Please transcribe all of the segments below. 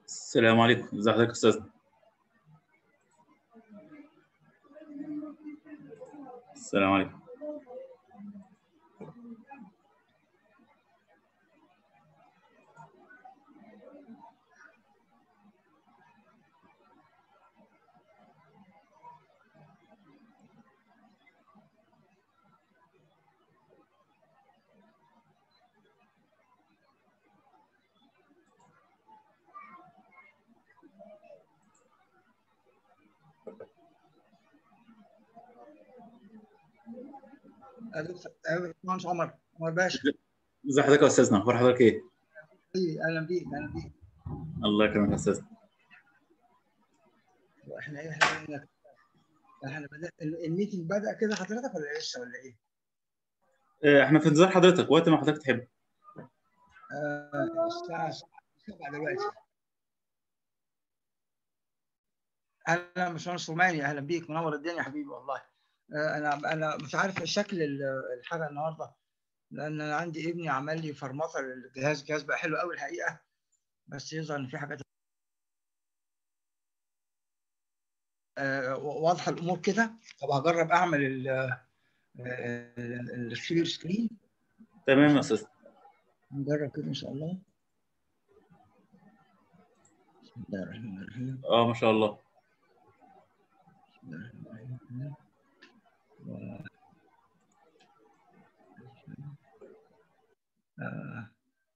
السلام عليكم ازي حضرتك يا استاذ السلام عليكم باشمهندس عمر عمر باشا ازي حضرتك يا استاذنا اخبار حضرتك ايه اهلا بيك اهلا بيك الله يكرمك يا استاذ احنا ايه احنا احنا بدأ الميتنج بدا كده حضرتك ولا لسه ولا ايه؟ آه، احنا في انتظار حضرتك وقت ما حضرتك تحب آه الساعه 7 دلوقتي اهلا باشمهندس روماني اهلا بيك منور الدنيا يا حبيبي والله آه انا انا مش عارف شكل الحاجه النهارده لان انا عندي ابني عمل لي فرمطه للجهاز الجهاز بقى حلو قوي الحقيقه بس يظهر ان في حاجات آه واضحه الامور كده طب هجرب اعمل الشير سكرين تمام يا استاذ نجرب كده ان شاء الله بسم الله الرحمن الرحيم اه ما شاء الله بسم الله الرحمن الرحيم و... آه.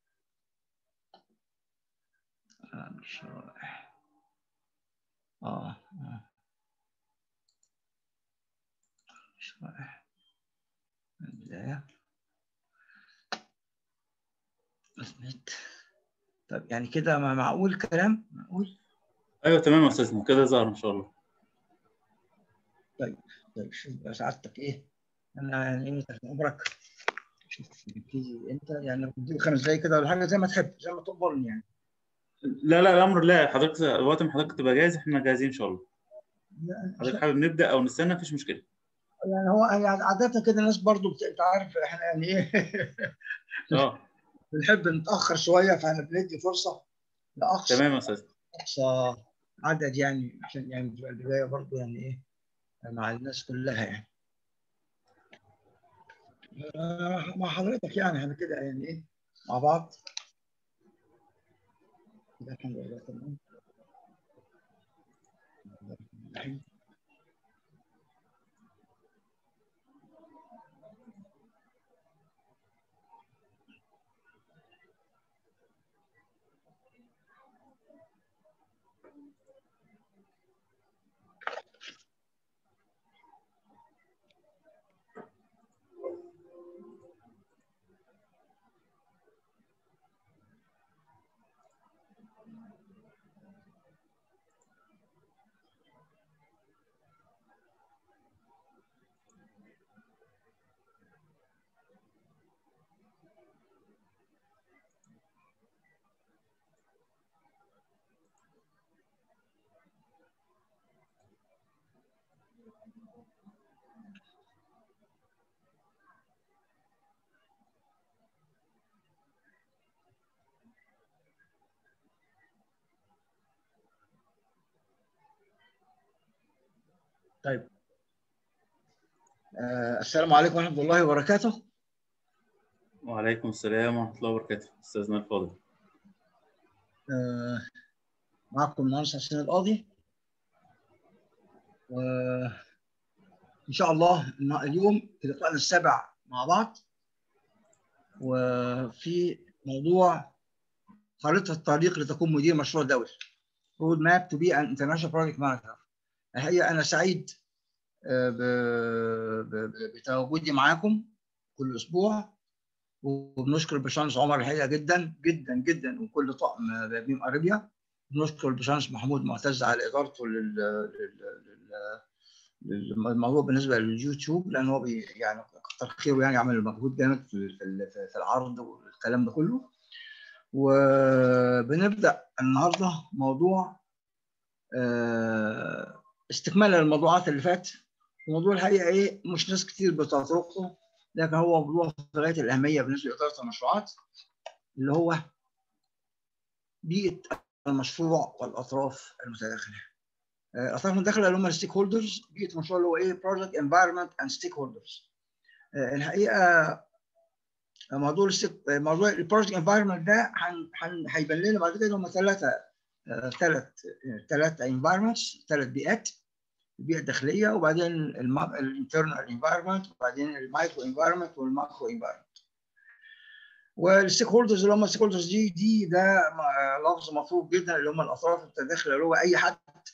آه شرائح آه آه شرائح البداية أثبت طب يعني كده معقول كلام معقول ايوه تمام يا استاذنا كده ظهر ان شاء الله طيب طيب شوف بقى سعادتك ايه انا يعني ايه تحت امرك شوف نبتدي انت يعني لو تديني خمس دقايق كده ولا حاجه زي ما تحب زي ما تقبلني يعني لا لا الامر لا حضرتك وقت ما حضرتك تبقى جاهز احنا جاهزين ان شاء الله لا، حضرتك حابب نبدا او نستنى مفيش مشكله يعني هو يعني عاده كده الناس برضو بت- انت عارف احنا يعني ايه اه بنحب نتاخر شويه فاحنا بندي فرصه لاقصى تمام يا استاذ اقصى عدد يعني عشان يعني تبقى البدايه برضو يعني ايه مع الناس كلها يعني آه، مع حضرتك يعني احنا كده يعني ايه مع بعض كده الحمد لله تمام الرحيم. طيب آه السلام عليكم ورحمه الله وبركاته وعليكم السلام ورحمه الله وبركاته استاذنا الفاضل آه معكم مهندس حسين القاضي وان شاء الله الن- اليوم في لقائنا السابع مع بعض وفي موضوع خريطه الطريق لتكون مدير مشروع دولي رود ماب تو بي ان انترناشونال بروجكت مانجر الحقيقه انا سعيد آه، ب- ب- ب- بتواجدي معاكم كل اسبوع وبنشكر الباشمهندس عمر الحقيقه جدا جدا جدا وكل طاقم بيم اريبيا بنشكر الباشمهندس محمود معتز على ادارته لل... لل... لل... للموضوع بالنسبه لليوتيوب لان هو بي يعني كتر خيره يعني عمل مجهود جامد في في في العرض والكلام ده كله وبنبدا النهارده موضوع آه، استكمالا للموضوعات اللي فات الموضوع الحقيقه ايه مش ناس كتير بتطرقه لكن هو موضوع في غايه الاهميه بالنسبه لاداره المشروعات اللي هو بيئه المشروع والاطراف المتداخله. الاطراف المتداخله اللي هم الستيك هولدرز بيئه المشروع اللي هو ايه؟ بروجكت انفايرمنت اند ستيك هولدرز. الحقيقه موضوع الستيك موضوع البروجكت انفايرمنت ده هيبان لنا بعد كده هم ثلاثه ثلاث ثلاث انفايرمنتس ثلاث بيئات البيئه الداخليه وبعدين الانترنال انفايرمنت وبعدين المايكرو انفايرمنت والماكرو انفايرمنت والستيك هولدرز اللي هم الستيك هولدرز دي دي ده لفظ مطلوب جدا اللي هم الاطراف المتداخله اللي هو اي حد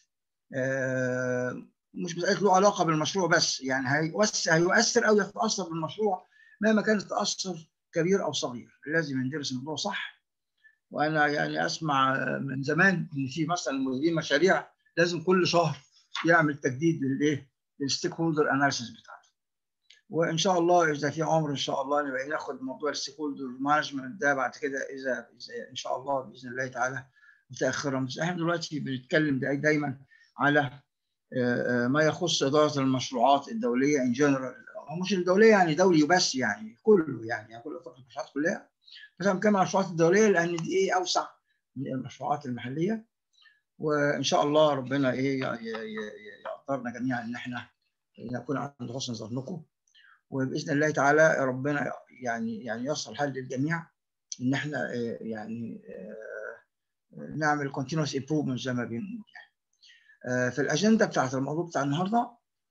مش مساله له علاقه بالمشروع بس يعني هيؤثر هيؤثر او يتاثر بالمشروع مهما كان التاثر كبير او صغير لازم ندرس الموضوع صح وانا يعني اسمع من زمان ان في مثلا مديرين مشاريع لازم كل شهر يعمل تجديد للايه؟ للستيك هولدر اناليسيس بتاعته. وان شاء الله اذا في عمر ان شاء الله نبقى ناخد موضوع الستيك هولدر مانجمنت ده بعد كده اذا اذا ان شاء الله باذن الله تعالى متاخرا بس احنا دلوقتي بنتكلم دايما على ما يخص اداره المشروعات الدوليه ان جنرال مش الدوليه يعني دولي وبس يعني كله يعني كل المشروعات كلها بس انا بتكلم عن المشروعات الدوليه لان دي ايه اوسع من المشروعات المحليه وان شاء الله ربنا ايه يقدرنا جميعا ان احنا نكون عند حسن ظنكم وباذن الله تعالى ربنا يعني يعني يصل حل للجميع ان احنا يعني نعمل continuous improvement زي ما بنقول يعني في الاجنده بتاعت الموضوع بتاع النهارده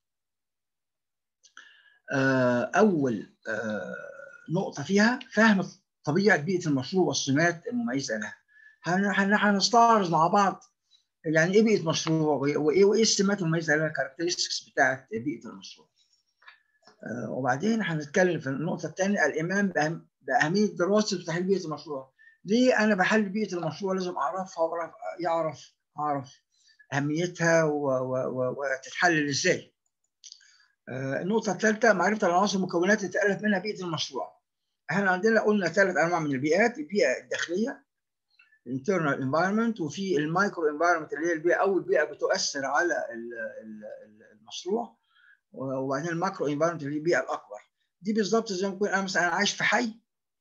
اول نقطه فيها فهم طبيعه بيئه المشروع والسمات المميزه لها هنستعرض مع بعض يعني ايه بيئه مشروع وايه وايه السمات المميزه لها الكاركترستكس بتاعت بيئه المشروع وبعدين هنتكلم في النقطه الثانيه الامام بأهم باهميه دراسه تحليل بيئه المشروع ليه انا بحلل بيئه المشروع لازم اعرفها واعرف يعرف اعرف اهميتها وتتحلل ازاي النقطه الثالثه معرفه العناصر والمكونات اللي تالف منها بيئه المشروع احنا عندنا قلنا ثلاث انواع من البيئات البيئه الداخليه الانترنال انفايرمنت وفي المايكرو انفايرمنت اللي هي البيئه اول بيئه بتؤثر على المشروع وبعدين الماكرو انفايرمنت اللي هي البيئه الاكبر دي بالظبط زي ما يكون انا مثلا عايش في حي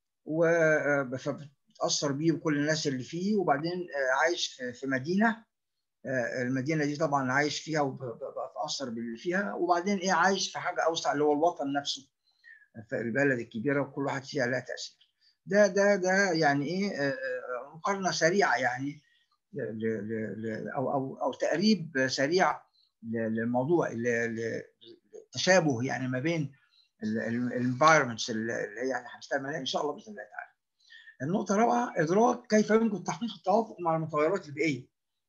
وبتاثر بيه وكل الناس اللي فيه وبعدين عايش في مدينه المدينه دي طبعا عايش فيها وبتاثر باللي فيها وبعدين ايه عايش في حاجه اوسع اللي هو الوطن نفسه في البلد الكبيره وكل واحد فيها لها تاثير ده ده ده يعني ايه مقارنه سريعه يعني ل ل او او او تقريب سريع للموضوع التشابه يعني ما بين الانفايرمنتس اللي هي احنا هنستعمل عليها ان شاء الله باذن الله تعالى. النقطه الرابعه ادراك كيف يمكن تحقيق التوافق مع المتغيرات البيئيه.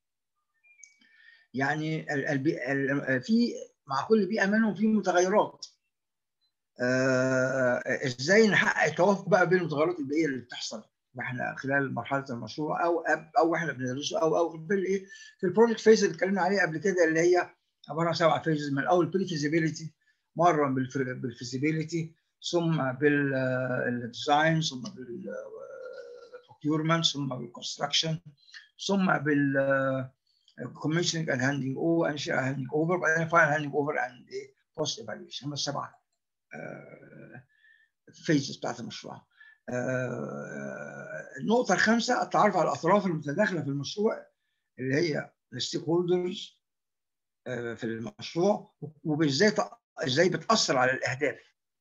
يعني في مع كل بيئه منهم في متغيرات. آه ازاي نحقق التوافق بقى بين المتغيرات البيئيه اللي بتحصل واحنا خلال مرحله المشروع او او احنا بندرسه او او في الايه في البروجكت فيز اللي اتكلمنا عليه قبل كده اللي هي عباره عن سبع فيزز من الاول بري فيزيبيليتي مره بالفيزيبيليتي ثم بالديزاين ثم بالبروكيورمنت ثم بالكونستراكشن ثم بال commissioning and handing over and handing over بعدين final handing over and post evaluation هم السبع فيزز بتاعت المشروع. النقطة الخامسة التعرف على الأطراف المتداخلة في المشروع اللي هي الستيك هولدرز في المشروع وازاي ازاي بتأثر على الأهداف.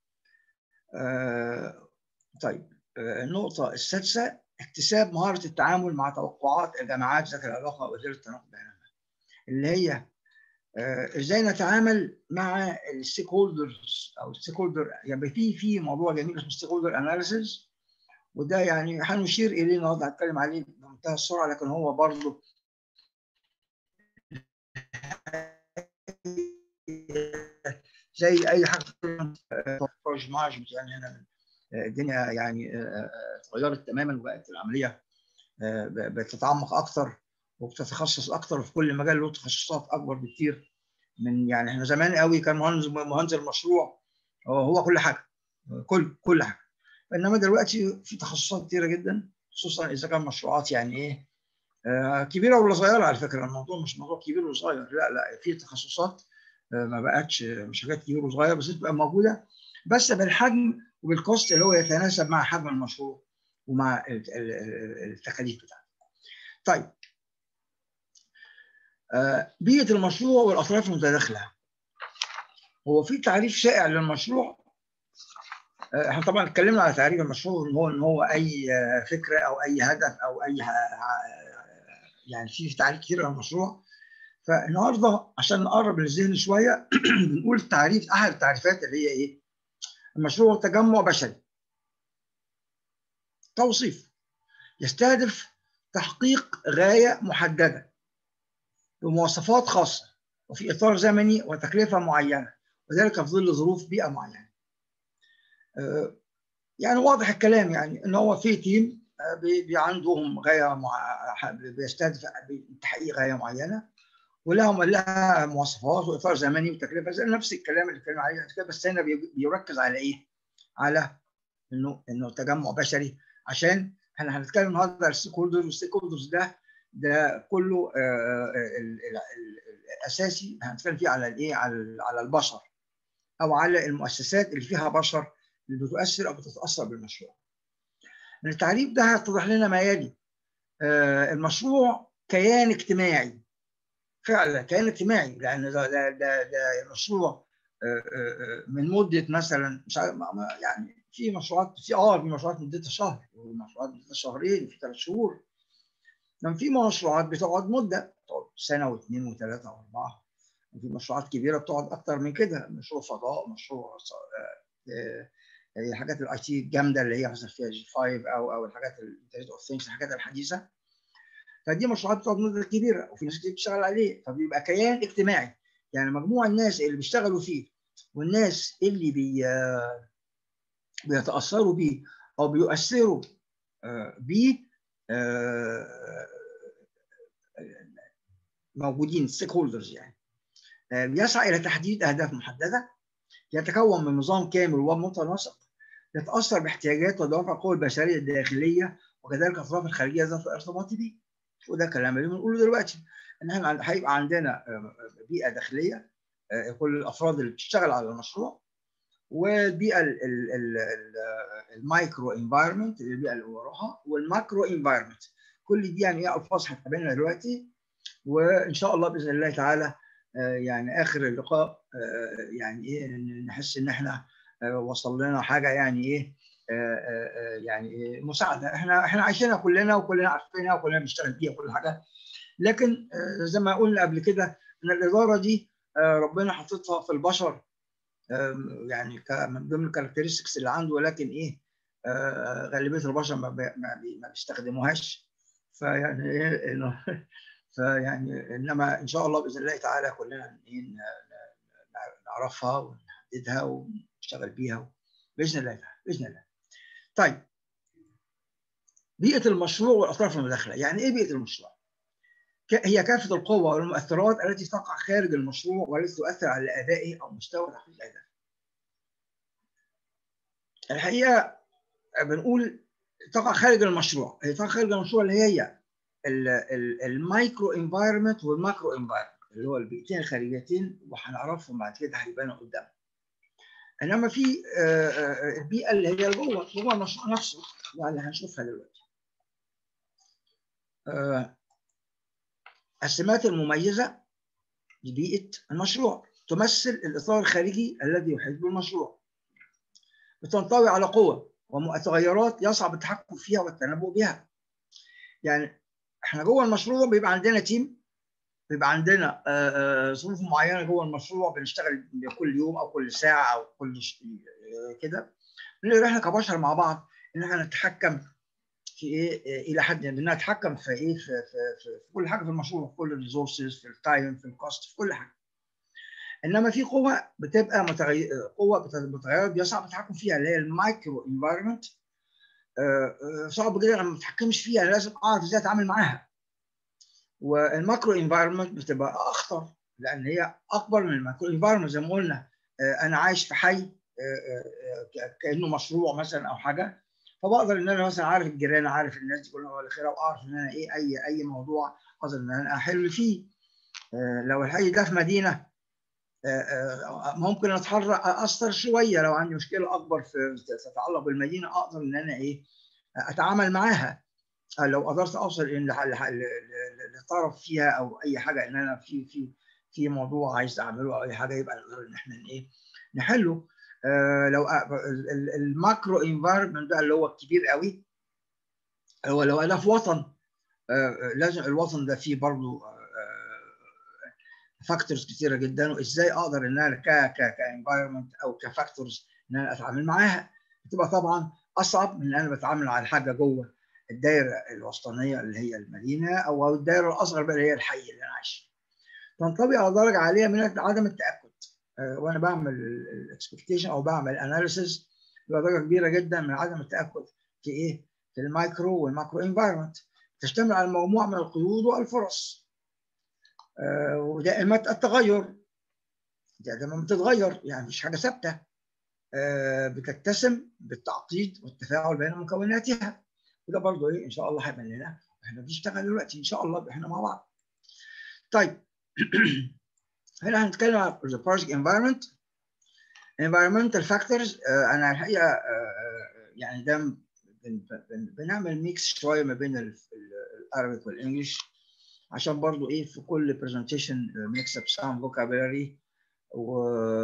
طيب النقطة السادسة اكتساب مهارة التعامل مع توقعات الجماعات ذات العلاقة وذات التناقض بينهما اللي هي ازاي نتعامل مع الستيك هولدرز او الستيك هولدر يعني في في موضوع جميل اسمه ستيك هولدر اناليسيز وده يعني هنشير اليه النهارده هتكلم عليه بمنتهى السرعه لكن هو برضه زي اي حاجه بروجكت مانجمنت يعني هنا الدنيا يعني اتغيرت تماما وبقت العمليه بتتعمق اكتر وبتتخصص اكتر في كل مجال له تخصصات اكبر بكتير من يعني احنا زمان قوي كان مهندس مهندس المشروع هو كل حاجه كل كل حاجه انما دلوقتي في تخصصات كتيره جدا خصوصا اذا كان مشروعات يعني ايه آه كبيره ولا صغيره على فكره الموضوع مش موضوع كبير وصغير لا لا في تخصصات آه ما بقتش مش حاجات كبيره وصغيره بس تبقى موجوده بس بالحجم وبالكوست اللي هو يتناسب مع حجم المشروع ومع التكاليف بتاعته. طيب بيئه المشروع والاطراف المتداخله هو في تعريف شائع للمشروع احنا طبعا اتكلمنا على تعريف المشروع ان هو ان هو اي فكره او اي هدف او اي يعني في تعريف كتير للمشروع فالنهارده عشان نقرب للذهن شويه بنقول تعريف احد التعريفات اللي هي ايه؟ المشروع تجمع بشري توصيف يستهدف تحقيق غايه محدده بمواصفات خاصه وفي اطار زمني وتكلفه معينه وذلك في ظل ظروف بيئه معينه. يعني واضح الكلام يعني ان هو في تيم بي عندهم غايه مع... بيستهدف تحقيق غايه معينه ولهم لها مواصفات واطار زمني وتكلفه زي نفس الكلام اللي اتكلمنا عليه كده بس هنا بيركز على ايه؟ على انه انه تجمع بشري عشان احنا هنتكلم النهارده على الستيك هولدرز والستيك هولدرز ده ده كله الاساسي هنتكلم فيه على الايه؟ على على البشر او على المؤسسات اللي فيها بشر اللي بتؤثر او بتتاثر بالمشروع. من التعريف ده هيتضح لنا ما يلي المشروع كيان اجتماعي فعلا كيان اجتماعي لان ده ده ده, ده مشروع من مده مثلا مش يعني في مشروعات في اه في مشروعات مدتها شهر ومشروعات مدتها شهرين في ثلاث شهور لما في مشروعات بتقعد مده بتقعد سنه واثنين وثلاثه واربعه وفي مشروعات كبيره بتقعد اكتر من كده مشروع فضاء مشروع الحاجات الاي تي الجامده اللي هي مثلا فيها جي 5 او او الحاجات الانترنت اوف ثينجز الحاجات الحديثه فدي مشروعات بتقعد مده كبيره وفي ناس كتير بتشتغل عليه فبيبقى كيان اجتماعي يعني مجموع الناس اللي بيشتغلوا فيه والناس اللي بي بيتاثروا بيه او بيؤثروا بيه موجودين ستيك هولدرز يعني يسعى الى تحديد اهداف محدده يتكون من نظام كامل ومتناسق يتاثر باحتياجات ودوافع القوى البشريه الداخليه وكذلك الاطراف الخارجيه ذات الارتباط به وده كلام اللي بنقوله دلوقتي ان احنا هيبقى عندنا بيئه داخليه كل الافراد اللي بتشتغل على المشروع والبيئه المايكرو انفايرمنت البيئه اللي وراها والماكرو انفايرمنت كل دي يعني ايه الفاظ هتقابلنا دلوقتي وان شاء الله باذن الله تعالى يعني اخر اللقاء يعني ايه نحس ان احنا وصل لنا حاجه يعني ايه يعني مساعده احنا احنا عايشينها كلنا وكلنا عارفينها وكلنا بنشتغل فيها كل حاجه لكن زي ما قلنا قبل كده ان الاداره دي ربنا حاططها في البشر يعني من ضمن الكاركترستكس اللي عنده ولكن ايه غالبيه البشر ما, ما بيستخدموهاش فيعني ايه انه فيعني انما ان شاء الله باذن الله تعالى كلنا نعرفها ونحددها ونشتغل بيها باذن الله تعالى باذن الله. طيب بيئه المشروع والاطراف المداخله، يعني ايه بيئه المشروع؟ هي كافه القوى والمؤثرات التي تقع خارج المشروع والتي تؤثر على ادائه او مستوى تحقيق الاهداف. الحقيقه بنقول تقع خارج المشروع، هي تقع خارج المشروع اللي هي المايكرو انفايرمنت والماكرو انفايرمنت اللي هو البيئتين الخارجيتين وهنعرفهم بعد كده هيبانوا قدام. انما في البيئه اللي هي جوه جوه المشروع نفسه يعني هنشوفها دلوقتي. السمات المميزه لبيئه المشروع تمثل الاطار الخارجي الذي يحيط بالمشروع. بتنطوي على قوة ومتغيرات يصعب التحكم فيها والتنبؤ بها. يعني احنا جوه المشروع بيبقى عندنا تيم بيبقى عندنا ظروف معينه جوه المشروع بنشتغل كل يوم او كل ساعه او كل كده بنقدر احنا كبشر مع بعض ان احنا نتحكم في ايه الى حد ما نتحكم في ايه في, في, في, في كل حاجه في المشروع في كل الريسورسز في التايم في الكوست في كل حاجه انما في قوه بتبقى متغير قوه متغيرات بيصعب التحكم فيها اللي هي المايكرو انفايرمنت صعب جدا انا ما اتحكمش فيها لازم اعرف ازاي اتعامل معاها والماكرو انفايرمنت بتبقى اخطر لان هي اكبر من الماكرو انفايرمنت زي ما قلنا انا عايش في حي كانه مشروع مثلا او حاجه فبقدر ان انا مثلا عارف الجيران عارف الناس دي كلها والى اخره واعرف ان انا ايه اي اي موضوع اقدر ان انا احل فيه لو الحي ده في مدينه ممكن اتحرك اثر شويه لو عندي مشكله اكبر في تتعلق بالمدينه اقدر ان انا ايه اتعامل معاها لو قدرت اوصل ان لطرف فيها او اي حاجه ان انا في في في موضوع عايز اعمله او اي حاجه يبقى نقدر ان احنا ايه نحله آه لو الماكرو انفايرمنت بقى اللي هو الكبير قوي هو لو انا في وطن آه لازم الوطن ده فيه برضه فاكتورز كتيره جدا وازاي اقدر ان انا ك ك كانفايرمنت او كفاكتورز ان انا اتعامل معاها بتبقى طبعا اصعب من ان انا بتعامل على حاجه جوه الدائره الوسطانيه اللي هي المدينه او الدائره الاصغر بقى اللي هي الحي اللي انا عايش تنطبق على درجه عاليه من عدم التاكد أه وانا بعمل الاكسبكتيشن او بعمل اناليسيس درجه كبيره جدا من عدم التاكد في ايه؟ في المايكرو والماكرو انفايرمنت تشتمل على مجموعه من القيود والفرص أه ودائمه التغير دائما بتتغير يعني مش حاجه ثابته أه بتتسم بالتعقيد والتفاعل بين مكوناتها وده برضه ايه ان شاء الله هيبان لنا احنا بنشتغل دلوقتي ان شاء الله احنا مع بعض. طيب هنا هنتكلم عن the project environment environmental factors آه انا الحقيقه آه يعني ده بنعمل ميكس شويه ما بين العربي والانجلش عشان برضو ايه في كل presentation ميكس اب some vocabulary و...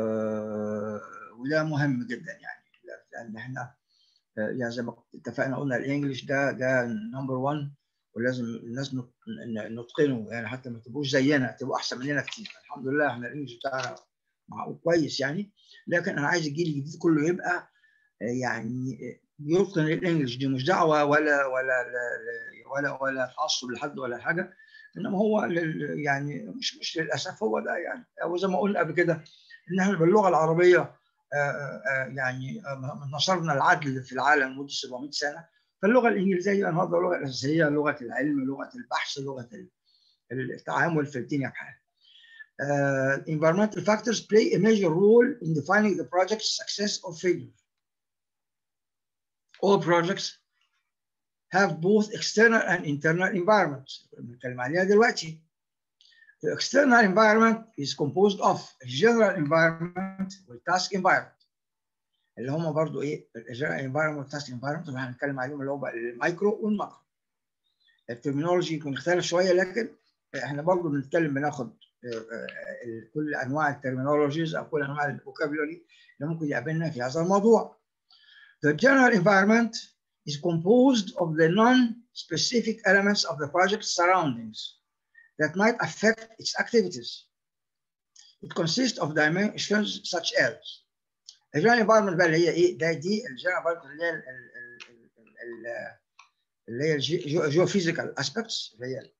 وده مهم جدا يعني لان احنا يعني زي ما اتفقنا قلنا الانجليش ده ده نمبر 1 ولازم الناس نتقنه يعني حتى ما تبقوش زينا تبقوا احسن مننا كتير الحمد لله احنا الانجليش بتاعنا معقول كويس يعني لكن انا عايز الجيل الجديد كله يبقى يعني يتقن الانجليش دي مش دعوه ولا ولا ولا ولا تعصب لحد ولا حاجه انما هو يعني مش مش للاسف هو ده يعني او زي ما قلنا قبل كده ان احنا باللغه العربيه يعني نشرنا العدل في العالم لمده 700 سنه فاللغه الانجليزيه النهارده اللغه الاساسيه لغه العلم لغه البحث لغه التعامل في الدنيا بحالها. Uh, environmental factors play a major role in defining the project's success or failure. All projects have both external and internal environments. بنتكلم عليها دلوقتي. The external environment is composed of general environment والtask environment. اللي هم برضو ايه الجنرال انفايرمنت والتاسك انفايرمنت اللي هنتكلم عليهم اللي هو بقى المايكرو والماكرو. الترمينولوجي يكون اختلف شويه لكن احنا برضو بنتكلم بناخد كل انواع الترمينولوجيز او كل انواع الفوكابولري اللي ممكن يقابلنا في هذا الموضوع. The general environment is composed of the non-specific elements of the project's surroundings. that might affect its activities. It consists of dimensions such as الجنرال environment بقى اللي هي ايه؟ ده دي الجنرال environment اللي هي اللي هي الجيوفيزيكال اسبكتس اللي هي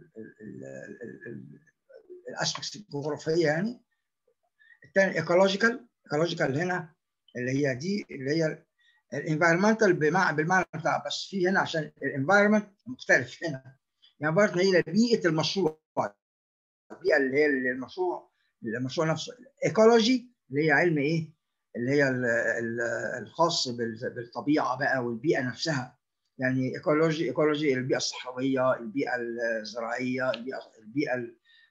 الاسبكتس الجغرافيه يعني الثاني ايكولوجيكال ايكولوجيكال هنا اللي هي دي اللي هي الانفايرمنتال بالمعنى بتاع بس في هنا عشان الانفايرمنت مختلف هنا يعني برضه هي بيئه المشروع البيئه اللي هي المشروع المشروع نفسه الايكولوجي اللي هي علم ايه؟ اللي هي الخاص بالطبيعه بقى والبيئه نفسها يعني ايكولوجي ايكولوجي البيئه الصحراويه البيئه الزراعيه البيئه البيئه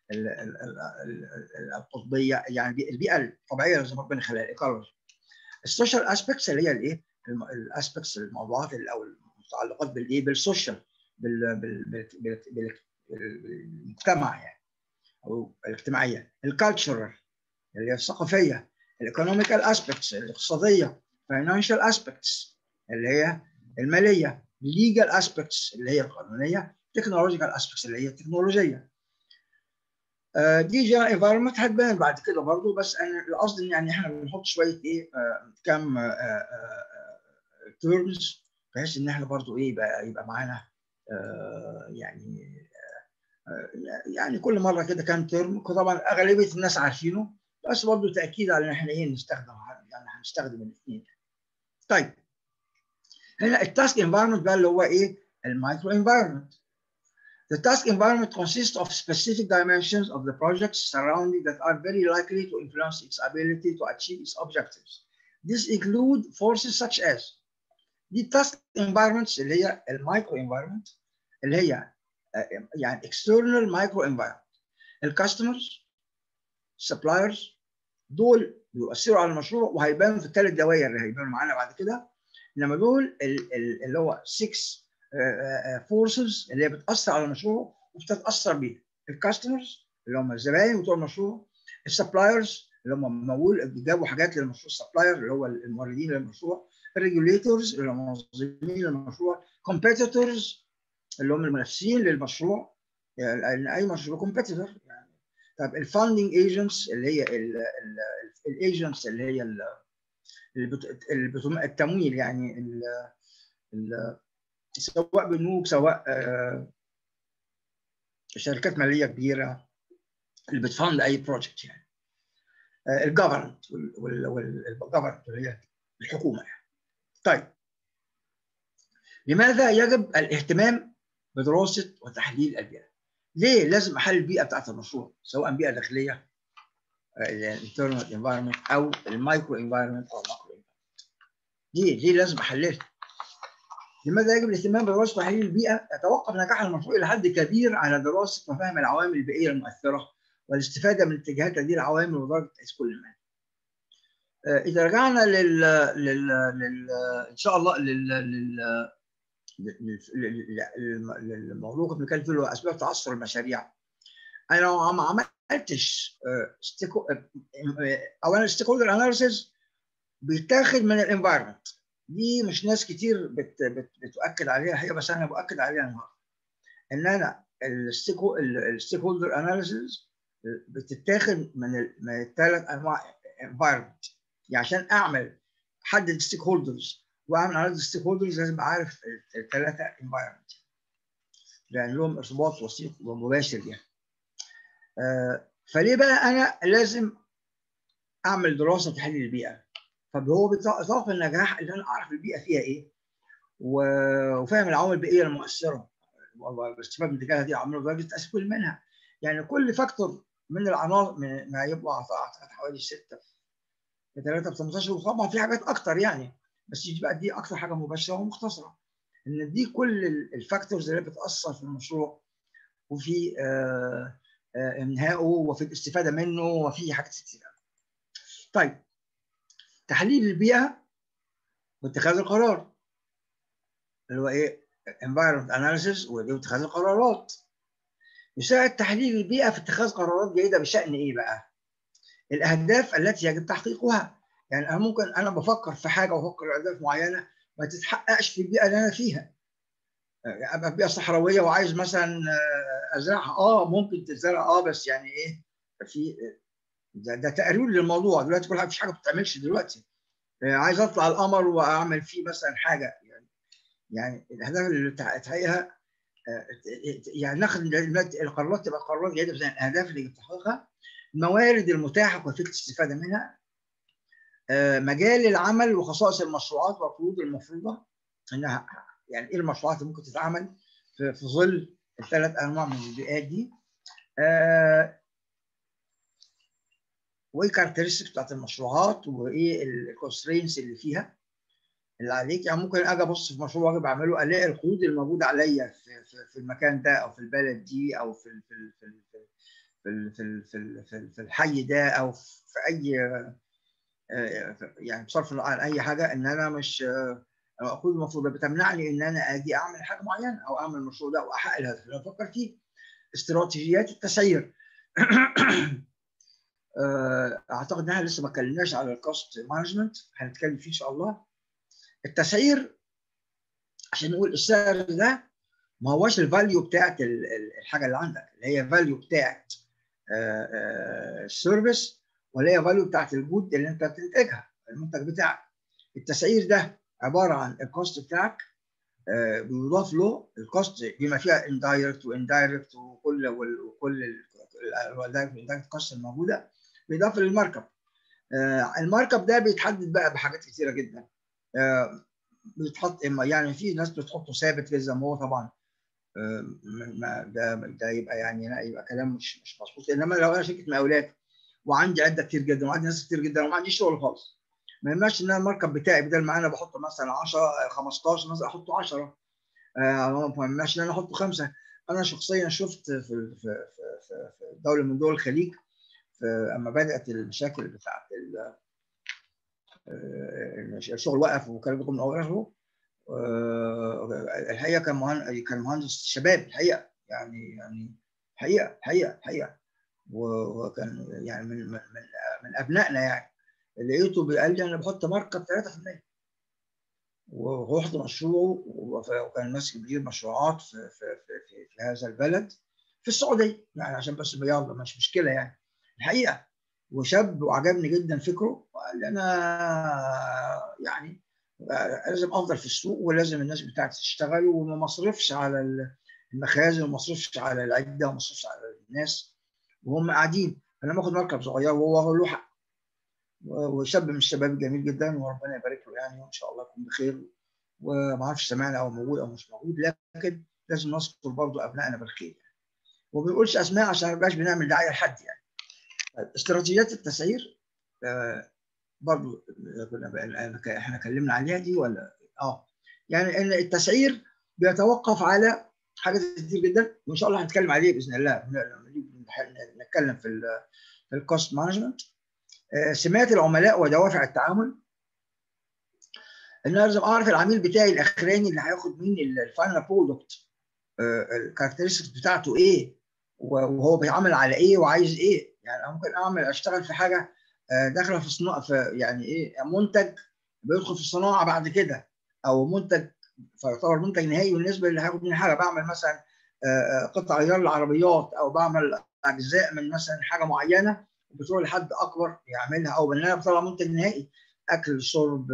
القطبيه يعني البيئه الطبيعيه زي ما ربنا خلقها الايكولوجي السوشيال اسبكتس اللي هي الايه؟ الاسبكتس الموضوعات او المتعلقات بالايه؟ بالسوشيال بال بال بال بالمجتمع يعني او الاجتماعيه الكالتشرال اللي هي الثقافيه الايكونوميكال اسبكتس الاقتصاديه فاينانشال اسبكتس اللي هي الماليه ليجال اسبكتس اللي هي القانونيه تكنولوجيكال اسبكتس اللي هي التكنولوجيه آه دي جا انفايرمنت هتبان بعد كده برضو بس انا القصد يعني احنا بنحط شويه ايه آه كم تيرمز بحيث ان احنا برضو ايه يبقى يبقى معانا آه يعني يعني كل مره كده كام ترم طبعا اغلبيه الناس عارفينه بس برضه تاكيد على ان احنا ايه نستخدم يعني هنستخدم الاثنين. طيب هنا التاسك انفايرمنت بقى اللي هو ايه؟ المايكرو انفايرمنت. The task environment consists of specific dimensions of the project's surrounding that are very likely to influence its ability to achieve its objectives. These include forces such as دي task environments اللي هي المايكرو environment اللي هي يعني external micro environment الكاستمرز suppliers دول بيؤثروا على المشروع وهيبانوا في الثلاث دوائر اللي هيبانوا معانا بعد كده انما دول اللي هو 6 فورسز اللي هي بتاثر على المشروع وبتتاثر بيه الكاستمرز اللي هم الزباين بتوع المشروع السبلايرز اللي هم مول جابوا حاجات للمشروع السبلاير اللي هو الموردين للمشروع الريجوليتورز اللي هم منظمين للمشروع كومبيتيتورز اللي هم المنافسين للمشروع يعني اي مشروع كومبيتيتور يعني طب الفاندنج ايجنتس اللي هي الايجنتس اللي هي التمويل يعني ال ال سواء بنوك سواء شركات ماليه كبيره اللي بتفند اي بروجكت يعني الجفرنت والجفرنت اللي هي الحكومه يعني. طيب لماذا يجب الاهتمام بدراسه وتحليل البيئه؟ ليه لازم احلل البيئه بتاعت المشروع سواء بيئه داخليه الانترنال انفايرمنت او المايكرو انفايرمنت او الماكرو انفايرمنت ليه ليه لازم احللها لماذا يجب الاهتمام بدراسه وتحليل البيئه يتوقف نجاح المشروع الى حد كبير على دراسه وفهم العوامل البيئيه المؤثره والاستفاده من اتجاهات هذه العوامل ودرجه تاثير كل منها اذا رجعنا لل, لل... لل... ان شاء الله لل, لل... الموضوع كنت بنتكلم فيه اسباب تعثر المشاريع انا لو ما عملتش ستيكو اولا ستيك هولدر اناليسيز بيتاخد من الانفايرمنت دي مش ناس كتير بت بت بتؤكد عليها هي بس انا باكد عليها النهارده ان انا الستيك الستيك هولدر اناليسيز بتتاخد من ال من الثلاث انواع انفايرمنت يعني عشان اعمل حدد ستيك هولدرز واعمل على الستيك هولدرز لازم اعرف الثلاثه انفايرمنت لان لهم ارتباط وثيق ومباشر يعني آه فليه بقى انا لازم اعمل دراسه تحليل البيئه طب هو بيتوقف النجاح ان انا اعرف البيئه فيها ايه وفاهم العوامل البيئيه المؤثره واستفاد من اتجاه هذه العوامل ودرجه تاثير كل منها يعني كل فاكتور من العناصر ما يبقى اعتقد حوالي 6 في 3 في 18 وطبعا في حاجات اكتر يعني بس دي بقى دي اكتر حاجه مباشره ومختصره ان دي كل الفاكتورز اللي بتاثر في المشروع وفي آه آه انهائه وفي الاستفاده منه وفي حاجات كتير طيب تحليل البيئه واتخاذ القرار اللي هو ايه environment analysis واتخاذ القرارات يساعد تحليل البيئه في اتخاذ قرارات جيده بشان ايه بقى؟ الاهداف التي يجب تحقيقها يعني انا ممكن انا بفكر في حاجه وافكر اهداف معينه ما تتحققش في البيئه اللي انا فيها ابقى في بيئه صحراويه وعايز مثلا ازرعها اه ممكن تزرع اه بس يعني ايه في ده, ده تقرير للموضوع دلوقتي كل حاجه مفيش حاجه ما بتتعملش دلوقتي عايز اطلع القمر واعمل فيه مثلا حاجه يعني يعني الاهداف اللي تحقيقها يعني ناخد القرارات تبقى قرارات جيده زي الاهداف اللي بتحققها الموارد المتاحه وكيفيه الاستفاده منها مجال العمل وخصائص المشروعات والقروض المفروضه انها يعني ايه المشروعات اللي ممكن تتعمل في, في ظل الثلاث انواع من البيئات دي وايه الكاركترستكس بتاعت المشروعات وايه الكونسترينس اللي فيها اللي عليك يعني ممكن اجي ابص في مشروع واجي بعمله الاقي القروض الموجوده عليا في, في, في المكان ده او في البلد دي او في في في في في في, في, في الحي ده او في اي يعني بصرف عن اي حاجه ان انا مش القروض المفروضه بتمنعني ان انا اجي اعمل حاجه معينه او اعمل المشروع ده واحقق الهدف اللي بفكر فيه استراتيجيات التسعير اعتقد ان احنا لسه ما اتكلمناش على الكوست مانجمنت هنتكلم فيه ان شاء الله التسعير عشان نقول السعر ده ما هوش الفاليو بتاعت الحاجه اللي عندك اللي هي فاليو بتاعت السيرفيس ولا هي فاليو بتاعت الجود اللي انت بتنتجها المنتج بتاعك التسعير ده عباره عن الكوست بتاعك بيضاف له الكوست بما فيها اندايركت واندايركت وكل وكل الاندايركت كوست الموجوده بالاضافه للمارك اب المارك اب ده بيتحدد بقى بحاجات كثيره جدا بيتحط يعني في ناس بتحطه ثابت كده زي ما هو طبعا ده ده يبقى يعني يبقى كلام مش مش مظبوط انما لو انا شركه مقاولات وعندي عده كتير جدا وعندي ناس كتير جدا وما عنديش شغل خالص ما ينفعش ان انا المارك اب بتاعي بدل ما انا بحط مثلا 10 15 مثلا احطه 10 ما ينفعش ان انا احطه خمسه انا شخصيا شفت في في في في دوله من دول الخليج اما بدات المشاكل بتاعت الشغل وقف والكلام ده من اول اخره الحقيقه كان مهندس كان مهندس شباب الحقيقه يعني يعني حقيقه حقيقه حقيقه وكان يعني من من من ابنائنا يعني لقيته قال لي انا بحط ماركه 3% ورحت مشروع وكان ماسك مدير مشروعات في, في, في, في هذا البلد في السعوديه يعني عشان بس يلا مش مشكله يعني الحقيقه وشاب وعجبني جدا فكره وقال لي انا يعني لازم افضل في السوق ولازم الناس بتاعتي تشتغل وما اصرفش على المخازن وما اصرفش على العده وما اصرفش على الناس وهم قاعدين فانا باخد مركب صغير وهو له حق وشاب من الشباب الجميل جدا وربنا يبارك له يعني وان شاء الله يكون بخير وما اعرفش سمعنا او موجود او مش موجود لكن لازم نذكر برضه ابنائنا بالخير يعني. وما بنقولش اسماء عشان ما نبقاش بنعمل دعايه لحد يعني. استراتيجيات التسعير آه برضه كنا احنا اتكلمنا عليها دي ولا اه يعني ان التسعير بيتوقف على حاجات كتير جدا وان شاء الله هنتكلم عليه باذن الله نتكلم في ال في الكوست مانجمنت سمات العملاء ودوافع التعامل ان انا لازم اعرف العميل بتاعي الاخراني اللي هياخد مني الفاينل برودكت الكاركترستكس بتاعته ايه وهو بيعمل على ايه وعايز ايه يعني ممكن اعمل اشتغل في حاجه داخله في صناعه في يعني ايه منتج بيدخل في الصناعه بعد كده او منتج فيعتبر منتج نهائي بالنسبه اللي هياخد مني حاجه بعمل مثلا قطع غيار العربيات او بعمل اجزاء من مثلا حاجه معينه وبتروح لحد اكبر يعملها او ان انا بطلع منتج نهائي اكل شرب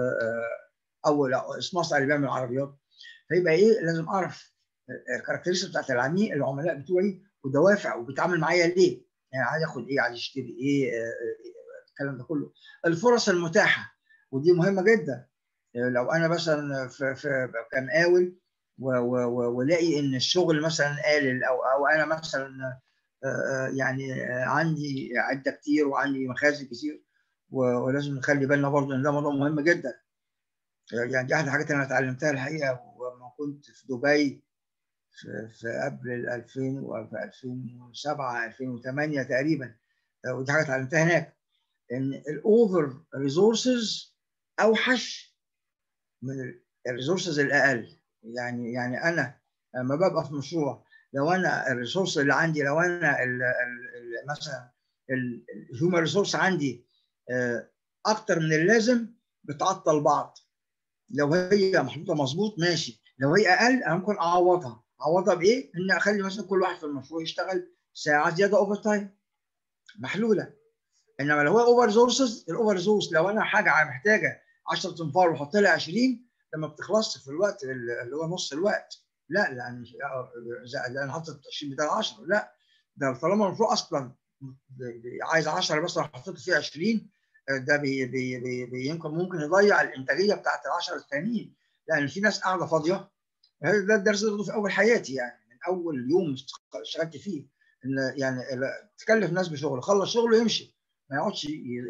او مصنع اللي بيعمل عربيات فيبقى ايه لازم اعرف الكاركترستكس بتاعت العميل العملاء بتوعي ودوافع وبيتعامل معايا ليه يعني عايز ياخد ايه عايز يشتري ايه الكلام ده كله الفرص المتاحه ودي مهمه جدا لو انا مثلا في, في كمقاول ولاقي ان الشغل مثلا قليل او او انا مثلا يعني عندي عده كتير وعندي مخازن كتير ولازم نخلي بالنا برضه ان ده موضوع مهم جدا يعني دي احد الحاجات اللي انا اتعلمتها الحقيقه ولما كنت في دبي في, في قبل ال 2000 وفي 2007 2008 تقريبا ودي حاجه اتعلمتها هناك ان الاوفر ريسورسز اوحش من الريسورسز الاقل يعني يعني انا لما ببقى في مشروع لو انا الريسورس اللي عندي لو انا ال ال مثلا الهيومن ريسورس عندي اكتر من اللازم بتعطل بعض لو هي محطوطه مظبوط ماشي لو هي اقل انا ممكن اعوضها اعوضها بايه؟ ان اخلي مثلا كل واحد في المشروع يشتغل ساعه زياده اوفر تايم محلوله انما لو هو اوفر ريسورسز الاوفر ريسورس لو انا حاجه محتاجه 10 تنفار واحط لها 20 لما بتخلص في الوقت اللي هو نص الوقت لا لان لا انا حاطط 20 بدل 10 لا ده طالما المشروع اصلا عايز 10 بس لو حطيت فيه 20 ده بي بي بي بي يمكن ممكن يضيع الانتاجيه بتاعت ال 10 الثانيين لان في ناس قاعده فاضيه ده الدرس اللي في اول حياتي يعني من اول يوم اشتغلت فيه ان يعني تكلف ناس بشغل خلص شغله يمشي ما يقعدش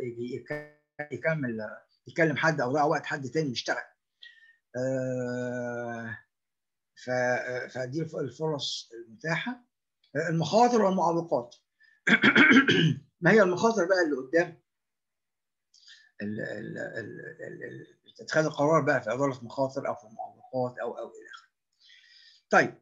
يكمل يكلم حد او يضيع وقت حد تاني يشتغل آه فدي الفرص المتاحه المخاطر والمعوقات ما هي المخاطر بقى اللي قدام اتخاذ القرار بقى في اداره مخاطر او في المعوقات او او الى اخره. طيب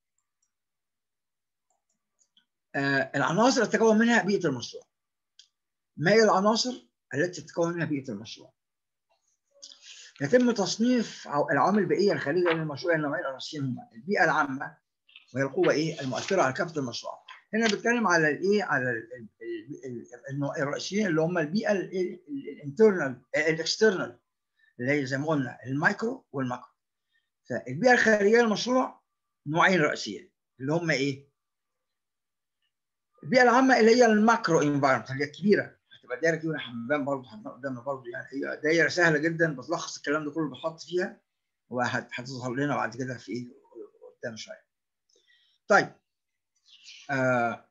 آه العناصر اللي تتكون منها بيئه المشروع. ما هي العناصر التي تتكون منها بيئه المشروع؟ يتم تصنيف العوامل البيئيه الخارجيه للمشروع النوعين الرئيسيين هما البيئه العامه وهي القوه ايه؟ المؤثره على كافه المشروعات. هنا بنتكلم على الايه؟ على الرئيسيين اللي هم البيئه الانترنال الاكسترنال اللي هي زي ما قلنا المايكرو والماكرو. فالبيئه الخارجيه للمشروع نوعين رئيسيين اللي هم ايه؟ البيئه العامه اللي هي الماكرو انفايرمنت اللي هي الكبيره هتبقى دايره كبيره حمام برضه قدامنا برضه يعني هي دايره سهله جدا بتلخص الكلام ده كله بنحط فيها وهتظهر لنا بعد كده في ايه قدام شويه. طيب آه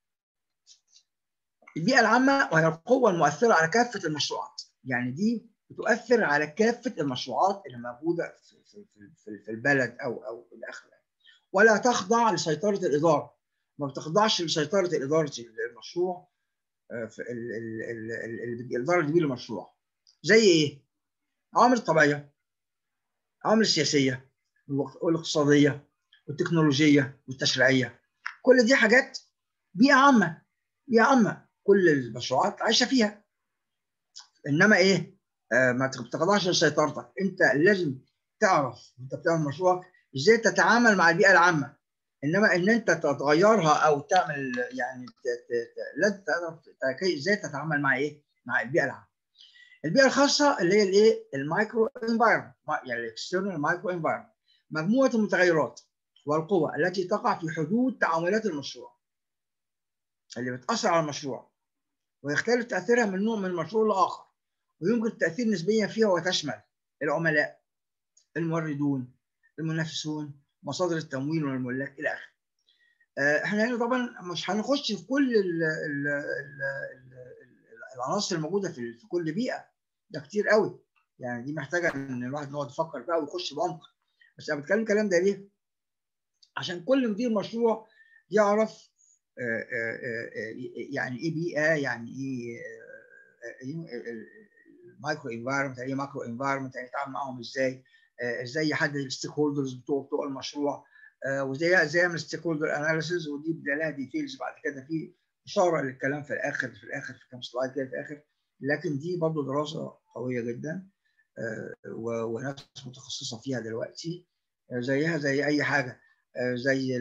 البيئه العامه وهي القوه المؤثره على كافه المشروعات يعني دي بتؤثر على كافه المشروعات اللي موجوده في, في, في, في البلد او او الى اخره ولا تخضع لسيطره الاداره ما بتخضعش لسيطره اداره المشروع في الاداره اللي بيه المشروع زي ايه؟ عوامل طبيعيه العوامل السياسيه والاقتصاديه والتكنولوجيه والتشريعيه كل دي حاجات بيئه عامه بيئه عامه كل المشروعات عايشه فيها انما ايه آه ما تخضعش لسيطرتك انت لازم تعرف انت بتعمل مشروعك ازاي تتعامل مع البيئه العامه انما ان انت تغيرها او تعمل يعني لازم تعرف ازاي تتعامل مع ايه مع البيئه العامه البيئه الخاصه اللي هي الايه المايكرو انفايرمنت يعني الاكسترنال مايكرو انفايرمنت مجموعه المتغيرات والقوى التي تقع في حدود تعاملات المشروع اللي بتاثر على المشروع ويختلف تاثيرها من نوع من المشروع لاخر ويمكن التاثير نسبيا فيها وتشمل العملاء الموردون المنافسون مصادر التمويل والملاك الى اخره احنا هنا طبعا مش هنخش في كل ال ال ال العناصر الموجوده في, في كل بيئه ده كتير قوي يعني دي محتاجه ان الواحد يقعد يفكر بقى ويخش بعمق بس انا بتكلم الكلام ده ليه؟ عشان كل مدير مشروع يعرف يعني ايه بيئه يعني ايه المايكرو انفايرمنت يعني ايه ماكرو انفايرمنت يعني يتعامل معاهم ازاي ازاي يحدد الستيك هولدرز بتوع بتوع المشروع وازاي ازاي يعمل ستيك هولدر اناليسيز ودي بيبقى لها ديتيلز بعد كده في اشاره للكلام في الاخر في الاخر في كام سلايد كده في الاخر لكن دي برضه دراسه قويه جدا وناس متخصصه فيها دلوقتي زيها زي اي حاجه زي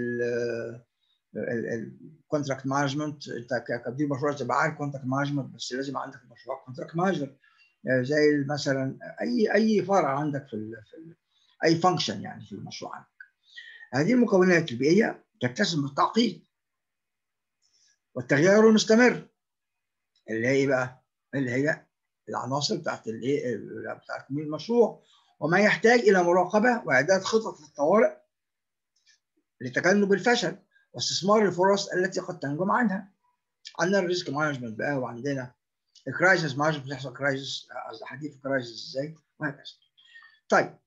الكونتراكت مانجمنت انت كمدير مشروع تبقى عارف كونتراكت مانجمنت بس لازم عندك مشروع كونتراكت مانجمنت زي مثلا اي اي فرع عندك في, ال في ال اي فانكشن يعني في المشروع عندك هذه المكونات البيئيه تتسم بالتعقيد والتغير المستمر اللي هي ايه بقى؟ اللي هي العناصر بتاعت الايه بتاعت تكوين المشروع وما يحتاج الى مراقبه واعداد خطط للطوارئ لتجنب الفشل واستثمار الفرص التي قد تنجم عنها. عندنا الريسك مانجمنت بقى وعندنا الكرايسيس مانجمنت بتحصل كرايسيس قصدي حديث كرايسيس ازاي وهكذا. طيب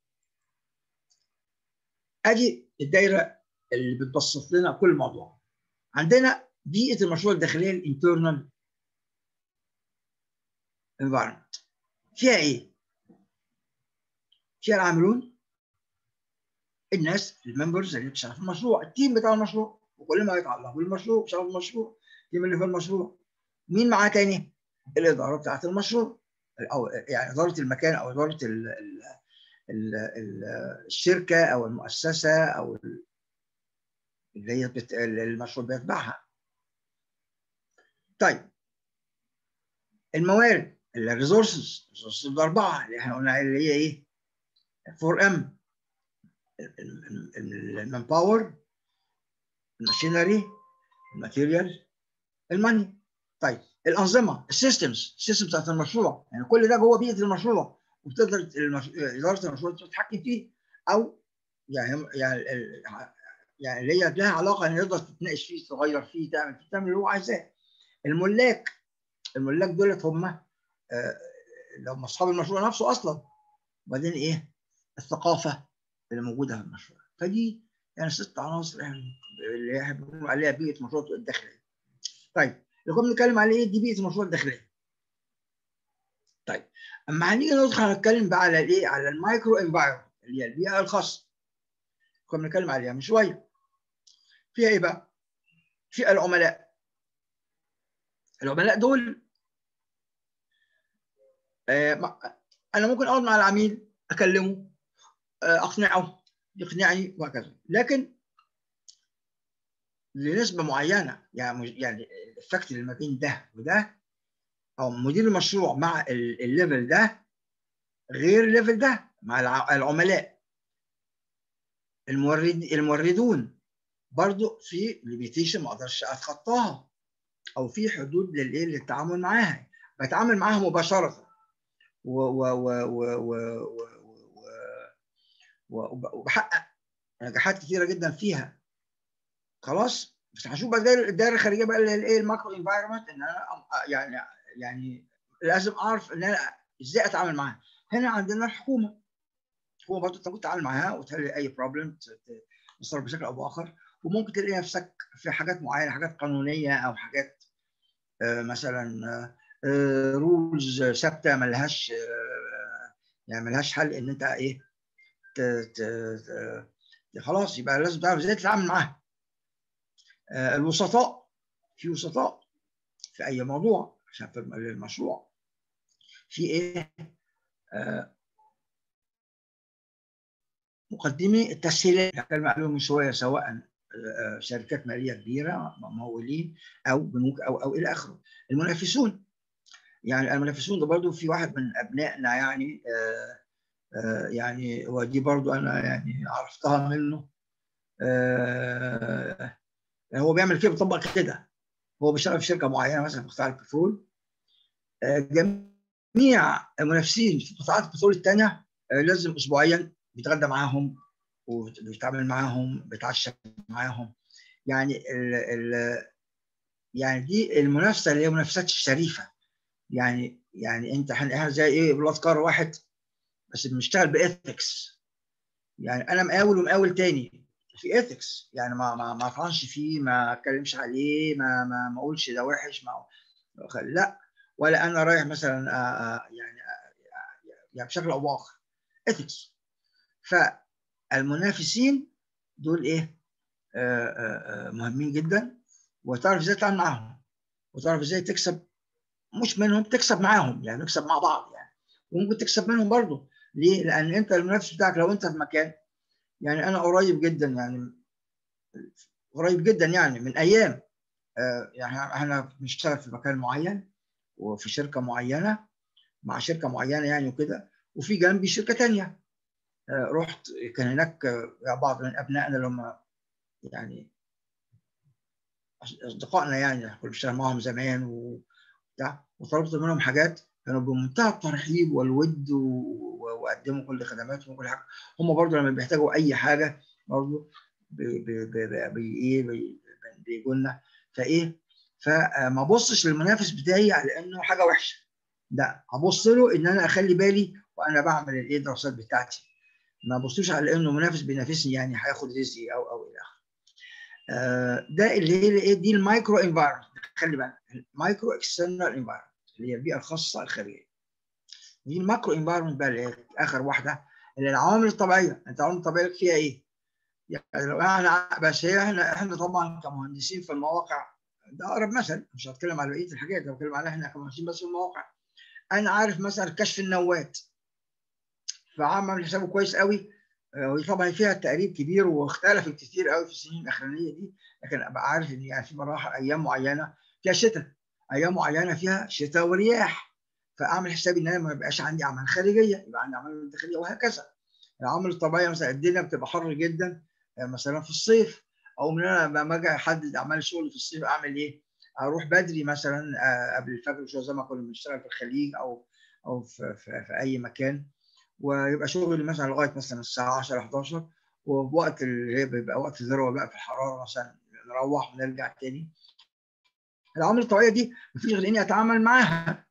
ادي الدايره اللي بتبسط لنا كل موضوع. عندنا بيئه المشروع الداخليه الانترنال انفايرمنت فيها ايه؟ فيها العاملون الناس الممبرز اللي بتشتغل في المشروع التيم بتاع المشروع وكل ما يتعلق بالمشروع بيشتغل في المشروع التيم اللي في المشروع مين معاه تاني؟ الاداره بتاعت المشروع او يعني اداره المكان او اداره ال ال ال ال الشركه او المؤسسه او اللي هي بت... المشروع بيتبعها طيب الموارد الريسورسز الريسورسز الاربعه اللي احنا قلنا اللي هي ايه 4 ام المان باور الماشينري الماتيريال الماني طيب الانظمه السيستمز السيستم بتاعت المشروع يعني كل ده جوه بيئه المشروع وبتقدر المش... اداره المشروع تتحكم فيه او يعني يعني يعني اللي هي لها علاقه ان يقدر تتناقش فيه تغير فيه تعمل فيه تعمل اللي هو عايزاه الملاك الملاك دولت هم آه اللي هم اصحاب المشروع نفسه اصلا وبعدين ايه الثقافه اللي موجوده في المشروع فدي يعني ست عناصر اللي احنا بنقول عليها بيئه المشروع الداخليه طيب اللي كنا بنتكلم عليه دي بيئه المشروع الداخليه طيب اما هنيجي ندخل نتكلم بقى على الايه على المايكرو انفايرمنت اللي هي البيئه الخاصه كنا بنتكلم عليها من شويه فيها ايه بقى في العملاء العملاء دول آه انا ممكن اقعد مع العميل اكلمه آه اقنعه يقنعني وهكذا لكن لنسبه معينه يعني يعني الافكت اللي ما بين ده وده او مدير المشروع مع الليفل ده غير الليفل ده مع العملاء المورد الموردون برضو في ليميتيشن ما اقدرش اتخطاها او في حدود للايه للتعامل معاها بتعامل معاها مباشره و و و و و وبحقق نجاحات كثيره جدا فيها خلاص بس هشوف بقى الدائره الخارجيه بقى اللي هي الايه الماكرو انفايرمنت ان انا يعني يعني لازم اعرف ان انا ازاي اتعامل معاها هنا عندنا الحكومه الحكومه برضه انت تتعامل معاها وتحل اي بروبلم تصرف بشكل او باخر وممكن تلاقي نفسك في حاجات معينه حاجات قانونيه او حاجات مثلا رولز ثابته ملهاش يعني ملهاش حل ان انت ايه ت... ت... ت... خلاص يبقى لازم تعرف ازاي تتعامل معاها آه، الوسطاء في وسطاء في اي موضوع عشان في المشروع في ايه آه، مقدمي التسهيلات هتكلم عليهم من شويه سواء آه، شركات ماليه كبيره ممولين او بنوك او او الى اخره المنافسون يعني المنافسون ده برضو في واحد من ابنائنا يعني آه، آه، يعني ودي برضو انا يعني عرفتها منه هو بيعمل كده بيطبق كده هو بيشتغل في شركه معينه مثلا في قطاع البترول جميع المنافسين في قطاعات البترول الثانيه لازم اسبوعيا بيتغدى معاهم وبيتعامل معاهم بيتعشى معاهم يعني ال ال يعني دي المنافسه اللي هي منافسات الشريفه يعني يعني انت احنا زي ايه بلاد كار واحد بس بنشتغل باثكس يعني انا مقاول ومقاول تاني في ايثكس يعني ما ما ما افهمش فيه ما اتكلمش عليه ما ما ما اقولش ده وحش ما لا ولا انا رايح مثلا يعني يعني بشكل او باخر ايثكس فالمنافسين دول ايه آآ آآ مهمين جدا وتعرف ازاي تتعامل معاهم وتعرف ازاي تكسب مش منهم تكسب معاهم يعني نكسب مع بعض يعني وممكن تكسب منهم برضه ليه؟ لان انت المنافس بتاعك لو انت في مكان يعني انا قريب جدا يعني قريب جدا يعني من ايام يعني احنا بنشتغل في مكان معين وفي شركه معينه مع شركه معينه يعني وكده وفي جنبي شركه ثانيه رحت كان هناك بعض من ابنائنا اللي هم يعني اصدقائنا يعني كنا بنشتغل معاهم زمان وبتاع وطلبت منهم حاجات كانوا بمنتهى الترحيب والود وقدموا كل خدماتهم وكل حاجه هم برضو لما بيحتاجوا اي حاجه برضو بي بي بي بي ايه بيجوا لنا فايه فما بصش للمنافس بتاعي على انه حاجه وحشه لا هبص له ان انا اخلي بالي وانا بعمل الايه الدراسات بتاعتي ما بصوش على انه منافس بينافسني يعني هياخد رزقي او او الى اخره. آه ده اللي هي ايه دي المايكرو انفايرمنت خلي بالك المايكرو اكسترنال انفايرمنت اللي هي البيئه الخاصه الخارجيه. دي الماكرو انفايرمنت بقى اللي هي اخر واحده اللي العوامل الطبيعيه انت العوامل الطبيعيه فيها ايه؟ يعني لو احنا بس هي احنا احنا طبعا كمهندسين في المواقع ده اقرب مثل مش هتكلم على بقيه الحاجات انا بتكلم على احنا كمهندسين بس في المواقع انا عارف مثلا كشف النواه فعمل حسابه كويس قوي وطبعا فيها تقريب كبير واختلفت كتير قوي في السنين الاخرانيه دي لكن ابقى عارف ان يعني في مراحل ايام معينه فيها شتاء ايام معينه فيها شتاء ورياح فاعمل حسابي ان انا ما يبقاش عندي اعمال خارجيه يبقى عندي اعمال داخليه وهكذا العوامل الطبيعيه مثلا الدنيا بتبقى حر جدا مثلا في الصيف او من انا لما اجي احدد اعمال الشغل في الصيف اعمل ايه؟ اروح بدري مثلا قبل الفجر شويه زي ما كنا بنشتغل في الخليج او او في, في, في اي مكان ويبقى شغلي مثلا لغايه مثلا الساعه 10 11 ووقت اللي هي بيبقى وقت الذروه بقى في الحراره مثلا نروح ونرجع تاني العوامل الطبيعيه دي مفيش غير اني اتعامل معاها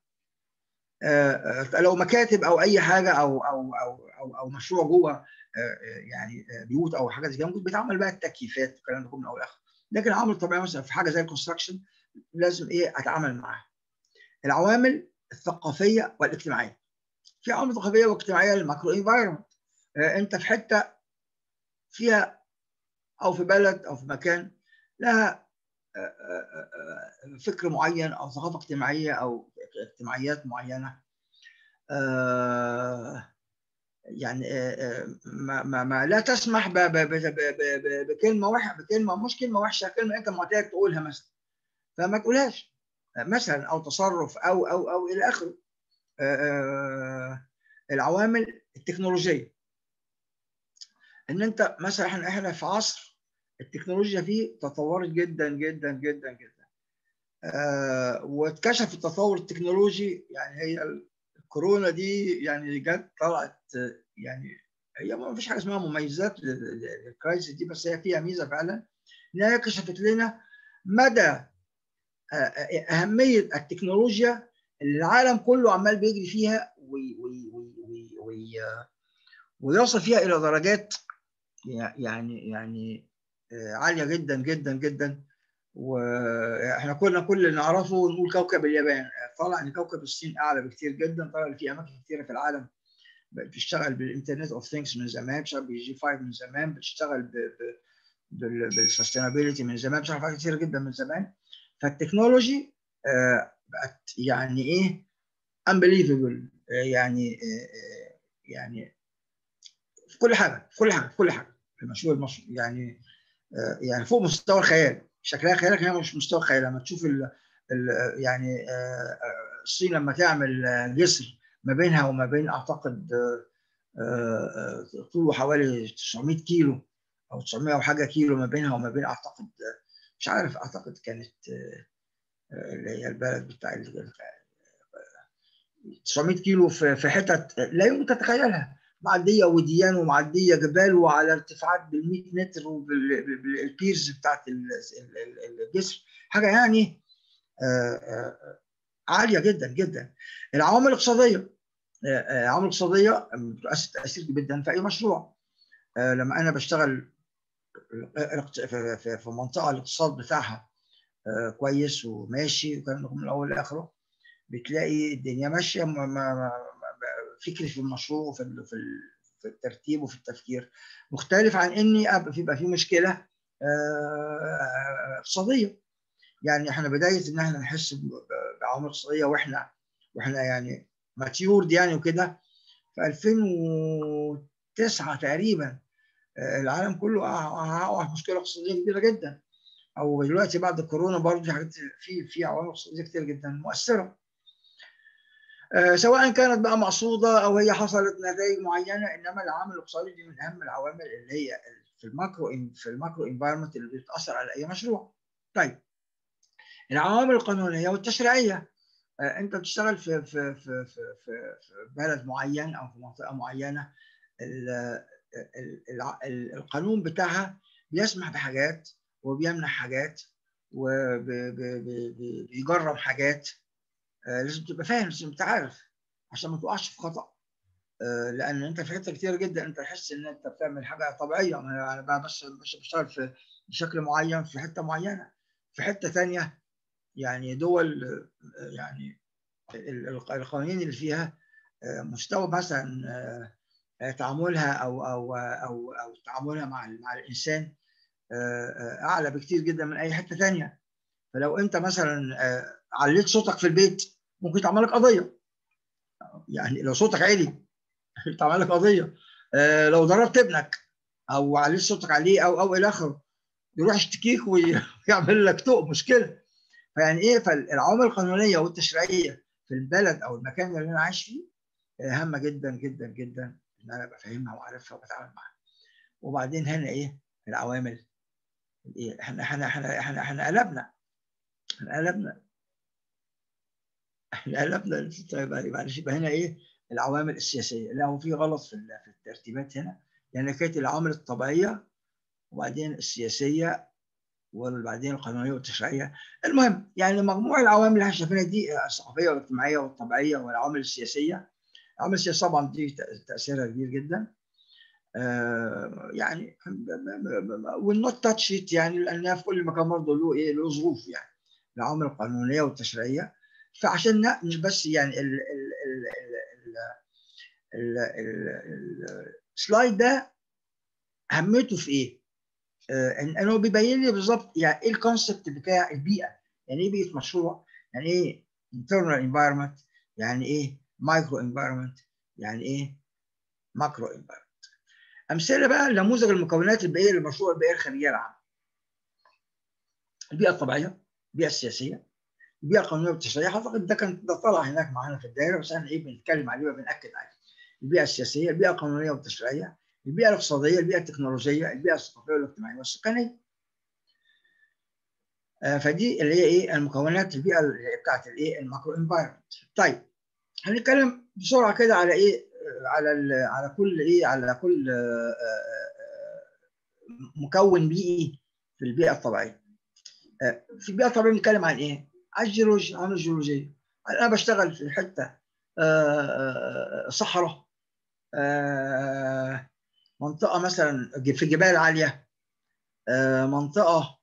لو مكاتب او اي حاجه او او او او, أو مشروع جوه يعني بيوت او حاجه زي كده ممكن بيتعمل بقى التكييفات والكلام ده كله من اول لاخر لكن العوامل الطبيعيه مثلا في حاجه زي الكونستراكشن لازم ايه اتعامل معاها العوامل الثقافيه والاجتماعيه في عوامل ثقافيه واجتماعيه للماكرو انفايرمنت انت في حته فيها او في بلد او في مكان لها فكر معين او ثقافه اجتماعيه او اجتماعيات معينه يعني ما, ما, ما لا تسمح ب ب ب ب بكلمه وحشه بكلمه مش كلمه وحشه كلمه انت معتاد تقولها مثلا فما تقولهاش مثلا او تصرف او او او الى اخره العوامل التكنولوجيه ان انت مثلا احنا احنا في عصر التكنولوجيا فيه تطورت جدا جدا جدا جدا آه واتكشف التطور التكنولوجي يعني هي الكورونا دي يعني جت طلعت يعني هي ما فيش حاجه اسمها مميزات للكرايسيس دي بس هي فيها ميزه فعلا انها كشفت لنا مدى اهميه التكنولوجيا اللي العالم كله عمال بيجري فيها وي وي وي وي ويصل فيها الى درجات يعني يعني عاليه جدا جدا جدا واحنا كنا كل اللي نعرفه نقول كوكب اليابان طلع ان كوكب الصين اعلى بكتير جدا طلع ان في اماكن كثيره في العالم بتشتغل بالانترنت اوف ثينجز من زمان بتشتغل بالجي 5 من زمان بتشتغل بالسستينابيلتي من زمان بتشتغل حاجات كتير جدا من زمان فالتكنولوجي بقت يعني ايه unbelievable يعني يعني في كل حاجه في كل حاجه في كل حاجه في المشروع المصري يعني يعني فوق مستوى الخيال شكلها خيالك هي مش مستوى الخيال لما تشوف ال ال يعني الصين لما تعمل جسر ما بينها وما بين اعتقد طوله حوالي 900 كيلو او 900 وحاجه كيلو ما بينها وما بين اعتقد مش عارف اعتقد كانت اللي هي البلد بتاع 900 كيلو في حتت لا يمكن تتخيلها معديه وديان ومعديه جبال وعلى ارتفاعات بال 100 متر وبالبيرز بتاعت الجسر حاجه يعني عاليه جدا جدا العوامل الاقتصاديه العوامل الاقتصاديه بتؤثر تاثير جدا في اي مشروع لما انا بشتغل في منطقه الاقتصاد بتاعها كويس وماشي وكان من الاول لاخره بتلاقي الدنيا ماشيه فكري في المشروع وفي في الترتيب وفي التفكير مختلف عن اني يبقى في مشكله اقتصاديه يعني احنا بدايه ان احنا نحس بعوامل اقتصاديه واحنا واحنا يعني ماتيورد يعني وكده في 2009 تقريبا العالم كله وقع في مشكله اقتصاديه كبيره جدا او دلوقتي بعد الكورونا برضه في حاجات في في عوامل اقتصاديه كتير جدا مؤثره سواء كانت بقى مقصوده او هي حصلت نتائج معينه انما العوامل الاقتصاديه دي من اهم العوامل اللي هي في الماكرو في الماكرو انفايرمنت اللي بتاثر على اي مشروع. طيب العوامل القانونيه والتشريعيه انت بتشتغل في في في في في بلد معين او في منطقه معينه القانون بتاعها بيسمح بحاجات وبيمنع حاجات وبيجرب حاجات لازم تبقى فاهم لازم تبقى عارف عشان ما تقعش في خطا لان انت في حته كتير جدا انت تحس ان انت بتعمل حاجه طبيعيه انا بقى بس بشتغل في بشكل معين في حته معينه في حته ثانيه يعني دول يعني القوانين اللي فيها مستوى مثلا تعاملها او او او او تعاملها مع مع الانسان اعلى بكتير جدا من اي حته ثانيه فلو انت مثلا عليت صوتك في البيت ممكن تعمل لك قضيه يعني لو صوتك عالي تعمل لك قضيه لو ضربت ابنك او عليت صوتك عليه او او الى اخره يروح يشتكيك ويعمل لك طوق مشكله فيعني ايه فالعوامل القانونيه والتشريعيه في البلد او المكان اللي انا عايش فيه هامه جدا جدا جدا ان انا بفهمها وعارفها وبتعامل معاها وبعدين هنا ايه العوامل ايه احنا احنا احنا احنا احنا قلبنا احنا قلبنا احنا قلبنا طيب معلش يبقى هنا ايه العوامل السياسيه لا هو في غلط في في الترتيبات هنا يعني كانت العوامل الطبيعيه وبعدين السياسيه وبعدين القانونيه والتشريعيه المهم يعني مجموع العوامل اللي احنا شايفينها دي الثقافيه والاجتماعيه والطبيعيه والعوامل السياسيه العوامل السياسيه طبعا دي تاثيرها كبير جدا آه يعني والنوت تاتش يعني لانها في كل مكان برضه له ايه له ظروف يعني العوامل القانونيه والتشريعيه فعشان مش بس يعني ال ال ال ال السلايد ده اهميته في ايه؟ آه انه بيبين لي بالظبط يعني ايه الكونسبت بتاع البيئه يعني ايه بيئه مشروع يعني ايه internal environment يعني ايه مايكرو environment يعني ايه ماكرو environment امثله بقى نموذج المكونات البيئيه للمشروع البيئيه الخارجيه العامه البيئه الطبيعيه البيئه السياسيه البيئه القانونيه والتشريعيه اعتقد ده كان ده طلع هناك معانا في الدائره بس احنا ايه بنتكلم عليه وبناكد عليه البيئه السياسيه البيئه القانونيه والتشريعيه البيئه الاقتصاديه البيئه التكنولوجيه البيئه الثقافيه والاجتماعيه والسكانيه آه فدي اللي هي ايه المكونات البيئه بتاعت الايه الماكرو انفايرمنت طيب هنتكلم بسرعه كده على ايه على على كل ايه على كل مكون بيئي في البيئه الطبيعيه في البيئه الطبيعيه بنتكلم عن ايه عن الجيولوجيا عن الجيولوجيه انا بشتغل في حته صحراء منطقه مثلا في جبال عاليه منطقه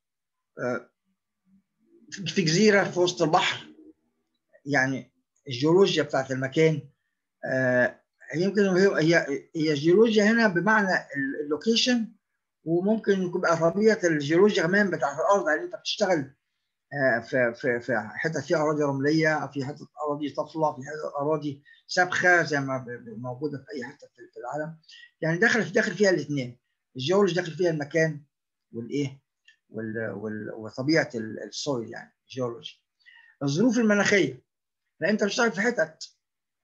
في جزيره في وسط البحر يعني الجيولوجيا بتاعت المكان يمكن هي هي هي الجيولوجيا هنا بمعنى اللوكيشن وممكن تبقى طبيعه الجيولوجيا كمان بتاعت الارض يعني انت بتشتغل في في في حتت فيها اراضي رمليه في حتت اراضي طفله في حتت اراضي سابخه زي ما موجوده في اي حته في العالم يعني داخل داخل فيها الاثنين الجيولوجي داخل فيها المكان والايه وطبيعه السويل يعني جيولوجي الظروف المناخيه فانت بتشتغل في حتت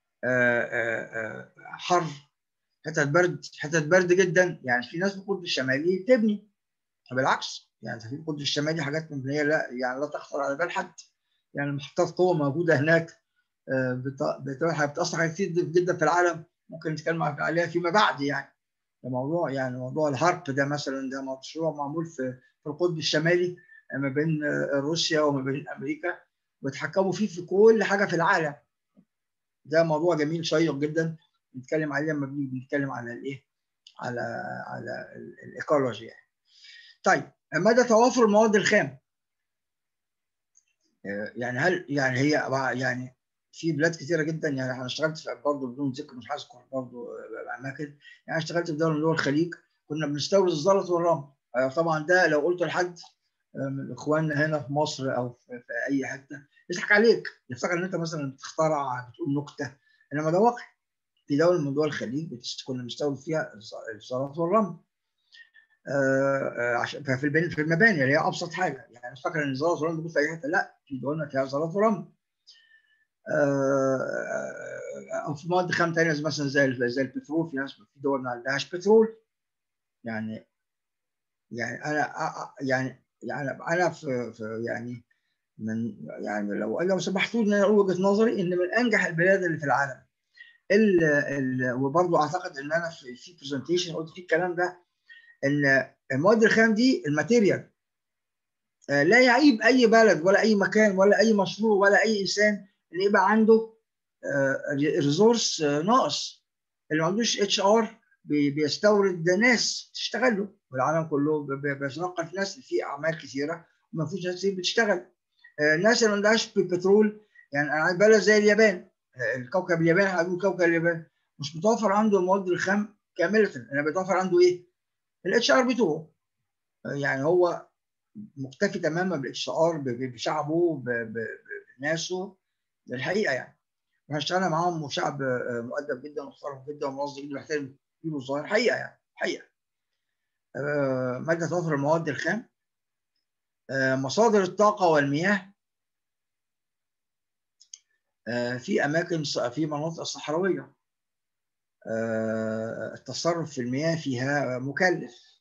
حر حتت برد حتت برد جدا يعني في ناس في القطب الشمالي تبني بالعكس يعني في القطب الشمالي حاجات مبنيه لا يعني لا تخطر على بال حد يعني محطات قوه موجوده هناك بتاثر كتير جدا في العالم ممكن نتكلم عليها فيما بعد يعني الموضوع يعني موضوع الهارب ده مثلا ده مشروع معمول في في القطب الشمالي ما بين روسيا وما بين امريكا وتحكموا فيه في كل حاجه في العالم ده موضوع جميل شيق جدا نتكلم عليه لما بنيجي بنتكلم على الايه على على الايكولوجي يعني. طيب مدى توافر المواد الخام يعني هل يعني هي يعني في بلاد كثيره جدا يعني انا اشتغلت في برضه بدون ذكر مش هذكر برضه اماكن يعني اشتغلت في دوله من دول الخليج كنا بنستورد الزلط والرمل طبعا ده لو قلت لحد من اخواننا هنا في مصر او في, في اي حته يضحك عليك يفتكر ان انت مثلا بتخترع بتقول نكته انما ده واقع في دوله من دول الخليج كنا بنستورد فيها الزلط والرمل عشان في البني في المباني اللي هي ابسط حاجه يعني مش فاكر ان الزلط والرمل موجود في اي حته لا في دولنا فيها زلط ورمل او في مواد خام ثانيه مثلا زي زي البترول في ناس في دول ما عندهاش بترول يعني يعني انا يعني يعني انا في, في يعني من يعني لو لو سمحتوا لي اقول وجهه نظري ان من انجح البلاد اللي في العالم ال ال وبرضه اعتقد ان انا في في برزنتيشن قلت فيه الكلام ده ان المواد الخام دي الماتيريال لا يعيب اي بلد ولا اي مكان ولا اي مشروع ولا اي انسان اللي يبقى عنده ريسورس ناقص اللي ما عندوش اتش ار بيستورد ناس تشتغل له والعالم كله بيتنقل ناس في اعمال كثيره وما فيش ناس كتير بتشتغل الناس اللي ما عندهاش بترول يعني بلد زي اليابان الكوكب اليابان هنقول كوكب اليابان مش متوفر عنده المواد الخام كامله انا بيتوفر عنده ايه؟ الاتش ار بتوعه يعني هو مكتفي تماما بالاتش ار بشعبه بناسه الحقيقه يعني واشتغلنا معاهم وشعب مؤدب جدا ومحترم جدا ومنظم جدا ويحترم كبير وصغير حقيقه يعني حقيقه ماده توفر المواد الخام مصادر الطاقه والمياه في اماكن في مناطق صحراويه التصرف في المياه فيها مكلف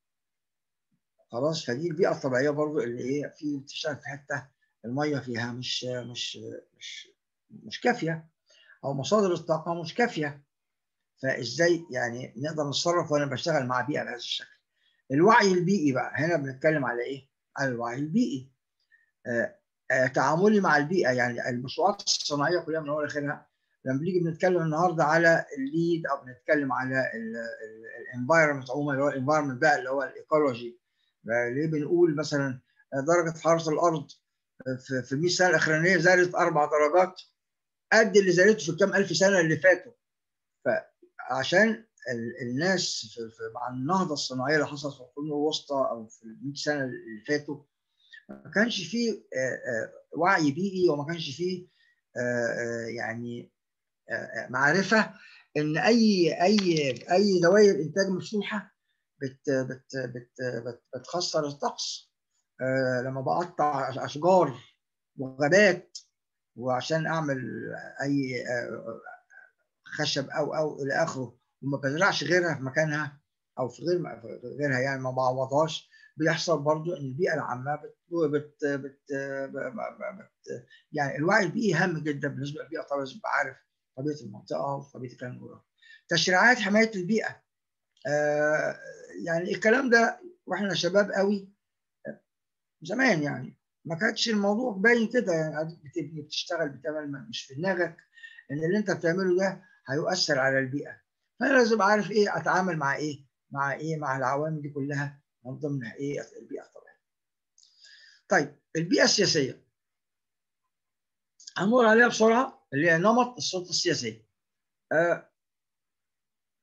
خلاص فدي البيئه الطبيعيه برضو اللي هي في بتشتغل في حته الميه فيها مش مش مش مش كافيه او مصادر الطاقه مش كافيه فازاي يعني نقدر نتصرف وانا بشتغل مع بيئه بهذا الشكل الوعي البيئي بقى هنا بنتكلم على ايه على الوعي البيئي آه آه تعاملي مع البيئه يعني المشروعات الصناعيه كلها من اول لاخرها لما بنيجي بنتكلم النهارده على الليد او بنتكلم على الانفايرمنت عموما اللي هو الانفايرمنت بقى اللي هو الايكولوجي ليه بنقول مثلا درجه حراره الارض في 100 سنه الاخرانيه زادت اربع درجات قد اللي زادته في الكام الف سنه اللي فاتوا فعشان الناس في مع النهضه الصناعيه اللي حصلت في القرون الوسطى او في ال 100 سنه اللي فاتوا ما كانش فيه وعي بيئي وما كانش فيه يعني معرفه ان اي اي اي دوائر انتاج مفتوحه بت بت بت بت بتخسر الطقس لما بقطع اشجار وغابات وعشان اعمل اي خشب او او الى اخره وما بزرعش غيرها في مكانها او في غير غيرها يعني ما بعوضهاش بيحصل برضو ان البيئه العامه بت بت بت, بت يعني الوعي البيئي هام جدا بالنسبه للبيئه طبعا لازم تبقى عارف طبيعه المنطقه وطبيعه الكلام تشريعات حمايه البيئه آه يعني الكلام ده واحنا شباب قوي زمان يعني ما كانش الموضوع باين كده يعني بتبني بتشتغل بتعمل مش في دماغك ان اللي انت بتعمله ده هيؤثر على البيئه فانا لازم عارف ايه اتعامل مع ايه مع ايه مع العوامل دي كلها من ضمن ايه البيئه الطبيعيه طيب البيئه السياسيه هنمر عليها بسرعه اللي هي نمط السلطه السياسيه آه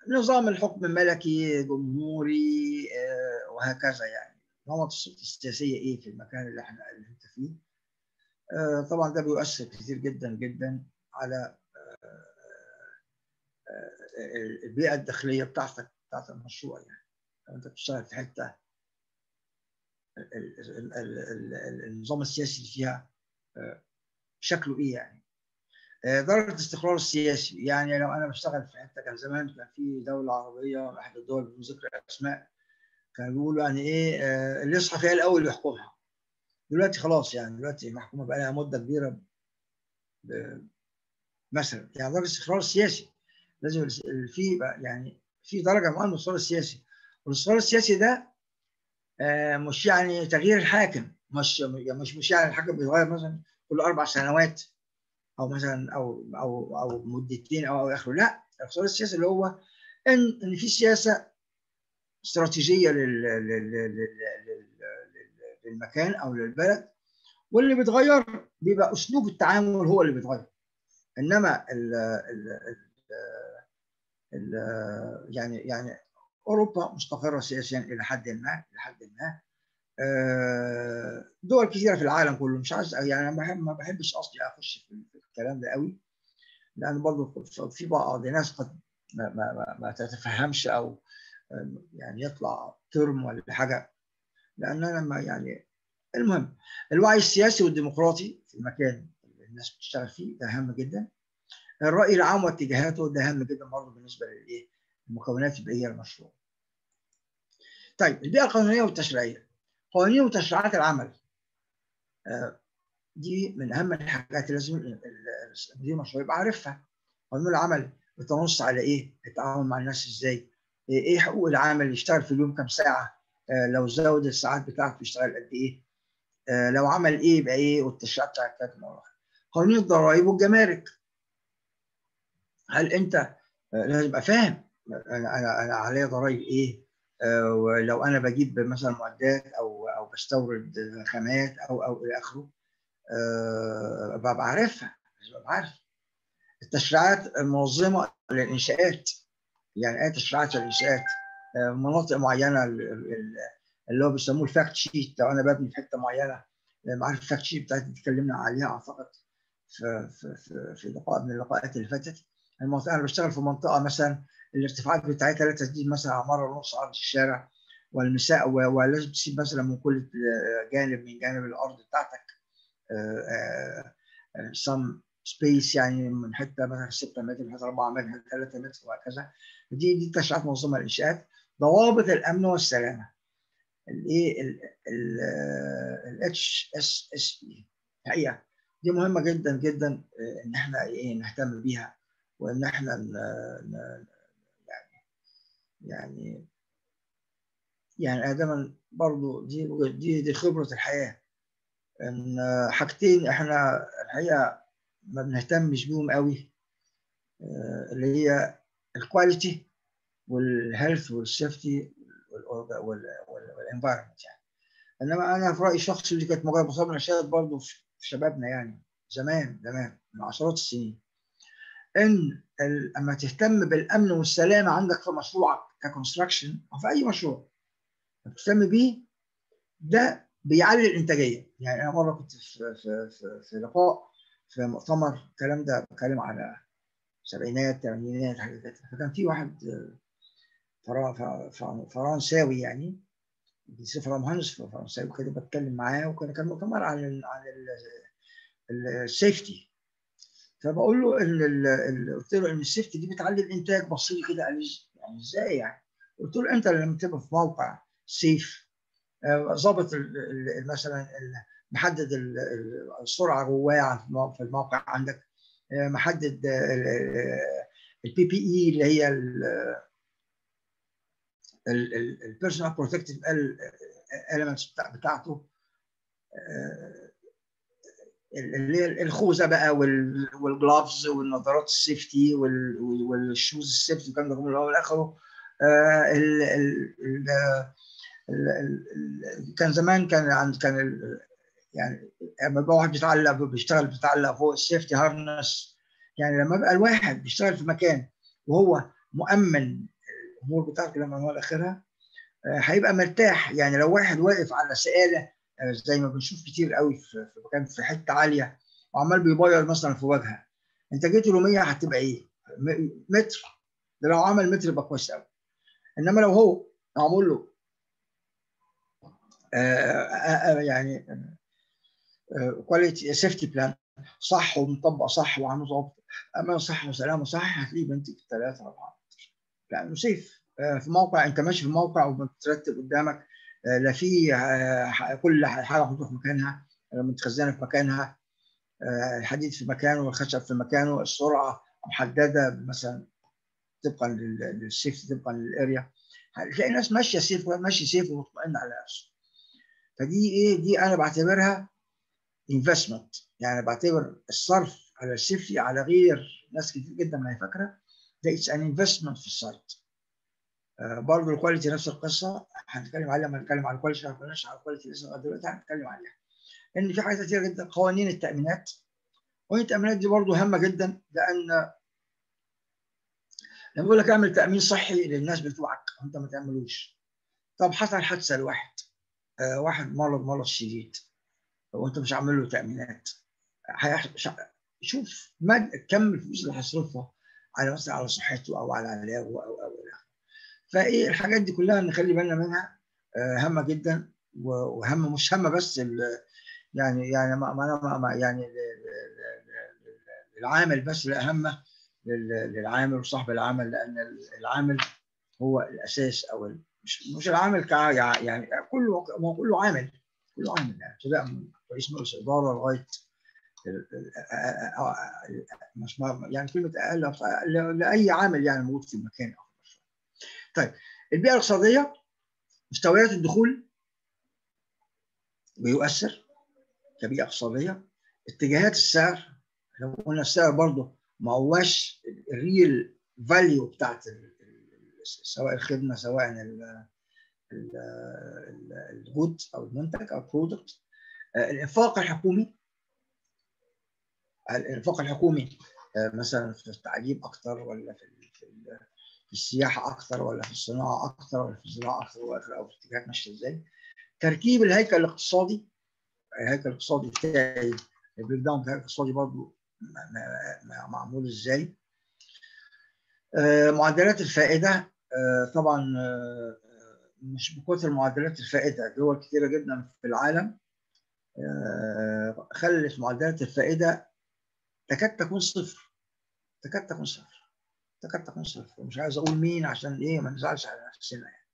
نظام الحكم الملكي جمهوري آه، وهكذا يعني نمط السلطه السياسيه ايه في المكان اللي احنا اللي انت فيه آه، طبعا ده بيؤثر كتير جدا جدا على آه، البيئه الداخليه بتاعتك بتاعت المشروع يعني لو انت بتشتغل في حته النظام السياسي اللي فيها شكله ايه يعني درجه الاستقرار السياسي يعني لو انا بشتغل في حته كان زمان كان في دوله عربيه احد الدول بدون ذكر اسماء كانوا بيقولوا يعني ايه اللي يصحى فيها الاول يحكمها دلوقتي خلاص يعني دلوقتي محكومه بقى لها مده كبيره مثلا يعني درجه الاستقرار السياسي لازم في يعني في درجه معينه من الاستقرار السياسي والاستقرار السياسي ده مش يعني تغيير الحاكم مش مش مش يعني الحاكم بيتغير مثلا كل اربع سنوات او مثلا او او او مدتين او او اخره لا الاقتصاد السياسي اللي هو ان ان في سياسه استراتيجيه لل لل للمكان او للبلد واللي بيتغير بيبقى اسلوب التعامل هو اللي بيتغير انما ال ال ال يعني يعني اوروبا مستقره سياسيا الى حد ما الى حد ما دول كثيره في العالم كله مش عايز يعني انا ما بحبش اصلي اخش في الكلام ده قوي لان برضه في بعض الناس قد ما, ما, ما تتفهمش او يعني يطلع ترم ولا حاجه لان انا ما يعني المهم الوعي السياسي والديمقراطي في المكان اللي الناس بتشتغل فيه ده هام جدا الراي العام واتجاهاته ده هام جدا برضه بالنسبه للايه المكونات البيئيه للمشروع طيب البيئه القانونيه والتشريعيه قوانين وتشريعات العمل دي من اهم الحاجات اللي لازم مدير المشروع يبقى عارفها قانون العمل بتنص على ايه التعامل مع الناس ازاي ايه حقوق العامل يشتغل في اليوم كام ساعه لو زود الساعات بتاعته يشتغل قد ايه لو عمل ايه يبقى ايه والتشريعات بتاعت قانون الضرائب والجمارك هل انت لازم ابقى فاهم انا انا انا عليا ضرائب ايه ولو انا بجيب مثلا معدات او او بستورد خامات او او الى اخره ببقى عارفها ببقى عارف التشريعات المنظمه للانشاءات يعني ايه تشريعات الانشاءات مناطق معينه اللي هو بيسموه الفاكت شيت لو انا ببني في حته معينه عارف الفاكت شيت بتاعتي اتكلمنا عليها اعتقد في في في, في لقاء من اللقاءات اللي فاتت المنطقه انا بشتغل في منطقه مثلا الارتفاعات بتاعتها لا تزيد مثلا على مره ونص ارض الشارع والمساء ولازم تسيب مثلا من كل جانب من جانب الارض بتاعتك سم سبيس يعني من حته مثلا 6 متر من حته 4 متر من 3 متر وهكذا دي دي تشريعات منظمه للانشاءات ضوابط الامن والسلامه الايه الاتش اس اس بي الحقيقه دي مهمه جدا جدا ان احنا ايه نهتم بيها وان احنا يعني يعني يعني ادما برضو دي دي دي خبره الحياه ان حاجتين احنا الحقيقه ما بنهتمش بيهم قوي اللي هي الكواليتي والهيلث والسيفتي والانفايرمنت يعني انما انا في رايي الشخصي دي كانت مجرد مصاب من الاشياء برضه في شبابنا يعني زمان زمان من عشرات السنين ان اما تهتم بالامن والسلامه عندك في مشروعك ككونستراكشن او في اي مشروع تهتم بيه ده بيعلي الانتاجيه يعني انا مره كنت في في في, في لقاء في مؤتمر الكلام ده بتكلم على سبعينات ثمانينات حاجه كده فكان في واحد فرنساوي يعني بيصير مهندس فرنساوي كده بتكلم معاه وكان كان مؤتمر عن عن السيفتي فبقول له ان قلت له ان السيفتي دي بتعلي الانتاج بص لي كده قال لي يعني ازاي يعني؟ قلت له انت لما تبقى في موقع سيف ظابط مثلا محدد السرعه جواه في الموقع عندك محدد البي بي اي اللي هي البيرسونال بروتكتيف elements بتاعته اللي هي الخوذه بقى والجلافز والنظارات السيفتي والشوز السيفتي والكلام ده كله اللي هو اخره كان زمان كان عند كان يعني لما يبقى واحد بيتعلق بيشتغل بيتعلق فوق السيفتي هارنس يعني لما يبقى الواحد بيشتغل في مكان وهو مؤمن الامور بتاعته لما هو اخرها هيبقى مرتاح يعني لو واحد واقف على سقاله زي ما بنشوف كتير قوي في مكان في حته عاليه وعمال بيبيض مثلا في وجهها انت جيت له 100 هتبقى ايه؟ متر ده لو عمل متر يبقى كويس قوي انما لو هو معمول له آآ آآ يعني كواليتي سيفتي بلان صح ومطبق صح وعامل ضابط امان صح وسلامه صح هتلاقيه بنتج ثلاثه اربعه لانه سيف في موقع انت ماشي في موقع وبترتب قدامك لا في كل حاجه محطوطه في مكانها متخزنه في مكانها الحديد في مكانه والخشب في مكانه السرعه محدده مثلا طبقا للسيفتي طبقا للاريا هتلاقي ناس ماشيه سيف ماشي سيف ومطمئن على نفسه فدي ايه دي انا بعتبرها انفستمنت يعني بعتبر الصرف على السيفتي على غير ناس كتير جدا ما هي فاكره ده اتس ان انفستمنت في السايت آه برضه الكواليتي نفس القصه هنتكلم عليها لما نتكلم على الكواليتي ما كناش على الكواليتي لسه لغايه دلوقتي هنتكلم عليها لان في حاجات كتير جدا قوانين التامينات قوانين التامينات دي برضه هامه جدا لان لما بقول لك اعمل تامين صحي للناس بتوعك وانت ما تعملوش طب حصل حادثه لواحد آه واحد مرض مرض شديد وانت مش عامل له تامينات شوف مد كم الفلوس اللي هيصرفها على مثلا على صحته او على علاجه او او الى اخره فايه الحاجات دي كلها نخلي بالنا منها آه هامه جدا وهامه مش هامه بس يعني يعني ما ما ما يعني العامل بس لا هامه للعامل وصاحب العمل لان العامل هو الاساس او مش مش العامل كع يعني كله هو كله عامل كله عامل يعني ابتداء من رئيس مجلس الاداره لغايه مش يعني كلمه اقل لاي عامل يعني موجود في المكان او طيب البيئه الاقتصاديه مستويات الدخول بيؤثر كبيئه اقتصاديه اتجاهات السعر لو قلنا السعر برضه ما هواش الريل فاليو بتاعت سواء الخدمه سواء الجود او المنتج او البرودكت الانفاق الحكومي الانفاق الحكومي مثلا في التعليم اكثر ولا في في السياحه اكثر ولا في الصناعه اكثر ولا في الزراعه اكثر او في اتجاهات ماشيه ازاي تركيب الهيكل الاقتصادي الهيكل الاقتصادي بتاعي البريك داون بتاع الاقتصادي برضه معمول ازاي معدلات الفائده طبعا مش بكثر معدلات الفائده دول كثيره جدا في العالم خلت معدلات الفائده تكاد تكون صفر تكاد تكون صفر تكاد تكون صفر مش عايز اقول مين عشان ايه ما نزعلش على نفسنا يعني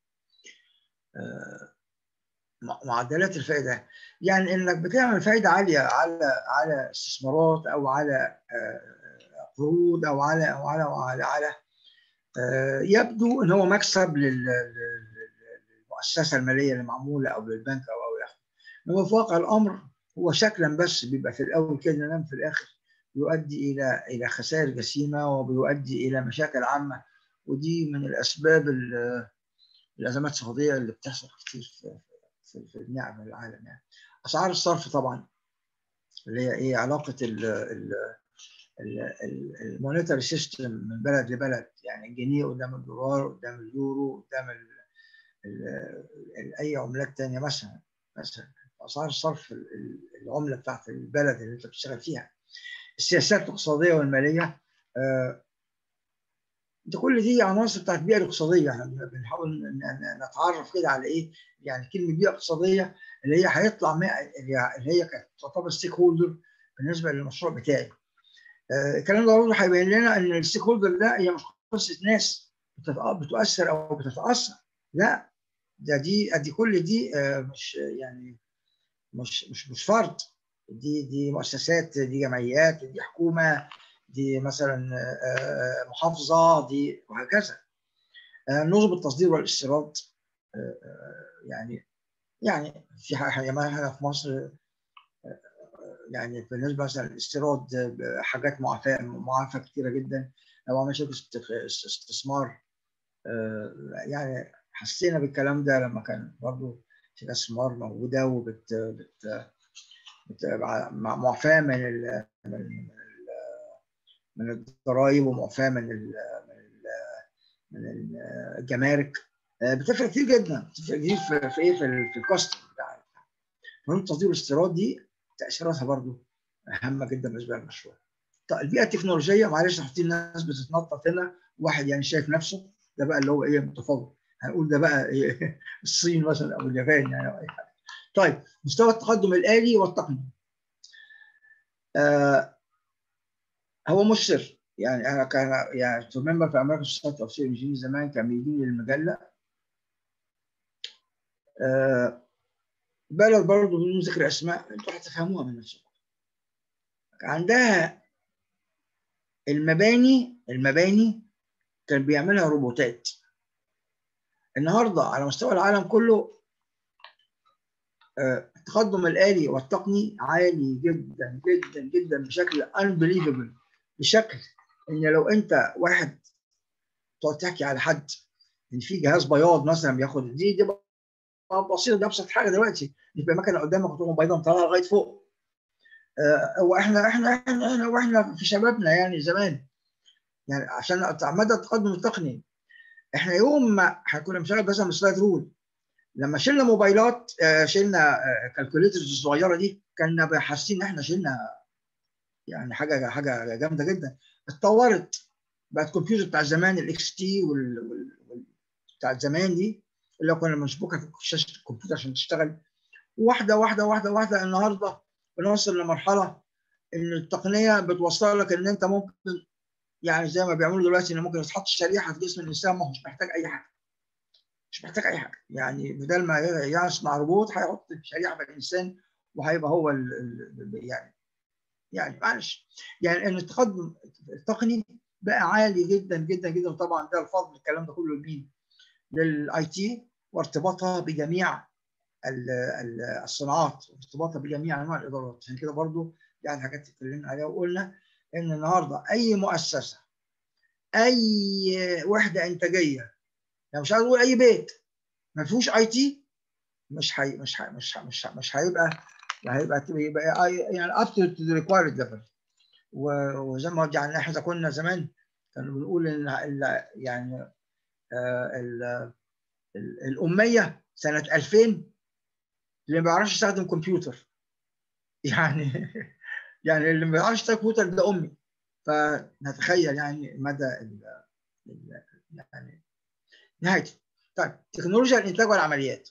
معدلات الفائده يعني انك بتعمل فائده عاليه على على استثمارات او على قروض او على او على وعلى على يبدو ان هو مكسب للمؤسسه الماليه اللي معموله او للبنك او او اخره انما في واقع الامر هو شكلا بس بيبقى في الاول كده انما في الاخر يؤدي الى الى خسائر جسيمه وبيؤدي الى مشاكل عامه ودي من الاسباب الازمات الاقتصاديه اللي بتحصل كتير في في, في النعم العالم يعني اسعار الصرف طبعا اللي هي ايه علاقه ال ال المونيتري سيستم من بلد لبلد يعني الجنيه قدام الدولار قدام اليورو قدام ال ال اي عملات تانية مثلا مثلا اسعار الصرف العمله بتاعت البلد اللي انت بتشتغل فيها السياسات الاقتصاديه والماليه آه دي كل دي عناصر بتاعت البيئه الاقتصاديه احنا بنحاول نتعرف كده على ايه يعني كلمه بيئه اقتصاديه اللي هي هيطلع اللي هي كانت تعتبر ستيك هولدر بالنسبه للمشروع بتاعي آه الكلام ده برضه هيبين لنا ان الستيك هولدر ده هي مش قصه ناس بتؤثر او بتتاثر لا ده دي دي كل دي آه مش يعني مش مش مش فرد دي دي مؤسسات دي جمعيات دي حكومه دي مثلا محافظه دي وهكذا نظم التصدير والاستيراد يعني يعني في حاجه في مصر يعني بالنسبه مثلا الاستيراد حاجات معافاه معافاه كثيره جدا لو عملنا شركه استثمار يعني حسينا بالكلام ده لما كان برضه شركه استثمار موجوده وبت بت معفاه من ال من من الضرائب ومعفاه من ال من ال من الجمارك بتفرق كتير جدا بتفرق كتير في في ايه في, في الكوست بتاع قانون التصدير والاستيراد دي تاثيراتها برضو هامه جدا بالنسبه للمشروع. طيب البيئه التكنولوجيه معلش حاطين ناس بتتنطط هنا واحد يعني شايف نفسه ده بقى اللي هو ايه متفوق هنقول ده بقى إيه الصين مثلا او اليابان يعني او اي حاجه. طيب مستوى التقدم الالي والتقني. آه هو مش سر يعني انا كان يعني تو ممبر في امريكان سوسايتي اوف انجينير زمان كان بيجيني المجله آه بلد برضه بدون ذكر اسماء انتوا هتفهموها من نفسكم عندها المباني المباني كان بيعملها روبوتات النهارده على مستوى العالم كله آه التقدم الآلي والتقني عالي جدا جدا جدا بشكل unbelievable بشكل ان لو انت واحد تقعد تحكي على حد ان في جهاز بياض مثلا بياخد دي دي بسيطه ده ابسط حاجه دلوقتي يبقى مكنه قدامك وتقوم بيضه مطلعها لغايه فوق آه واحنا احنا احنا احنا واحنا في شبابنا يعني زمان يعني عشان مدى التقدم التقني احنا يوم ما هنكون مشغل مثلا سلايد رول لما شلنا موبايلات آه شلنا آه كالكوليترز الصغيره دي كنا حاسين ان احنا شلنا يعني حاجه حاجه جامده جدا اتطورت بقت كمبيوتر بتاع زمان الاكس تي وال... وال... بتاع زمان دي اللي كنا بنشبكها في شاشه الكمبيوتر عشان تشتغل واحده واحده واحده واحده النهارده بنوصل لمرحله ان التقنيه بتوصل لك ان انت ممكن يعني زي ما بيعملوا دلوقتي ان ممكن يتحط شريحه في جسم الانسان ما هوش محتاج اي حاجه مش محتاج اي حاجه يعني بدل ما يصنع روبوت هيحط شريحه في الانسان وهيبقى هو ال ال يعني يعني معلش يعني ان التقدم التقني بقى عالي جدا جدا جدا وطبعا ده الفضل الكلام ده كله لمين؟ للاي تي وارتباطها بجميع الصناعات وارتباطها بجميع انواع الادارات عشان كده برضو يعني حاجات اتكلمنا عليها وقلنا ان النهارده اي مؤسسه اي وحده انتاجيه يعني مش عايز اقول اي بيت ما فيهوش اي تي مش هي مش هي مش هي مش هي مش هيبقى هيبقى يبقى يعني اب تو ذا ريكوايرد ليفل وزي ما يعني احنا كنا زمان كانوا بنقول ان يعني ال ال الاميه سنه 2000 اللي ما بيعرفش يستخدم كمبيوتر يعني يعني اللي ما بيعرفش يستخدم كمبيوتر ده امي فنتخيل يعني مدى ال ال يعني نهايته طيب تكنولوجيا الانتاج والعمليات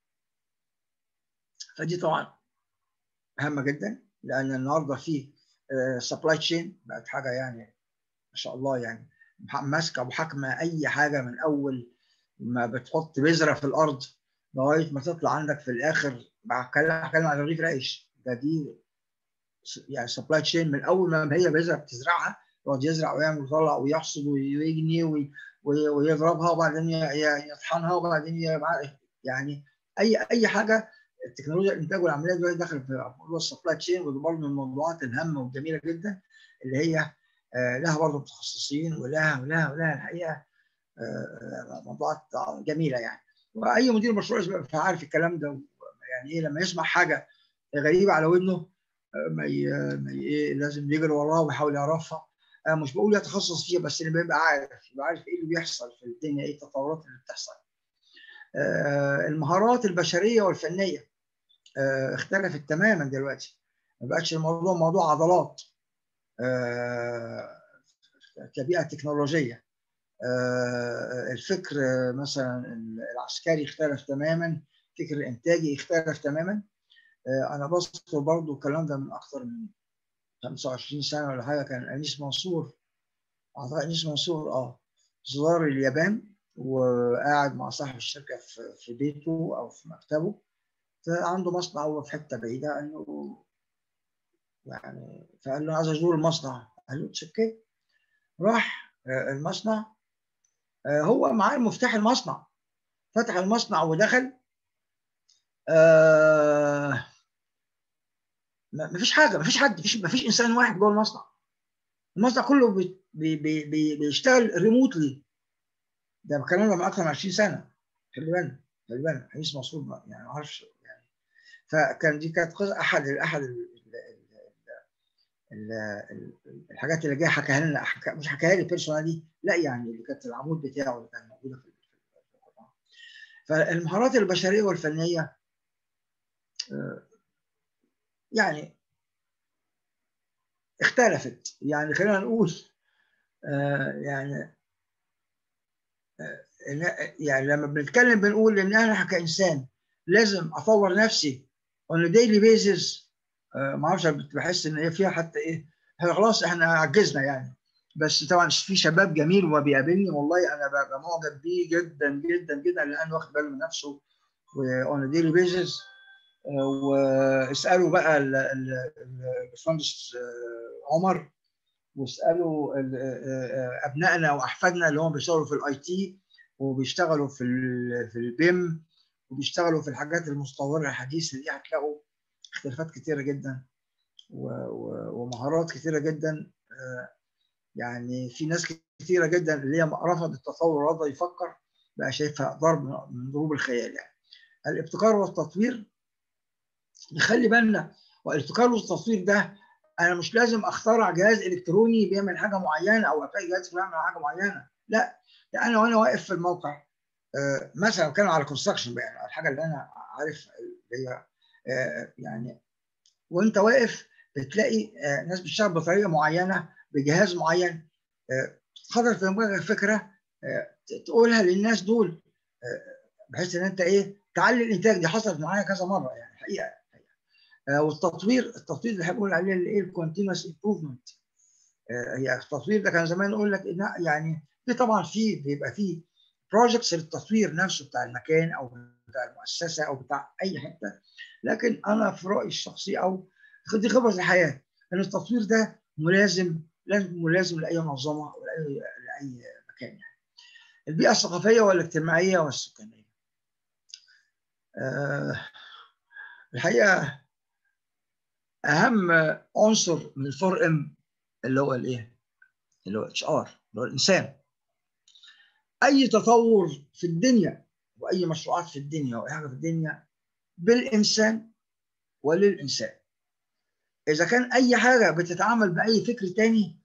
فدي طبعا هامه جدا لان النهارده في سبلاي تشين بقت حاجه يعني ما شاء الله يعني ماسكه وحاكمه اي حاجه من اول ما بتحط بذره في الارض لغايه ما تطلع عندك في الاخر بتكلم عن رغيف العيش ده دي يعني سبلاي تشين من اول ما هي بذره بتزرعها يقعد يزرع ويعمل ويطلع ويحصد ويجني ويضربها وبعدين يطحنها وبعدين يعني اي اي حاجه التكنولوجيا الانتاج والعمليات دلوقتي داخل في موضوع السبلاي تشين ودي برضه من الموضوعات الهامه والجميله جدا اللي هي لها برضه متخصصين ولها ولها ولها الحقيقه موضوعات جميله يعني واي مدير مشروع يبقى عارف الكلام ده يعني ايه لما يسمع حاجه غريبه على ودنه ما ي... ما ي... إيه لازم يجري وراها ويحاول يعرفها انا مش بقول يتخصص فيها بس اللي بيبقى عارف يبقى عارف ايه اللي بيحصل في الدنيا ايه التطورات اللي بتحصل آه المهارات البشريه والفنيه آه اختلفت تماما دلوقتي ما بقتش الموضوع موضوع عضلات آه كبيئه تكنولوجيه آه الفكر مثلا العسكري اختلف تماما الفكر الانتاجي اختلف تماما آه انا بذكر برضو الكلام ده من اكثر من 25 سنه ولا حاجه كان انيس منصور اعتقد انيس منصور اه زار اليابان وقاعد مع صاحب الشركه في, في بيته او في مكتبه فعنده مصنع هو في حته بعيده قال له يعني فقال له عايز ازور المصنع قال له اوكي راح المصنع هو معاه مفتاح المصنع فتح المصنع ودخل آه ما فيش حاجه ما فيش حد مفيش ما فيش انسان واحد جوه المصنع المصنع كله بي بي بي بيشتغل ريموتلي ده الكلام ده من اكثر من 20 سنه خلي بالك خلي بالك حديث منصور يعني ما اعرفش يعني فكان دي كانت قصه احد احد الحاجات اللي جايه حكاها لنا حكا مش حكاها لي بيرسونالي لا يعني اللي كانت العمود بتاعه اللي كان موجوده في القرآن فالمهارات البشريه والفنيه يعني اختلفت يعني خلينا نقول يعني يعني لما بنتكلم بنقول ان انا كانسان لازم اطور نفسي on a daily basis ما اعرفش بحس ان هي فيها حتى ايه احنا خلاص احنا عجزنا يعني بس طبعا في شباب جميل وما بيقابلني والله انا ببقى معجب بيه جدا جدا جدا لانه واخد باله من نفسه on a daily basis واسالوا بقى الباشمهندس عمر واسالوا ابنائنا واحفادنا اللي هم بيشتغلوا في الاي تي وبيشتغلوا في في البيم وبيشتغلوا في الحاجات المتطوره الحديثه دي هتلاقوا اختلافات كتيره جدا ومهارات كتيره جدا يعني في ناس كتيره جدا اللي هي رفض التطور ورفض يفكر بقى شايفها ضرب من ضروب الخيال يعني الابتكار والتطوير نخلي بالنا والابتكار والتطوير ده انا مش لازم اخترع جهاز الكتروني بيعمل حاجه معينه او الاقي جهاز بيعمل حاجه معينه لا ده انا وانا واقف في الموقع آه مثلا بتكلم على كونستراكشن يعني الحاجه اللي انا عارفها اللي هي آه يعني وانت واقف بتلاقي آه ناس بتشتغل بطريقه معينه بجهاز معين خطر في دماغك فكره تقولها للناس دول بحيث ان انت ايه تعلي الانتاج دي حصلت معايا كذا مره يعني حقيقه والتطوير التطوير اللي بنقول عليه الايه الكونتينوس امبروفمنت هي التطوير ده كان زمان يقول لك يعني في طبعا في بيبقى في بروجكتس للتطوير نفسه بتاع المكان او بتاع المؤسسه او بتاع اي حته لكن انا في رايي الشخصي او دي خبره الحياه ان التطوير ده ملازم لازم ملازم لاي منظمه او لاي لاي مكان يعني البيئه الثقافيه والاجتماعيه والسكانيه أه الحقيقه اهم عنصر من الفور ام اللي هو الايه اللي هو اتش ار اللي هو الانسان اي تطور في الدنيا واي مشروعات في الدنيا واي حاجه في الدنيا بالانسان وللانسان اذا كان اي حاجه بتتعامل باي فكر تاني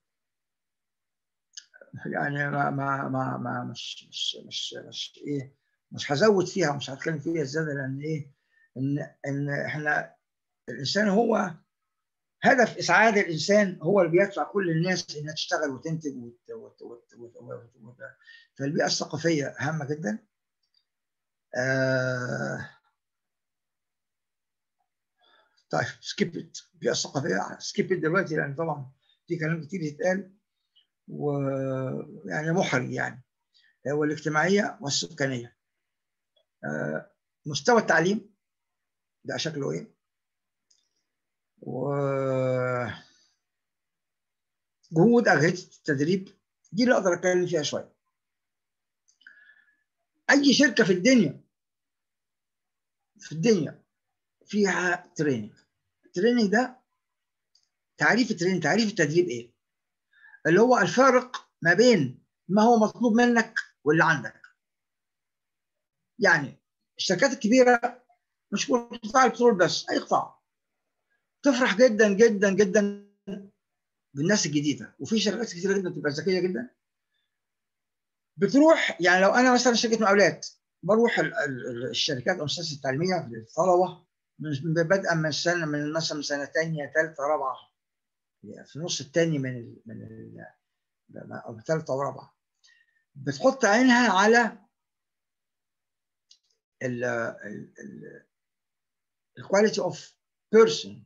يعني ما ما ما, ما مش مش مش مش ايه مش هزود فيها ومش هتكلم فيها زياده لان ايه ان ان احنا الانسان هو هدف اسعاد الانسان هو اللي بيدفع كل الناس انها تشتغل وتنتج وت... وت... وت... وت... وت... وت... فالبيئه الثقافيه هامه جدا آه... طيب سكيب ات البيئه الثقافيه سكيب ات دلوقتي لان طبعا في كلام كتير يتقال ويعني محرج يعني والاجتماعيه والسكانيه آه... مستوى التعليم ده شكله ايه و جهود اجهزه التدريب دي اللي اقدر اتكلم فيها شويه اي شركه في الدنيا في الدنيا فيها تريننج التريننج ده تعريف التريننج تعريف التدريب ايه اللي هو الفارق ما بين ما هو مطلوب منك واللي عندك يعني الشركات الكبيره مش قطاع البترول بس اي قطاع تفرح جدا جدا جدا بالناس الجديده وفي شركات كتيره جدا بتبقى ذكيه جدا بتروح يعني لو انا مثلا شركه مقاولات بروح الشركات المؤسسات التعليميه للطلبه من بدءا من سنه من مثلا من سنه ثانيه ثالثه رابعه يعني في النص الثاني من ال من ال او ثالثه ورابعه بتحط عينها على ال الكواليتي اوف بيرسون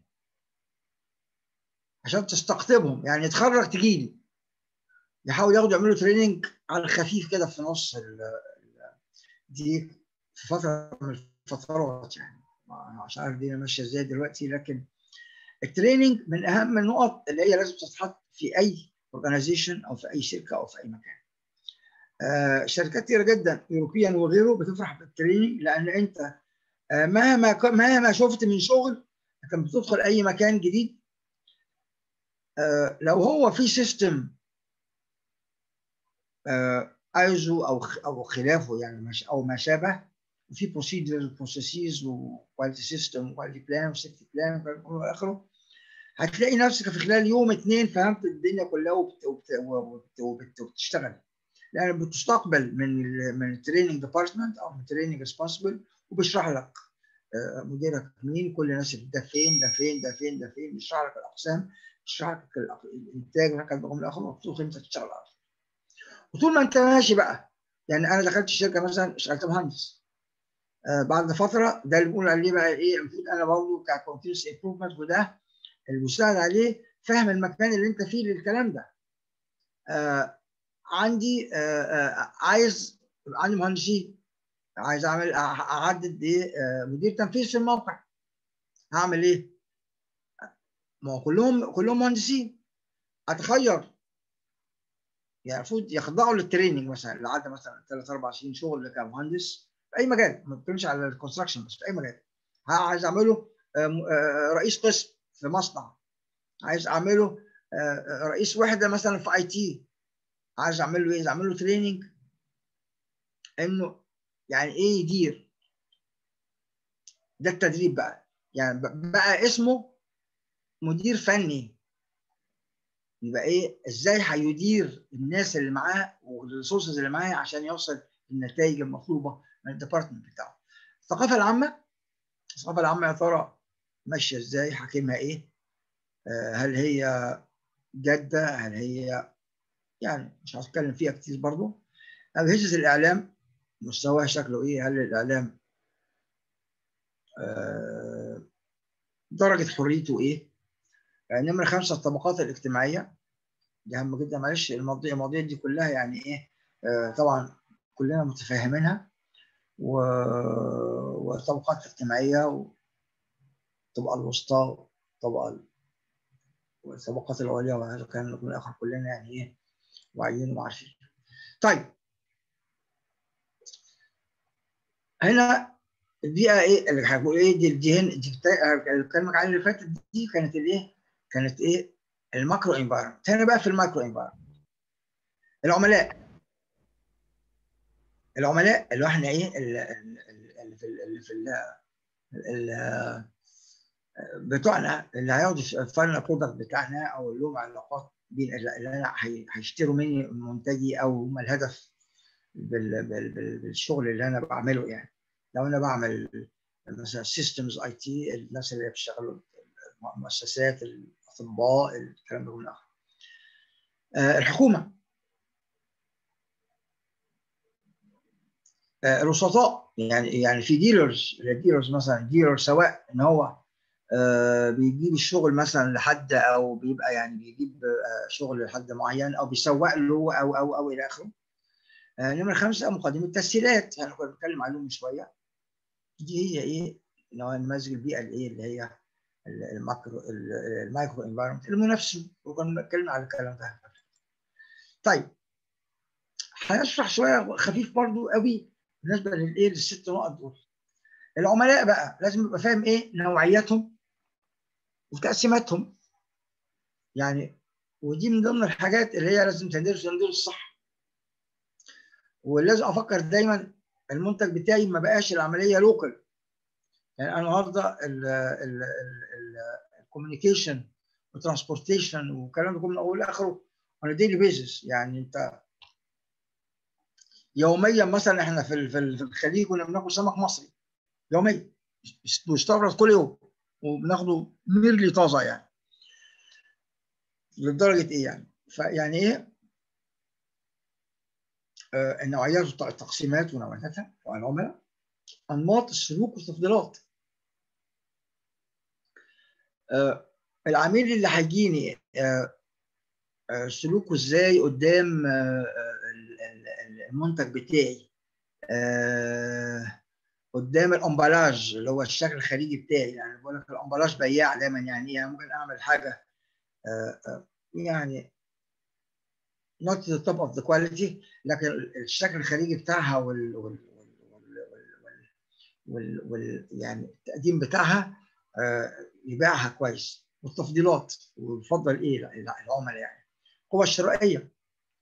عشان تستقطبهم يعني يتخرج تجي لي يحاول ياخدوا يعملوا تريننج على الخفيف كده في نص ال دي في فتره من الفترات يعني مش عارف دي ماشيه ازاي دلوقتي لكن التريننج من اهم النقط اللي هي لازم تتحط في اي اورجانيزيشن او في اي شركه او في اي مكان. آه شركات كتيره جدا اوروبيا وغيره بتفرح بالتريننج لان انت آه مهما مهما شفت من شغل لكن بتدخل اي مكان جديد آه لو هو في سيستم ايزو او او خلافه يعني مش او ما شابه وفي بروسيدرز وبروسيسز وكواليتي سيستم وكواليتي بلان وسيفتي بلان والى اخره هتلاقي نفسك في خلال يوم اتنين فهمت الدنيا كلها وبت... وبت... وبت... وبت... وبتشتغل لان بتستقبل من ال... من التريننج ديبارتمنت او من التريننج ريسبونسبل وبيشرح لك مديرك مين كل الناس ده فين ده فين ده فين ده فين بيشرح لك الاقسام بيشرح لك الانتاج من الاخر مبسوط انت تشتغل على وطول ما انت ماشي بقى يعني انا دخلت الشركه مثلا اشتغلت مهندس آه بعد فتره ده اللي بنقول عليه بقى ايه المفروض انا برضه ككونتينوس امبروفمنت وده اللي بيشتغل عليه فاهم المكان اللي انت فيه للكلام ده آه عندي آه آه عايز عندي مهندسين عايز اعمل اعدد ايه آه مدير تنفيذ في الموقع هعمل ايه؟ ما هو كلهم كلهم مهندسين اتخير يعني المفروض يخضعوا للتريننج مثلا اللي عدى مثلا ثلاث اربع سنين شغل كمهندس في اي مجال ما بتكلمش على الكونستراكشن بس في اي مجال عايز اعمله رئيس قسم في مصنع عايز اعمله رئيس وحده مثلا في اي تي عايز اعمل له ايه؟ اعمل له تريننج انه يعني ايه يدير ده التدريب بقى يعني بقى اسمه مدير فني يبقى ايه ازاي هيدير الناس اللي معاه والريسورسز اللي معاه عشان يوصل للنتائج المطلوبه من الديبارتمنت بتاعه الثقافه العامه الثقافه العامه يا ترى ماشيه ازاي حاكمها ايه آه هل هي جاده هل هي يعني مش هتكلم فيها كتير برضه اجهزه الاعلام مستواها شكله ايه هل الاعلام آه درجه حريته ايه نمرة خمسة الطبقات الاجتماعية دي أهم جدا معلش المواضيع المواضيع دي كلها يعني إيه آه طبعا كلنا متفاهمينها و... والطبقات الاجتماعية والطبقة الوسطى والطبقة والطبقات العليا وهذا كان من الآخر كلنا يعني إيه واعيين وعارفين طيب هنا البيئة إيه اللي هقول إيه دي دي هنا دي الكلمة عن اللي فاتت دي كانت الإيه كانت ايه الماكرو انفايرمنت هنا بقى في الماكرو انفايرمنت العملاء العملاء اللي احنا ايه اللي في اللي في اللي بتوعنا اللي هياخدوا الفاينل برودكت بتاعنا او اللي لهم علاقات بين اللي انا هيشتروا مني منتجي او هم الهدف بالشغل اللي انا بعمله يعني لو انا بعمل مثلا سيستمز اي تي الناس اللي بيشتغلوا مؤسسات الاطباء الكلام ده كله آه الحكومه آه الوسطاء يعني يعني في ديلرز ديلرز مثلا ديلر سواء ان هو آه بيجيب الشغل مثلا لحد او بيبقى يعني بيجيب آه شغل لحد معين او بيسوق له او او او الى اخره. آه نمره خمسه مقدمه التسهيلات احنا كنا بنتكلم عليهم من شويه. دي هي ايه؟ نماذج البيئه الايه اللي هي الماكرو المايكرو انفايرمنت المنافسه وكنا بنتكلم على الكلام ده طيب هنشرح شويه خفيف برضو قوي بالنسبه للايه للست نقط دول العملاء بقى لازم يبقى فاهم ايه نوعياتهم وتقسيماتهم يعني ودي من ضمن الحاجات اللي هي لازم تندرس تندرس صح ولازم افكر دايما المنتج بتاعي ما بقاش العمليه لوكال يعني انا النهارده الكوميونيكيشن والترانسبورتيشن والكلام ده كله من اوله لاخره on a daily basis يعني انت يوميا مثلا احنا في في الخليج كنا بناكل سمك مصري يوميا بيستورد كل يوم وبناخده ميرلي طازه يعني لدرجه ايه يعني فيعني ايه آه النوعيات التقسيمات ونوعياتها والعملاء انماط السلوك والتفضيلات آه العميل اللي هيجيني آه آه سلوكه ازاي قدام المنتج بتاعي قدام الامبلاج اللي هو الشكل الخارجي بتاعي يعني بقول لك الامبلاج بياع دايما يعني يعني ممكن اعمل حاجه يعني not to the top of the quality لكن الشكل الخارجي بتاعها وال, وال وال, وال يعني التقديم بتاعها يبيعها كويس والتفضيلات ويفضل ايه العملاء يعني القوى الشرائيه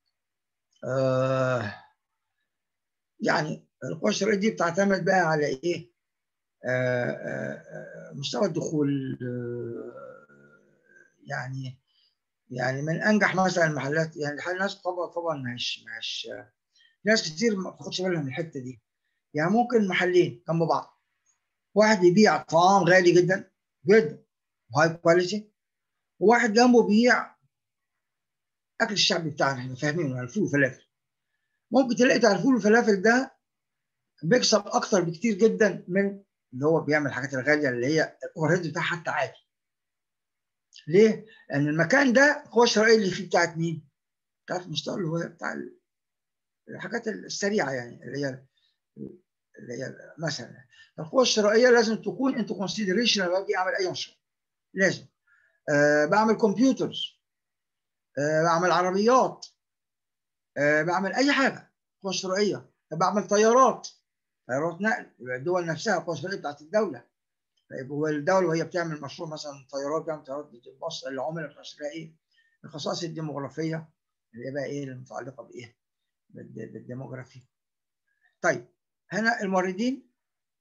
آه يعني القوى الشرائيه دي بتعتمد بقى على ايه آه آه مستوى الدخول يعني يعني من انجح مثلا المحلات يعني الناس طبعا طبعا مش مش ناس كتير ما بتاخدش بالها من الحته دي يعني ممكن محلين جنب بعض واحد بيبيع طعام غالي جدا جدا هاي كواليتي وواحد جنبه بيبيع اكل الشعبي بتاعنا احنا فاهمينه الفول والفلافل ممكن تلاقي بتاع الفول والفلافل ده بيكسب اكتر بكتير جدا من اللي هو بيعمل الحاجات الغاليه اللي هي الاوفر هيد بتاعها حتى عالي ليه؟ لان المكان ده القوه الشرائيه اللي فيه بتاعت مين؟ بتاعت المستوى اللي هو بتاع الحاجات السريعه يعني اللي هي اللي هي مثلا القوه الشرائيه لازم تكون انت كونسيدريشن لما باجي اعمل اي مشروع لازم أه بعمل كمبيوترز أه بعمل عربيات أه بعمل اي حاجه قوه شرائيه بعمل طيارات طيارات نقل الدول نفسها القوه الشرائيه بتاعت الدوله طيب هو الدوله وهي بتعمل مشروع مثلا طيارات بتعمل طيارات بتبص العملاء بتاعتها ايه؟ الخصائص الديموغرافيه اللي هي بقى ايه المتعلقه بايه؟ بالديموغرافي. طيب هنا الموردين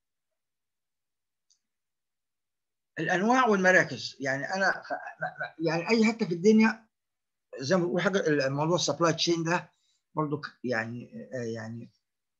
الانواع والمراكز يعني انا يعني اي حته في الدنيا زي ما بقول حاجه الموضوع السبلاي تشين ده برضو يعني يعني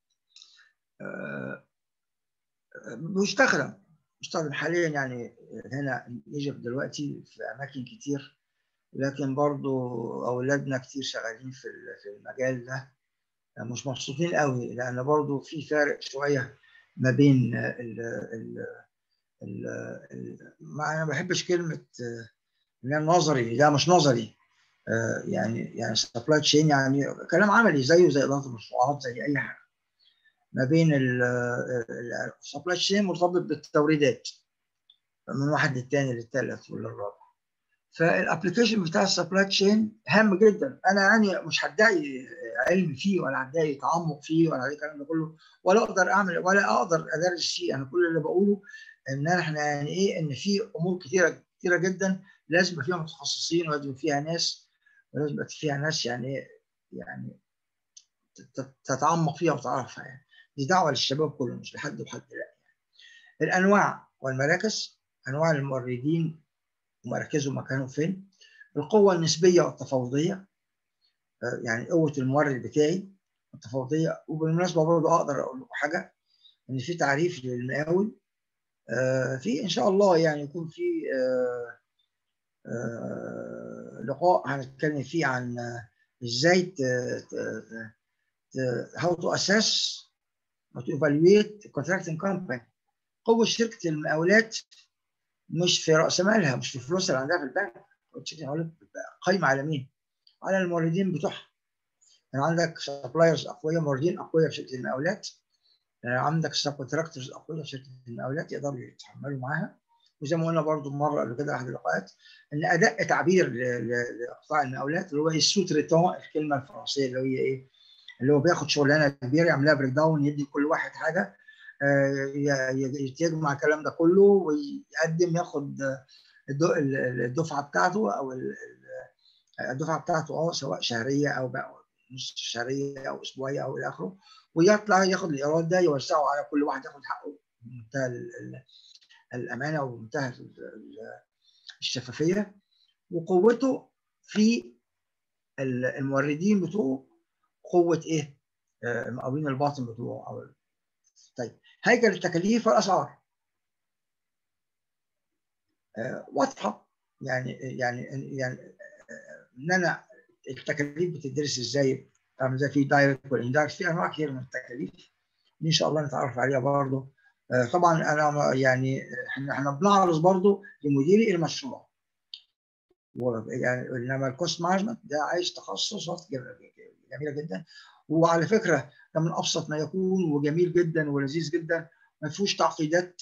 بيستخدم بيستخدم حاليا يعني هنا ايجيبت دلوقتي في اماكن كتير لكن برضو اولادنا كتير شغالين في في المجال ده مش مبسوطين قوي لان برضو في فارق شويه ما بين ال ال ال ما انا ما بحبش كلمه اللي هي نظري لا مش نظري يعني يعني سبلاي تشين يعني كلام عملي زيه زي اداره المشروعات زي اي حاجه ما بين السبلاي تشين مرتبط بالتوريدات من واحد للثاني للثالث وللرابع فالابلكيشن بتاع السبلاي تشين هام جدا انا يعني مش هدعي علم فيه ولا هدعي تعمق فيه ولا الكلام ده كله ولا اقدر اعمل ولا اقدر ادرس فيه انا كل اللي بقوله ان احنا يعني ايه ان في امور كثيره كثيره جدا لازم يبقى فيها متخصصين ولازم فيها ناس ولازم يبقى فيها ناس يعني يعني تتعمق فيها وتعرفها يعني دي دعوه للشباب كله مش لحد وحد لا يعني. الانواع والمراكز انواع الموردين ومراكزهم مكانهم فين القوه النسبيه والتفاوضيه يعني قوه المورد بتاعي التفاوضيه وبالمناسبه برضه اقدر اقول لكم حاجه ان في تعريف للمقاول في ان شاء الله يعني يكون في لقاء هنتكلم فيه عن ازاي how to assess how to evaluate contracting company قوة شركة المقاولات مش في رأس مالها مش في الفلوس اللي عندها في البنك شركة المقاولات قايمة على مين؟ على الموردين بتوعها يعني عندك سبلايرز أقوياء موردين أقوياء في شركة المقاولات عندك سب كونتراكتورز أقوياء في شركة المقاولات يقدروا يتحملوا معاها وزي ما قلنا برضو مره قبل كده احد اللقاءات ان اداء تعبير لقطاع المقاولات اللي هو السوت ريتون الكلمه الفرنسيه اللي هي ايه؟ اللي هو بياخد شغلانه كبيره يعملها بريك داون يدي كل واحد حاجه يجمع الكلام ده كله ويقدم ياخد الدفعه بتاعته او الدفعه بتاعته اه سواء شهريه او نص شهريه او اسبوعيه او الى اخره ويطلع ياخد الايراد ده يوزعه على كل واحد ياخد حقه بمنتهى الامانه ومنتهى الشفافيه وقوته في الموردين بتوعه قوه ايه؟ المقاولين الباطن بتوعه او طيب هيكل التكاليف والاسعار واضحه يعني يعني يعني ان انا التكاليف بتدرس ازاي تعمل ازاي في دايركت والاندايركت في انواع كثير من التكاليف دي ان شاء الله نتعرف عليها برضه طبعا انا يعني احنا احنا بنعرض برضه لمديري المشروع يعني انما الكوست مانجمنت ده عايز تخصصات جميله جدا وعلى فكره ده من ابسط ما يكون وجميل جدا ولذيذ جدا ما فيهوش تعقيدات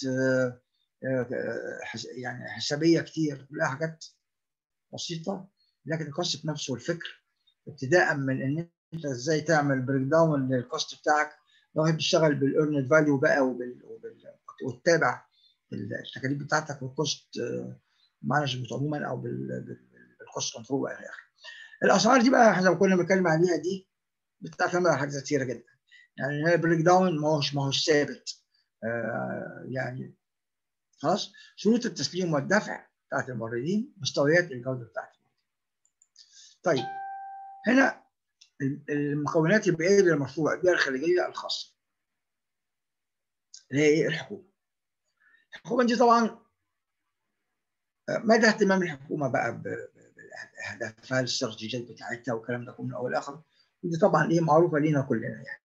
يعني حسابيه كتير كلها حاجات بسيطه لكن الكوست نفسه والفكر ابتداء من ان انت ازاي تعمل بريك داون للكوست بتاعك لو هي بتشتغل بالارند فاليو بقى وبال, وبال... وتتابع التكاليف بتاعتك والكوست مانجمنت عموما او بالكوست كنترول والى اخره. الاسعار دي بقى احنا كنا بنتكلم عليها دي بتعتمد على حاجات كتيره جدا. يعني البريك داون ما هوش ما هوش ثابت. آه يعني خلاص شروط التسليم والدفع بتاعت الموردين مستويات الجوده بتاعت طيب هنا المكونات البيئيه للمشروع البيئه الخارجيه الخاصه اللي هي ايه الحكومه الحكومه دي طبعا مدى اهتمام الحكومه بقى باهدافها الاستراتيجيات بتاعتها والكلام ده كله من اول لاخر ودي طبعا ايه معروفه لينا كلنا يعني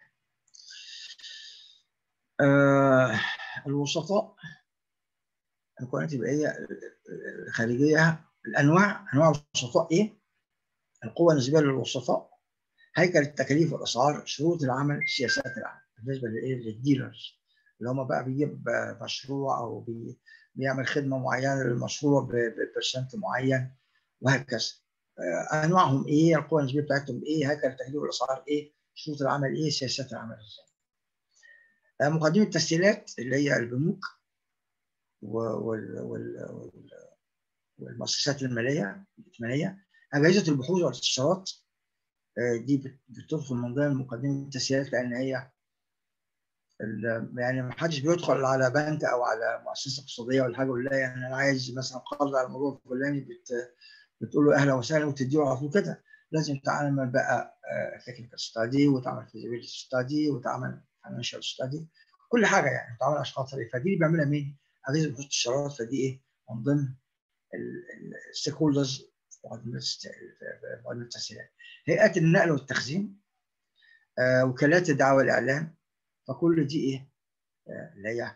آه الوسطاء المكونات البيئيه الخارجيه الانواع انواع الوسطاء ايه؟ القوه النسبيه للوسطاء هيكل التكاليف والاسعار شروط العمل سياسات العمل بالنسبه للايه للديلرز اللي هم بقى بيجيب مشروع او بي بيعمل خدمه معينه للمشروع ببرسنت معين وهكذا انواعهم ايه القوى النسبيه بتاعتهم ايه هيكل التكاليف والاسعار ايه شروط العمل ايه سياسات العمل ازاي مقدمه التسهيلات اللي هي البنوك والمؤسسات الماليه الائتمانيه اجهزه البحوث والاستشارات دي بتدخل من ضمن مقدمه التسهيلات لان هي يعني ما حدش بيدخل على بنك او على مؤسسه اقتصاديه ولا حاجه يقول لها يعني انا عايز مثلا قرض على الموضوع الفلاني بت بتقول له اهلا وسهلا وتديه على طول كده لازم تعمل بقى تكنيكال ستادي وتعمل فيزيبيليتي ستادي وتعمل فاينانشال ستادي كل حاجه يعني تعمل اشخاص فدي اللي بيعملها مين؟ اجهزه بحوث الشراط فدي ايه؟ من ضمن الستيك هولدرز مقدمه التسهيلات هيئات النقل والتخزين آه، وكالات الدعوه والاعلان فكل دي ايه؟ آه، اللي هي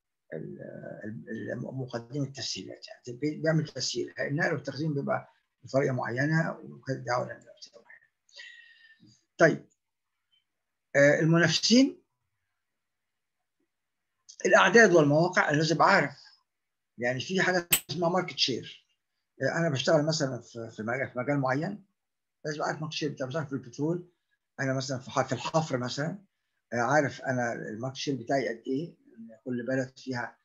مقدمه التسهيلات يعني بيعمل تسهيل النقل والتخزين بيبقى بطريقه معينه وكالات الدعوه والاعلان بطريقه معينه. طيب آه، المنافسين الاعداد والمواقع انا لازم اعرف يعني في حاجه اسمها ماركت شير انا بشتغل مثلا في مجال في مجال معين لازم اعرف ماركت شير بتاعي بشتغل في البترول انا مثلا في الحفر مثلا عارف انا الماركت شير بتاعي قد ايه كل بلد فيها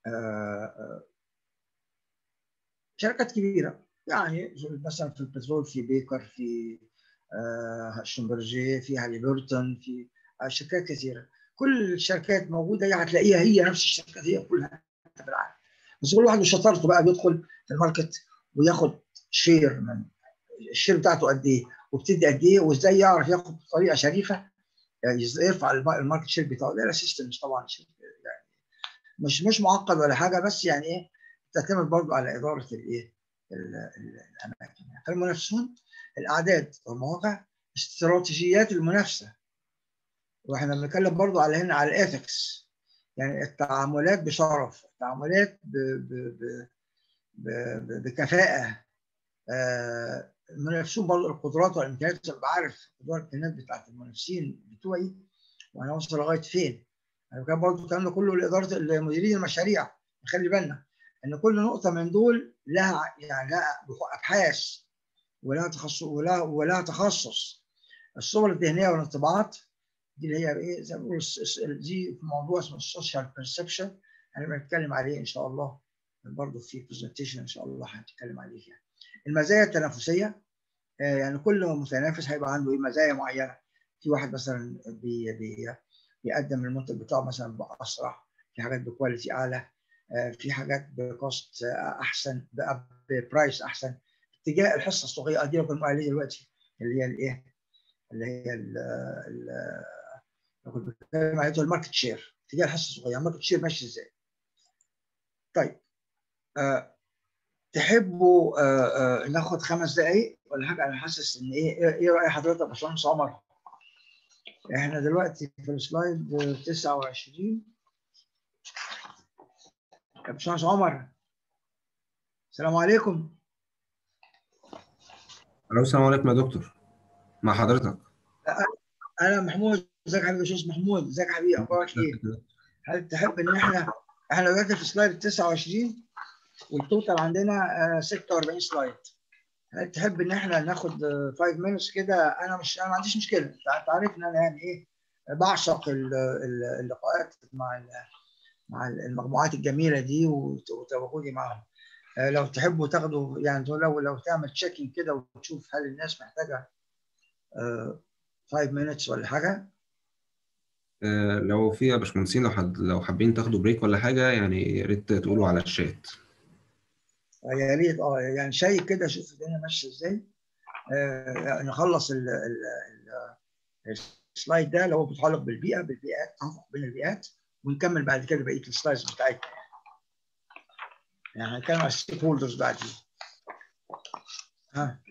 شركات كبيره يعني مثلا في البترول في بيكر في شمبرجي في هاليبرتون في شركات كثيره كل الشركات موجوده هي هتلاقيها هي نفس الشركات هي كلها في العالم بس كل واحد وشطارته بقى بيدخل في الماركت وياخد شير من الشير بتاعته قد ايه وبتدي قد ايه وازاي يعرف ياخد بطريقه شريفه يعني يرفع الماركت شير بتاعه ده سيستم مش طبعا يعني مش مش معقد ولا حاجه بس يعني ايه تعتمد برضه على اداره الايه الاماكن فالمنافسون الاعداد والمواقع استراتيجيات المنافسه واحنا بنتكلم برضه على هنا على الاثكس يعني التعاملات بشرف التعاملات ب ب ب ب ب بكفاءه آه المنافسون برضه القدرات والامكانيات ببقى عارف قدرات الامكانيات بتاعت المنافسين بتوعي وانا اوصل لغايه فين يعني كان برضه الكلام ده كله لاداره مديرين المشاريع نخلي بالنا ان كل نقطه من دول لها يعني لها ابحاث ولها تخصص ولها ولها تخصص الصور الذهنيه والانطباعات دي اللي هي ايه زي ما بنقول دي في موضوع اسمه السوشيال بيرسبشن هنبقى نتكلم عليه ان شاء الله برضه في برزنتيشن ان شاء الله هنتكلم عليه يعني. المزايا التنافسيه آه يعني كل متنافس هيبقى عنده ايه مزايا معينه في واحد مثلا بي بي بيقدم المنتج بتاعه مثلا باسرع في حاجات بكواليتي اعلى آه في حاجات بكوست احسن ببرايس احسن اتجاه الحصه الصغيره دي اللي كنا عليه دلوقتي اللي هي الايه اللي هي ال كنت بتكلم عليه الماركت شير اتجاه الحصه الصغيره الماركت شير ماشي ازاي طيب أه تحبوا أه أه ناخد خمس دقايق ولا حاجه انا حاسس ان ايه ايه راي حضرتك يا باشمهندس عمر احنا دلوقتي في السلايد 29 يا باشمهندس عمر السلام عليكم الو السلام عليكم يا دكتور مع حضرتك انا محمود ازيك يا حبيبي باشمهندس محمود ازيك يا حبيبي اخبارك ايه؟ هل تحب ان احنا احنا دلوقتي في سلايد 29 والتوتال عندنا 46 سلايد هل تحب ان احنا ناخد 5 مينتس كده انا مش انا ما عنديش مشكله انت عارف ان انا يعني ايه بعشق اللقاءات مع مع المجموعات الجميله دي وتواجدي معاهم لو تحبوا تاخدوا يعني لو لو تعمل تشيكينج كده وتشوف هل الناس محتاجه 5 مينتس ولا حاجه آه لو في يا باشمهندسين لو حد لو حابين تاخدوا بريك ولا حاجه يعني يا ريت تقولوا على الشات آه، يا ريت اه يعني شيء كده شوف الدنيا ماشيه ازاي آه نخلص ال ال ال السلايد ده اللي هو متعلق بالبيئه بالبيئات توافق بين البيئات ونكمل بعد كده بقيه السلايدز بتاعتنا يعني هنتكلم على الستيك هولدرز بعدين ها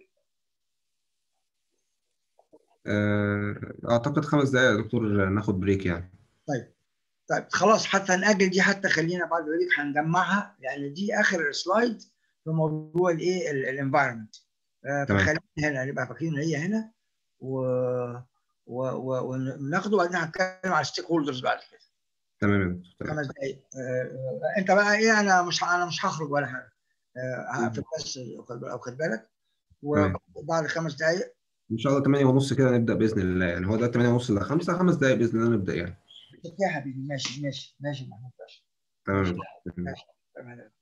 آه، اعتقد خمس دقائق يا دكتور ناخد بريك يعني طيب خلاص حتى نأجل دي حتى خلينا بعد ذلك هنجمعها لان دي اخر سلايد في موضوع الايه الانفايرمنت تمام. فخلينا هنا نبقى فاكرين ان هي هنا و و- و- وناخده وبعدين هنتكلم على الستيك هولدرز بعد كده تمام يا دكتور تمام خمس دقايق آه، آه، انت بقى ايه انا مش ه- انا مش هخرج ولا حاجه آه، هقفل بس واخد بالك- واخد بالك تمام. وبعد خمس دقايق ان شاء الله 8 ونص كده نبدا باذن الله يعني هو ده 8 ونص ل 5 خمس دقائق باذن الله نبدا يعني يا حبيبي ماشي ماشي ماشي محمود باشا تمام يا دكتور ماشي تمام.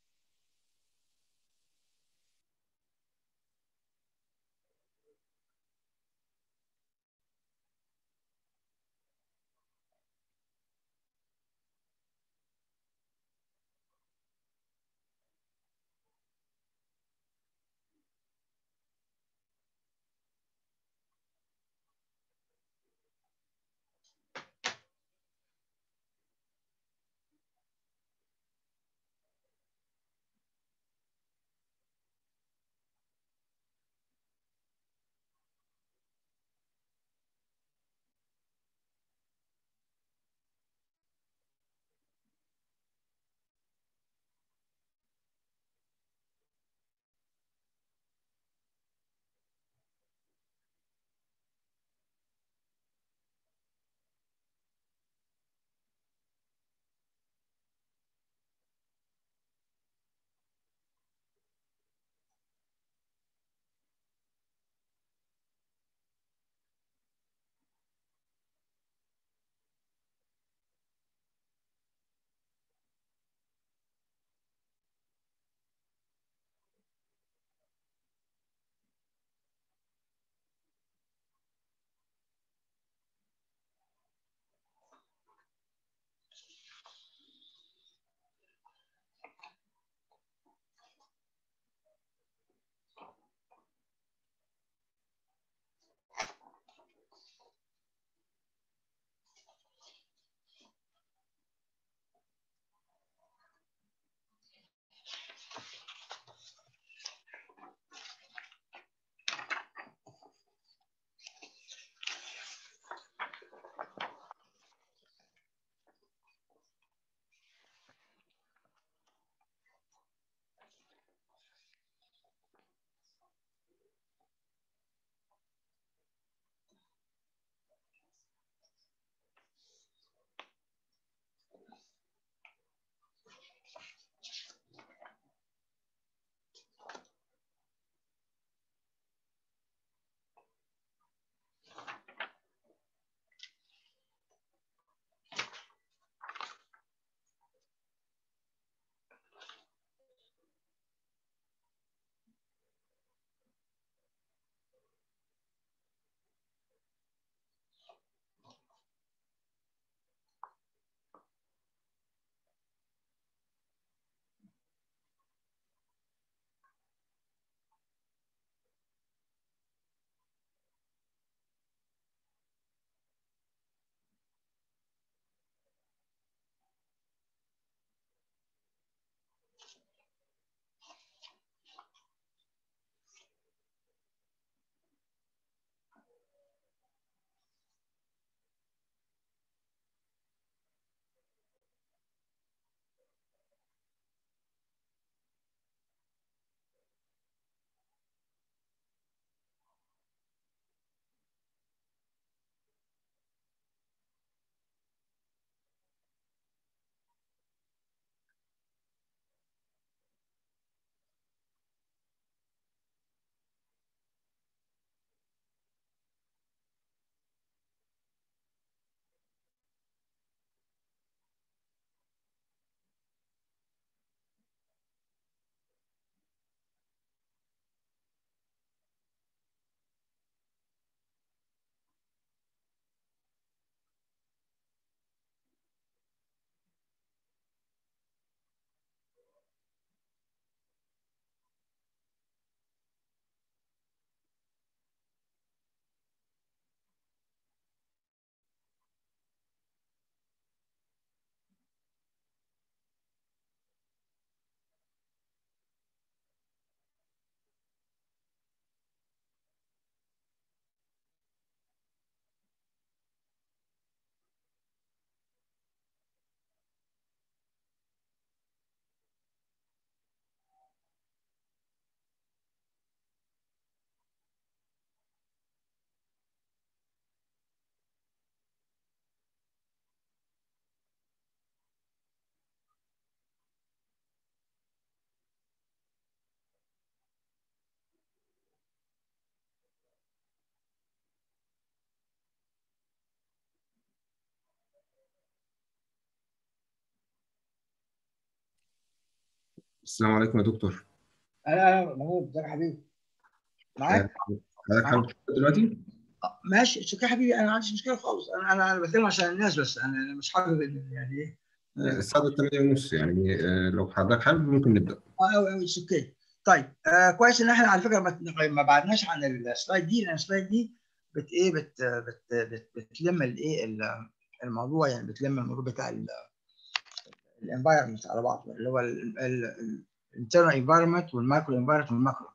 السلام عليكم يا دكتور انا محمود ازيك يا حبيبي معاك حضرتك حابب تشتغل دلوقتي؟ آه، ماشي شكرا يا حبيبي انا ما عنديش مشكله خالص انا انا انا بتكلم عشان الناس بس انا أنا مش حابب إن يعني ايه الساعة 8 ونص يعني آه، لو حضرتك حابب ممكن نبدأ اه قوي قوي اوكي طيب آه كويس ان احنا على فكره ما ما بعدناش عن السلايد دي لان السلايد دي بت ايه بت بت بت بتلم الايه ال- الموضوع يعني بتلم الموضوع بتاع الانفايرمنت على بعض اللي هو الانترنال انفايرمنت والمايكرو انفايرمنت والماكرو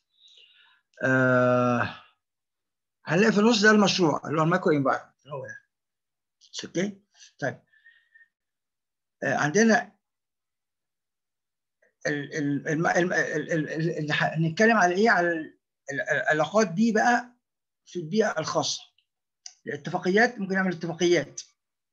آه هنلاقي في النص ده المشروع اللي هو المايكرو انفايرمنت هو ده اوكي طيب آه عندنا ال ال ال ال ال ال ال ال هنتكلم على ايه على ال- ال- العلاقات دي بقى في البيئه الخاصه الاتفاقيات ممكن نعمل اتفاقيات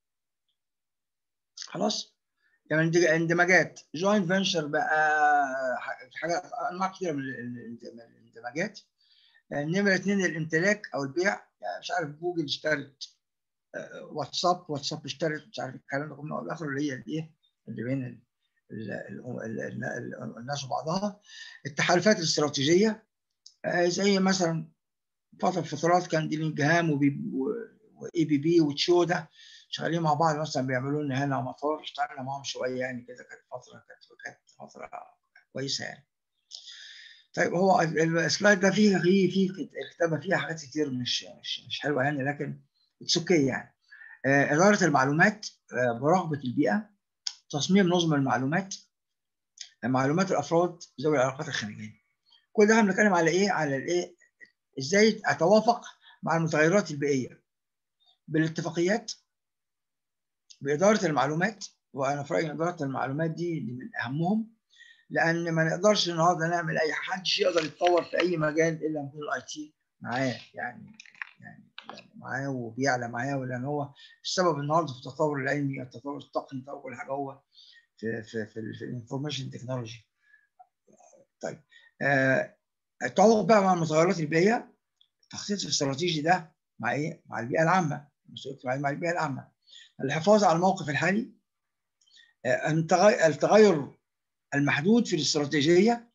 خلاص يعني اندج- اندماجات جوينت فينشر بقى ح- حاجات انواع كتيره من ال- ال- من الاندماجات نمرة اثنين الامتلاك او البيع يعني مش عارف جوجل اشترت آه، واتساب واتساب اشترت مش عارف الكلام ده كله من اول لاخر اللي هي الايه اللي بين ال- ال- ال- ال- ال- الناس وبعضها التحالفات الاستراتيجيه آه، زي مثلا فتره فترات كان ديلينجهام واي بي بي وتشودا شغالين مع بعض مثلا بيعملوا لنا هنا مطار اشتغلنا معاهم شويه يعني كده كانت فتره كانت كانت فتره كويسه يعني طيب هو ال- السلايد ده فيه فيه فيه الكتابه فيها حاجات كتير مش مش مش حلوه يعني لكن اتس اوكي يعني آه، اداره المعلومات آه، مراقبه البيئه تصميم نظم المعلومات معلومات الافراد ذوي العلاقات الخارجيه كل ده بنتكلم على ايه على الايه ازاي اتوافق مع المتغيرات البيئيه بالاتفاقيات باداره المعلومات وانا في رايي إن اداره المعلومات دي دي من اهمهم لان ما نقدرش النهارده نعمل اي محدش يقدر يتطور في اي مجال الا لما يكون الاي تي معاه يعني يعني يعني معاه وبيعلى معاه ولان هو السبب النهارده في التطور العلمي التطور التقني التطور كل حاجه هو في في في, في الانفورميشن تكنولوجي طيب آه التعاطف بقى مع المتغيرات البيئيه التخطيط الاستراتيجي ده مع ايه؟ مع البيئه العامه مسؤوليه مع البيئه العامه الحفاظ على الموقف الحالي آه، التغي- التغير المحدود في الاستراتيجيه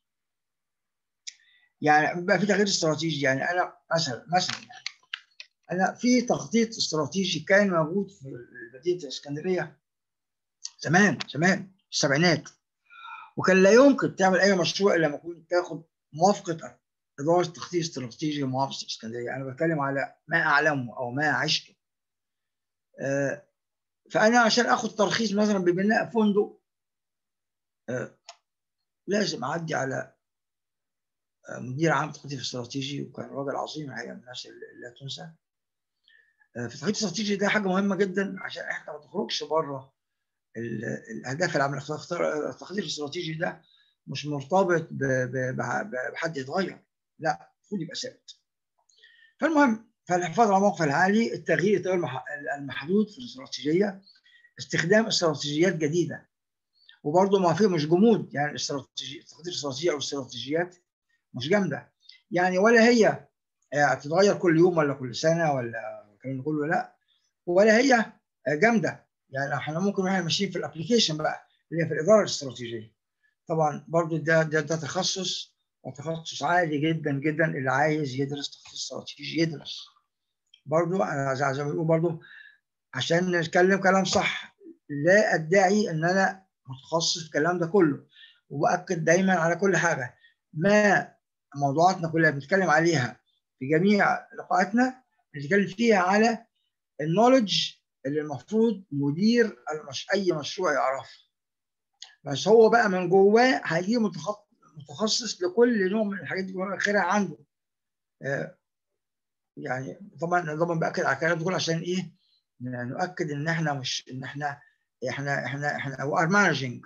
يعني بيبقى في تغيير استراتيجي يعني انا مثلا مثلا يعني انا في تخطيط استراتيجي كان موجود في مدينه الاسكندريه زمان زمان في السبعينات وكان لا يمكن تعمل اي مشروع الا لما تكون تاخد موافقه اداره تخطيط استراتيجي محافظه الاسكندريه انا بتكلم على ما اعلمه او ما عشته آه، فانا عشان اخد ترخيص مثلا ببناء فندق آه، لازم اعدي على آه، مدير عام تخطيط استراتيجي وكان راجل عظيم الحقيقه من الناس اللي لا تنسى آه، في التخطيط الاستراتيجي ده حاجه مهمه جدا عشان احنا ما نخرجش بره ال- الاهداف العامه الاختار- التخطيط الاستراتيجي ده مش مرتبط ب- ب- بح- بحد يتغير لا المفروض يبقى ثابت فالمهم فالحفاظ على الموقف العالي التغيير التغيير المح- المحدود في الاستراتيجيه استخدام استراتيجيات جديده وبرضه ما في مش جمود يعني الاستراتيجي التخطيط الاستراتيجي او الاستراتيجيات مش جامده يعني ولا هي آه، تتغير كل يوم ولا كل سنه ولا الكلام ده كله لا ولا هي آه، جامده يعني احنا ممكن واحنا ماشيين في الابلكيشن بقى اللي هي في الاداره الاستراتيجيه طبعا برضو ده ده, ده تخصص وتخصص عالي جدا جدا اللي عايز يدرس تخصص استراتيجي يدرس برضو انا زي زي ما بيقولوا برضو عشان نتكلم كلام صح لا ادعي ان انا متخصص في الكلام ده كله وباكد دايما على كل حاجه ما موضوعاتنا كلها بنتكلم عليها في جميع لقاءاتنا بنتكلم فيها على النولج اللي المفروض مدير المش... اي مشروع يعرفه بس هو بقى من جواه هيجي متخصص متخصص لكل نوع من الحاجات دي اخرها عنده آه، يعني طبعا طبعا باكد على الكلام ده كله عشان ايه ن- نؤكد ان احنا مش ان احنا احنا احنا احنا وار مانجنج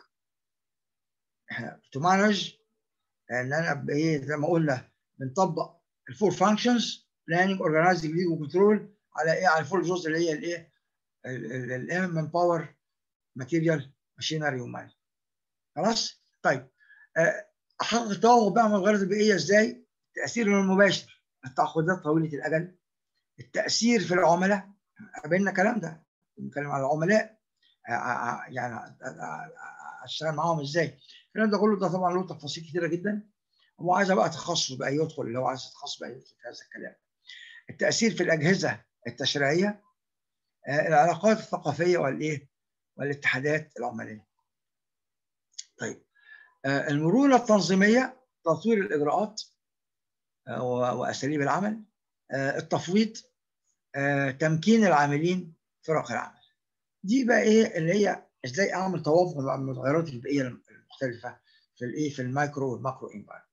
احنا تو مانج ان انا ب- ايه زي ما قلنا بنطبق الفور فانكشنز بلاننج اورجنايزنج ليج وكنترول على ايه على الفور جزء اللي هي الايه الام من باور ماتيريال ماشينري ومان خلاص طيب آه، احقق التوافق بقى مع الغرض البيئيه ازاي التاثير المباشر التعاقدات طويله الاجل التاثير في العملاء قابلنا الكلام ده بنتكلم على العملاء آه، آه، يعني اشتغل معاهم ازاي الكلام ده كله ده طبعا له تفاصيل كتيره جدا هو عايز بقى تخصص بقى يدخل اللي هو عايز يتخصص بقى يدخل في هذا الكلام التاثير في الاجهزه التشريعيه آه، العلاقات الثقافيه والايه والاتحادات العماليه طيب آه، المرونه التنظيميه تطوير الاجراءات آه، و- واساليب العمل آه، التفويض آه، تمكين العاملين فرق العمل دي بقى ايه اللي هي ازاي اعمل توافق مع المتغيرات البيئيه المختلفه في الايه في المايكرو والماكرو انفايرمنت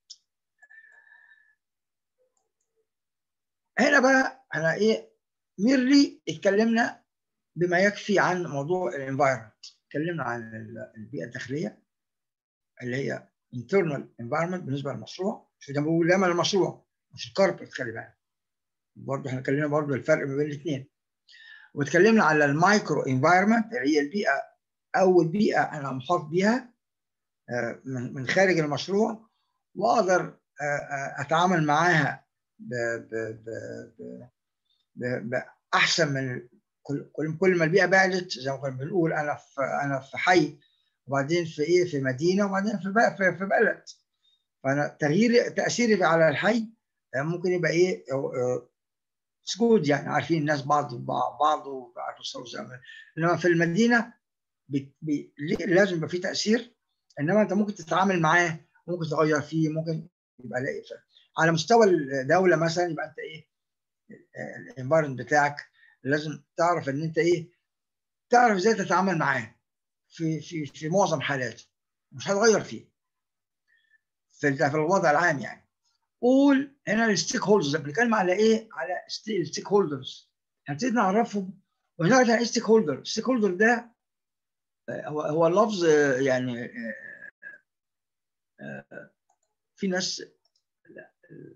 هنا بقى انا ايه ميرلي اتكلمنا بما يكفي عن موضوع الانفايرمنت اتكلمنا عن ال- البيئه الداخليه اللي هي internal environment بالنسبه للمشروع مش ده بقول دايما المشروع مش الكاربت خلي بالك برضه احنا اتكلمنا برضه الفرق ما بين الاثنين واتكلمنا على المايكرو انفايرمنت اللي هي البيئه او البيئه انا محاط بيها آه، من من خارج المشروع واقدر آه، آه، اتعامل معاها ب- ب- ب- ب- ب- باحسن من كل كل كل ما البيئه بعدت زي ما كنا بنقول انا في انا في حي وبعدين في ايه في مدينه وبعدين في بقى في, في بلد فانا تغيير تاثيري على الحي آه، ممكن يبقى ايه سجود يعني عارفين الناس بعض بعض بعض وعارفين يصوروا زي ما- انما في المدينه بي بي لازم يبقى فيه تاثير انما انت ممكن تتعامل معاه ممكن تغير فيه ممكن يبقى لاقي ف- على مستوى الدوله مثلا يبقى انت ايه الانفايرمنت بتاعك لازم تعرف ان انت ايه تعرف ازاي تتعامل معاه في في في معظم حالاته مش هتغير فيه في في الوضع العام يعني قول هنا الستيك هولدرز بنتكلم على ايه؟ على الستيك هولدرز هنبتدي نعرفهم ونعرف يعني ايه ستيك هولدر الستيك هولدر ده آه، هو هو لفظ آه، يعني آه، آه، في ناس لا،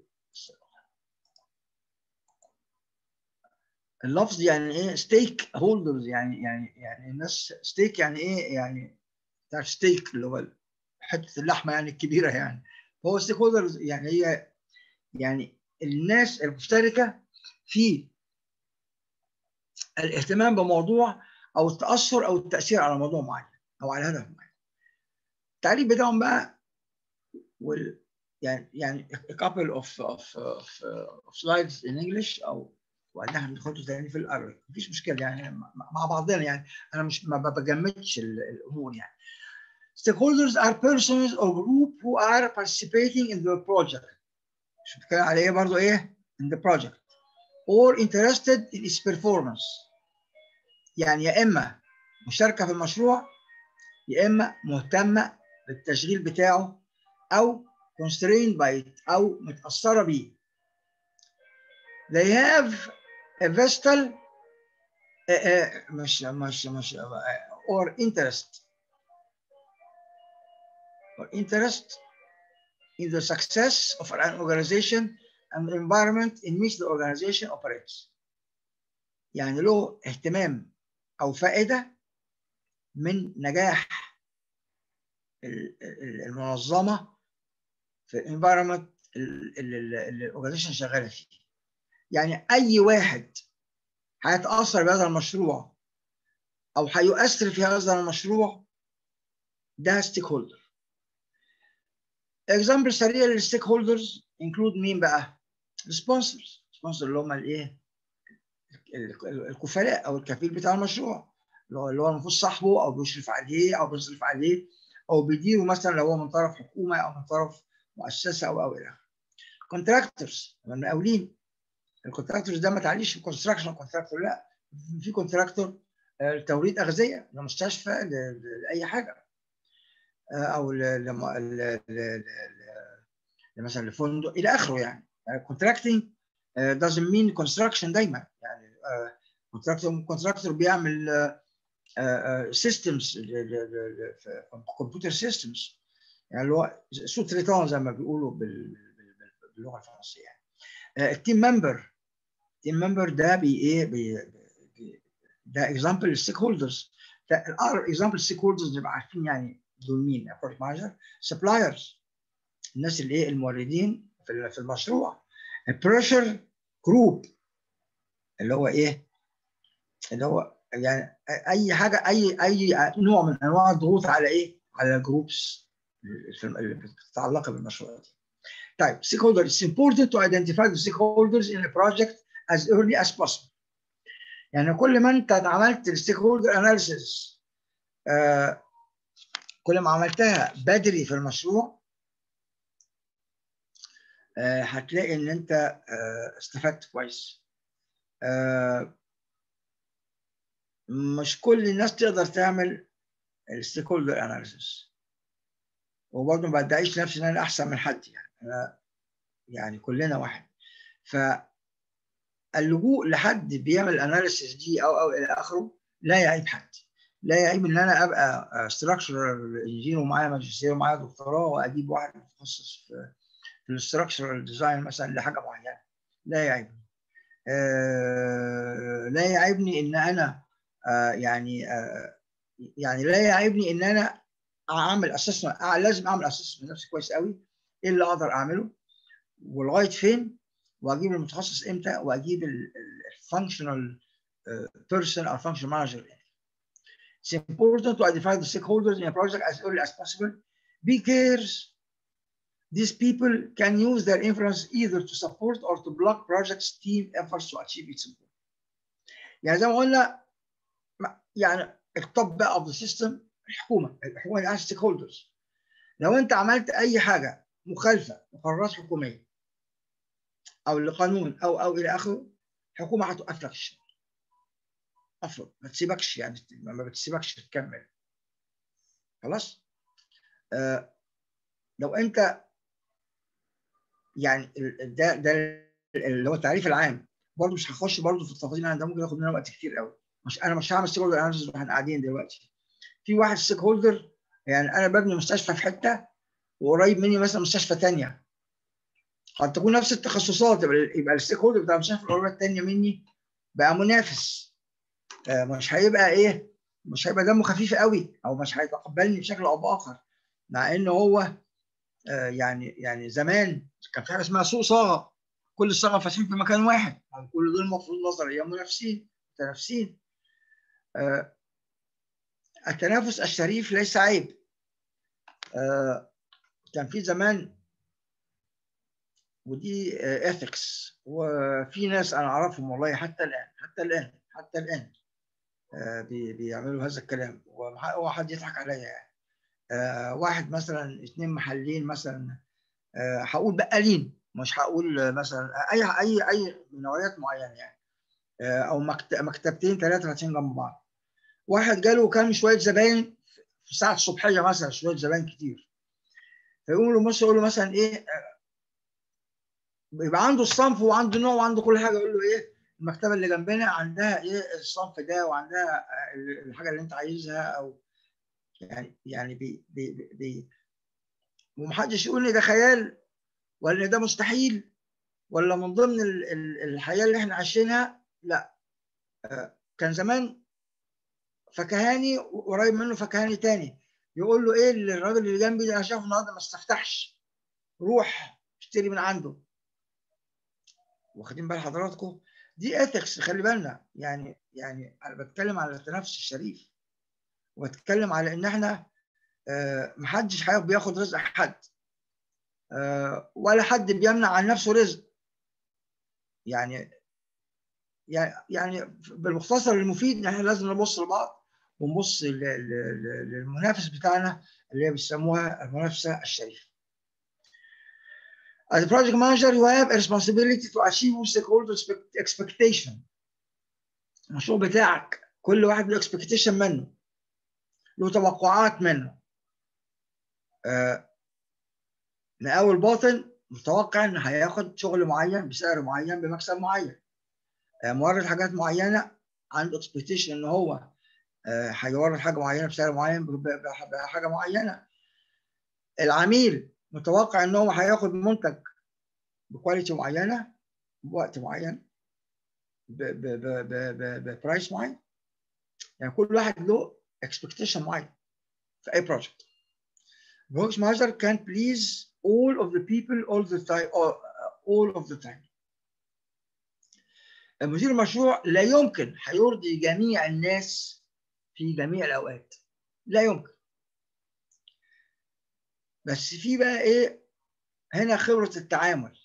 اللفظ يعني ايه ستيك هولدرز يعني يعني يعني الناس ستيك يعني ايه يعني بتاع ستيك اللي هو حته اللحمه يعني الكبيره يعني فهو ستيك هولدرز يعني هي يعني الناس المشتركه في الاهتمام بموضوع او التاثر او التاثير على موضوع معين او على هدف معين التعريف بتاعهم بقى وال يعني يعني a couple of of of, of slides in English او وبعدين هناخده تاني في العربي مفيش مشكله يعني مع مع بعضنا يعني انا مش ما بجمدش ال- الامور يعني stakeholders are persons or group who are participating in the project مش بتكلم على ايه برضه ايه in the project or interested in its performance يعني يا اما مشاركه في المشروع يا اما مهتمه بالتشغيل بتاعه او constrained by it او متاثره بيه they have a vestal uh, uh, مش مش مش uh, or interest or interest in the success of an organization and the environment in which the organization operates يعني له اهتمام او فائده من نجاح ال- ال- المنظمه في الانفايرمنت اللي الاورجنايزيشن شغاله فيه يعني اي واحد هيتاثر بهذا المشروع او هيؤثر في هذا المشروع ده ستيك هولدر اكزامبل سريع للستيك هولدرز انكلود مين بقى؟ السبونسرز السبونسر اللي هم الايه؟ ال- ال- الكفلاء او الكفيل بتاع المشروع اللي هو اللي هو المفروض صاحبه او بيشرف عليه او بيصرف عليه او بيديره مثلا لو هو من طرف حكومه او من طرف مؤسسه او او الى اخره. كونتراكتورز المقاولين الكونتراكتورز ده ما تعليش في كونستراكشن كونتراكتور لا في كونتراكتور آه، توريد اغذيه لمستشفى ل- ل- لاي حاجه آه، او ل- لم- ل- ل- ل- مثلا لفندق الى اخره يعني كونتراكتنج doesn't mean construction دايما يعني كونتراكتور كونتراكتور بيعمل سيستمز كمبيوتر سيستمز يعني اللي هو سوت ريتان زي ما بيقولوا بال- بال- باللغه الفرنسيه يعني التيم ممبر التيم ممبر ده بي ايه بي بي- ده اكزامبل ستيك هولدرز ده اكزامبل ستيك هولدرز نبقى عارفين يعني دول مين بروجكت مانجر سبلايرز الناس اللي ايه الموردين في في المشروع البريشر جروب اللي هو ايه اللي هو يعني اي حاجه اي اي نوع من انواع الضغوط على ايه على الجروبس اللي بتتعلق بالمشروع دي. طيب stakeholders it's important to identify the stakeholders in a project as early as possible. يعني كل ما انت عملت الستيك هولدر اناليسيس كل ما عملتها بدري في المشروع آه هتلاقي ان انت آه استفدت كويس آه مش كل الناس تقدر تعمل الستيك هولدر اناليسيس وبرضه ما بدعيش نفسي ان انا احسن من حد يعني انا يعني كلنا واحد ف اللجوء لحد بيعمل الاناليسيس دي او او الى اخره لا يعيب حد لا يعيب ان انا ابقى ستراكشرال انجينير ومعايا ماجستير ومعايا دكتوراه واجيب واحد متخصص في في الاستراكشرال ديزاين مثلا لحاجه معينه لا يعيبني آه لا يعيبني ان انا آه يعني آه يعني لا يعيبني ان انا اعمل اسسمنت لازم اعمل اسسمنت نفسي كويس قوي ايه اللي اقدر اعمله ولغايه فين واجيب المتخصص امتى واجيب الفانكشنال بيرسون او فانكشن مانجر It's important to identify the stakeholders in a project as early as possible because these people can use their influence either to support or to block projects team efforts to achieve its goal. يعني زي ما قلنا يعني التوب بقى اوف ذا سيستم الحكومه الحكومه اللي ستيك هولدرز لو انت عملت اي حاجه مخالفه لقرارات حكوميه او لقانون او او الى اخره الحكومه هتوقف لك الشغل افرض ما تسيبكش يعني ما بتسيبكش تكمل خلاص آه لو انت يعني ده ده اللي هو التعريف العام برضه مش هخش برضه في التفاصيل انا ده ممكن ياخد مننا وقت كتير قوي مش انا مش هعمل ستيك هولدر اناليسيس واحنا قاعدين دلوقتي في واحد ستيك هولدر يعني انا ببني مستشفى في حته وقريب مني مثلا مستشفى ثانيه قد تكون نفس التخصصات يبقى الستيك هولدر بتاع المستشفى القريبه الثانيه مني بقى منافس آه مش هيبقى ايه مش هيبقى دمه خفيف قوي او مش هيتقبلني بشكل او باخر مع ان هو آه يعني يعني زمان كان في حاجه اسمها سوق صاغه كل الصاغه فاتحين في مكان واحد يعني كل دول المفروض نظريا منافسين متنافسين آه التنافس الشريف ليس عيب آه كان في زمان ودي اثكس وفي ناس انا اعرفهم والله حتى الان حتى الان حتى الان آه بيعملوا هذا الكلام وحد يضحك عليا يعني آه واحد مثلا اثنين محلين مثلا آه هقول بقالين مش هقول مثلا اي اي اي نوعيات معينه يعني او مكتبتين ثلاثه فاتحين جنب بعض واحد جاله كان شويه زباين في الساعه الصبحيه مثلا شويه زباين كتير فيقول له بص يقول له مثلا ايه يبقى عنده الصنف وعنده نوع وعنده كل حاجه يقول له ايه المكتبه اللي جنبنا عندها ايه الصنف ده وعندها الحاجه اللي انت عايزها او يعني يعني بي بي بي ومحدش يقول لي ده خيال ولا ده مستحيل ولا من ضمن الحياه اللي احنا عايشينها لا كان زمان فكهاني قريب منه فكهاني تاني يقول له ايه الراجل اللي جنبي ده انا شايفه النهارده ما استفتحش روح اشتري من عنده واخدين بال حضراتكم دي اثكس خلي بالنا يعني يعني انا بتكلم على التنافس الشريف وبتكلم على ان احنا آه محدش بياخد رزق حد آه ولا حد بيمنع عن نفسه رزق يعني يعني بالمختصر المفيد ان احنا لازم نبص لبعض ونبص للمنافس بتاعنا اللي هي بيسموها المنافسه الشريفه. As a project manager, you have a responsibility to achieve stakeholder expectation. المشروع بتاعك كل واحد له expectation منه. له توقعات منه. آه مقاول باطن متوقع ان هياخد شغل معين بسعر معين بمكسب معين. آه مورد حاجات معينه عنده expectation ان هو آه هيورد حاجه معينه بسعر معين بحاجه معينه. العميل متوقع ان هو هياخد منتج بكواليتي معينه بوقت معين ببرايس معين يعني كل واحد له اكسبكتيشن معين في اي بروجكت Project manager can please all of the people all the time all of the time مدير المشروع لا يمكن هيرضي جميع الناس في جميع الاوقات لا يمكن بس في بقى ايه هنا خبره التعامل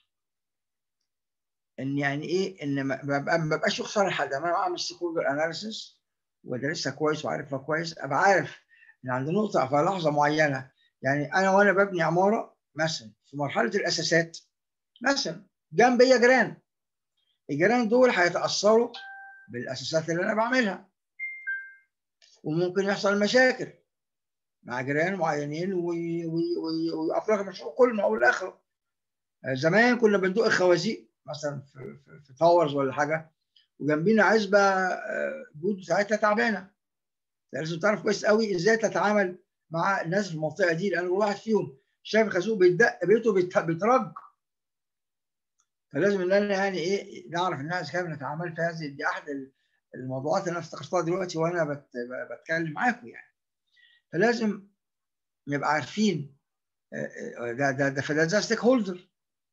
ان يعني ايه ان ما ببقى- ما ببقاش يخسر حد انا بعمل ستيكولدر اناليسيس ودارسها كويس وعارفها كويس ابقى عارف ان عند نقطه في لحظه معينه يعني انا وانا ببني عماره مثلا في مرحله الاساسات مثلا جنبي جيران الجيران دول هيتاثروا بالاساسات اللي انا بعملها وممكن يحصل مشاكل مع جيران معينين وي- وي- وي- ويقف لك المشروع كله من اول لاخره زمان كنا بندق الخوازيق مثلا في, في, في تاورز ولا حاجه وجنبينا عزبه آه، جود ساعتها تعبانه لازم تعرف كويس قوي ازاي تتعامل مع الناس في المنطقه دي لان كل واحد فيهم شايف الخازوق بيتدق بيته بيت- بيترج فلازم ان انا يعني ايه نعرف ان احنا كيف نتعامل في هذه دي احد الموضوعات اللي انا افتكرتها دلوقتي وانا بت- بتكلم معاكم يعني فلازم نبقى عارفين آه، آه، ده ده ده فده ده ستيك هولدر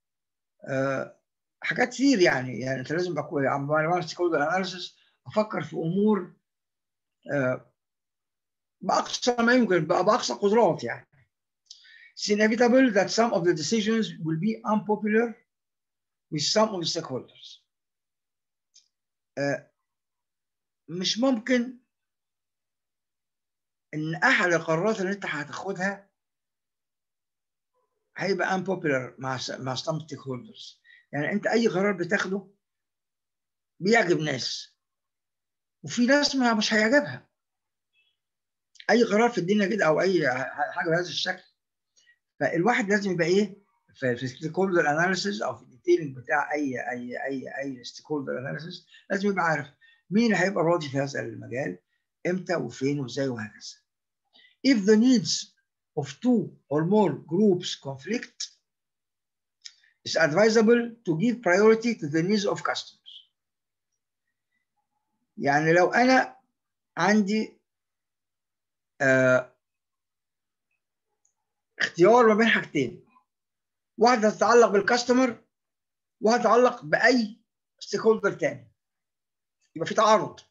حاجات كتير يعني يعني انت لازم اكون عم بعمل ستيك هولدر اناليسيس افكر في امور آه، باقصى ما يمكن بقى باقصى قدرات يعني It's inevitable that some of the decisions will be unpopular with some of the stakeholders. آه، مش ممكن ان احد القرارات اللي انت هتاخدها هيبقى unpopular مع س- مع some stakeholders. يعني انت اي قرار بتاخده بيعجب ناس وفي ناس ما مش هيعجبها. اي قرار في الدنيا كده او اي ح- حاجه بهذا الشكل فالواحد لازم يبقى ايه في في ستيك هولدر اناليسيز او في الديتيلنج بتاع اي اي اي اي ستيك هولدر اناليسيز لازم يبقى عارف مين اللي هيبقى راضي في هذا المجال امتى وفين وازاي وهكذا. If the needs of two or more groups conflict, it's advisable to give priority to the needs of customers. يعني لو انا عندي آه اختيار ما بين حاجتين واحده تتعلق بالكاستمر واحده تتعلق باي ستيك هولدر تاني يبقى في تعارض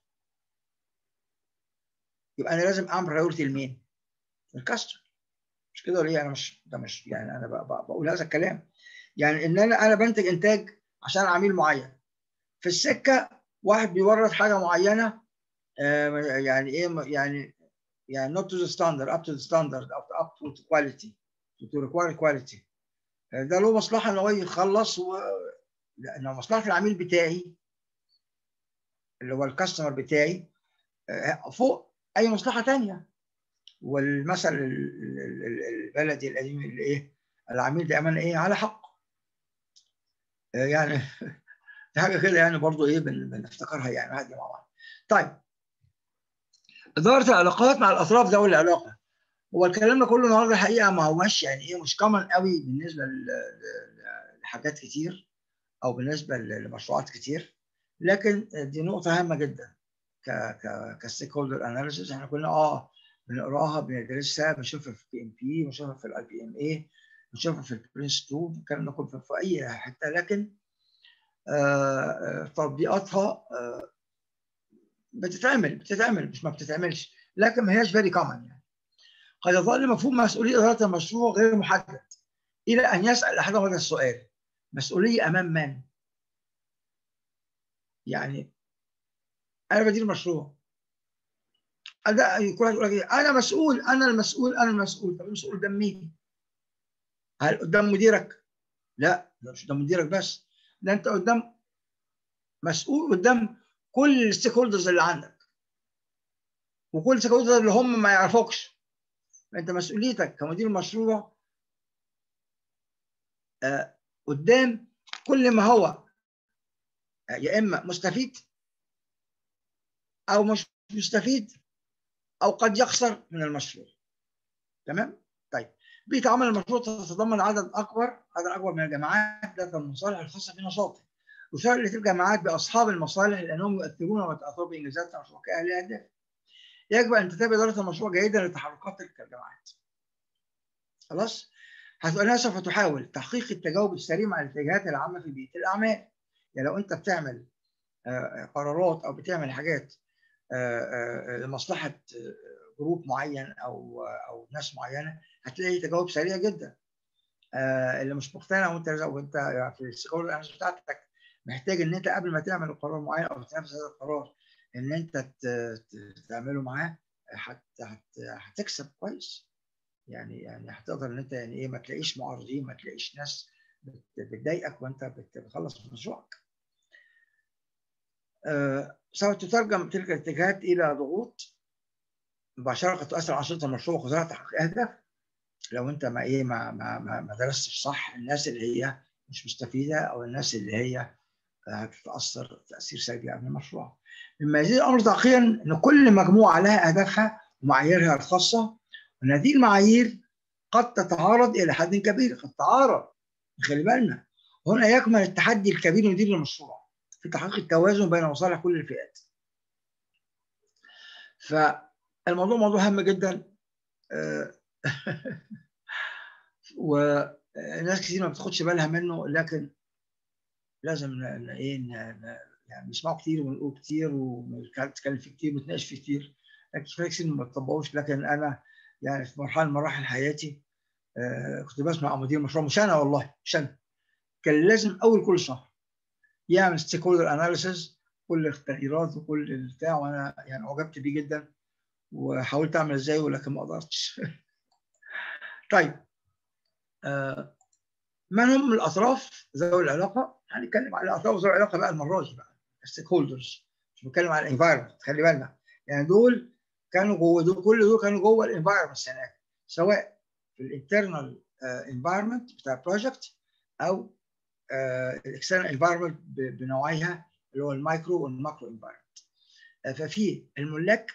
يبقى انا لازم اعمل برايورتي لمين؟ الكاستمر مش كده ولا ايه انا مش ده مش يعني انا بق- بق- بقول هذا الكلام يعني ان انا انا بنتج انتاج عشان عميل معين في السكه واحد بيورد حاجه معينه آه، يعني ايه يعني يعني not to the standard up to the standard up, up to quality to, to require quality آه، ده له مصلحه ان هو يخلص و... لان مصلحه العميل بتاعي اللي هو الكاستمر بتاعي آه، فوق اي مصلحه تانية والمثل ال- ال- ال- البلدي القديم اللي ايه العميل دائما ايه على حق آه، يعني دي حاجه كده يعني برضو ايه بن- بنفتكرها يعني عادي مع بعض طيب اداره العلاقات مع الاطراف ذوي العلاقه هو الكلام ده كله النهارده الحقيقه ما هوش يعني ايه مش كومن قوي بالنسبه ل- ل- لحاجات كتير او بالنسبه ل- لمشروعات كتير لكن دي نقطه هامه جدا ك ك كستيك هولدر اناليسيس احنا كنا اه بنقراها بندرسها بنشوفها في بي ام بي بنشوفها في الاي بي ام اي بنشوفها في البرنس 2 الكلام ده كله في في اي حته لكن آه، آه، تطبيقاتها آه، بتتعمل بتتعمل مش ما بتتعملش لكن ما هياش فيري كومن يعني قد يظل مفهوم مسؤولية إدارة المشروع غير محدد إلى أن يسأل أحدهم هذا السؤال مسؤولية أمام من؟ يعني أنا بدير مشروع أنا كل واحد يقول لك إيه؟ أنا مسؤول أنا المسؤول أنا المسؤول طب المسؤول قدام مين؟ هل قدام مديرك؟ لا ده مش قدام مديرك بس ده أنت قدام مسؤول قدام كل الستيك هولدرز اللي عندك وكل الستيك هولدرز اللي هم ما يعرفوكش انت مسؤوليتك كمدير مشروع آه قدام كل ما هو آه، يا اما مستفيد او مش مستفيد او قد يخسر من المشروع تمام طيب بيتعامل المشروع تتضمن عدد اكبر عدد اكبر من الجماعات ذات المصالح الخاصه بنشاطه يشار الجماعات باصحاب المصالح لانهم يؤثرون ويتاثروا بانجازات المشروع كاهل اهداف يجب ان تتابع اداره المشروع جيدا لتحركات تلك الجماعات خلاص هتبقى سوف تحاول تحقيق التجاوب السريع مع الاتجاهات العامه في بيئه الاعمال يعني لو انت بتعمل آه، قرارات او بتعمل حاجات آه، آه، لمصلحه آه، جروب معين او او ناس معينه هتلاقي تجاوب سريع جدا آه اللي مش مقتنع وانت وانت في السكول اناليسيس بتاعتك محتاج ان انت قبل ما تعمل قرار معين او تنفذ هذا القرار ان انت ت- ت- تعمله معاه هت هت هتكسب كويس يعني يعني هتقدر ان انت يعني ايه ما تلاقيش معارضين ما تلاقيش ناس بت- بتضايقك وانت بت- بتخلص مشروعك. آه، سوف تترجم تلك الاتجاهات الى ضغوط مباشره قد تؤثر على انشطه المشروع وقدرات تحقيق اهداف لو انت ما ايه ما ما ما ما درستش صح الناس اللي هي مش مستفيده او الناس اللي هي هتتاثر تاثير سلبي على المشروع. مما يزيد الامر تعقيدا ان كل مجموعه لها اهدافها ومعاييرها الخاصه وان هذه المعايير قد تتعارض الى حد كبير قد تتعارض خلي بالنا هنا يكمن التحدي الكبير لمدير المشروع في تحقيق التوازن بين مصالح كل الفئات. فالموضوع موضوع هام جدا آه، وناس كتير ما بتاخدش بالها منه لكن لازم ن- ن- ايه ن- ن- يعني نسمعه كتير ونقول كتير ونتكلم فيه كتير ونتناقش فيه كتير لكن في كتير ما بتطبقوش لكن انا يعني في مرحله من مراحل حياتي آه، كنت بسمع مدير مشروع مش انا والله مش انا كان لازم اول كل شهر يعمل ستيك هولدر اناليسيز كل التغييرات وكل البتاع وانا يعني اعجبت بيه جدا وحاولت اعمل زيه ولكن ما قدرتش طيب آه، من هم الاطراف ذوي العلاقه؟ هنتكلم على الاطراف ذوي العلاقه بقى المره دي بقى الستيك هولدرز مش بنتكلم على الانفايرمنت خلي بالنا يعني دول كانوا جوه دول كل دول كانوا جوه الانفايرمنت هناك سواء في الانترنال انفايرمنت بتاع البروجكت او الاكسترنال انفايرمنت بنوعيها اللي هو المايكرو والماكرو انفايرمنت ففي الملاك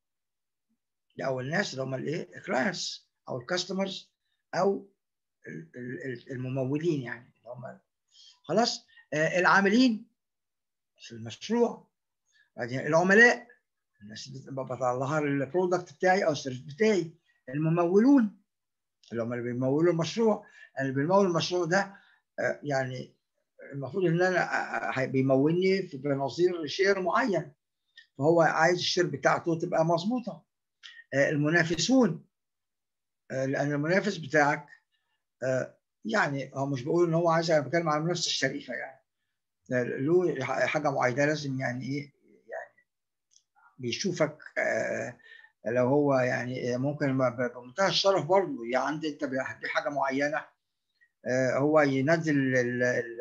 او الناس اللي هم الايه الكلاينتس او الكاستمرز او ال- ال- الممولين يعني اللي هم خلاص آه، العاملين في المشروع بعدين العملاء الناس اللي بطلع لها البرودكت بتاعي او السيرفيس بتاعي الممولون اللي هم اللي بيمولوا المشروع اللي بيمول المشروع ده آه، يعني المفروض ان انا آه، آه، بيمولني في بنظير شير معين فهو عايز الشير بتاعته تبقى مظبوطه آه، المنافسون آه، لان المنافس بتاعك آه، يعني هو مش بقول ان هو عايز انا بتكلم عن المنافسه الشريفه يعني له حاجه معينه لازم يعني ايه يعني بيشوفك آه، لو هو يعني ممكن ب- بمنتهى الشرف برضه يعني عندي انت دي حاجه معينه آه، هو ينزل ال- ال-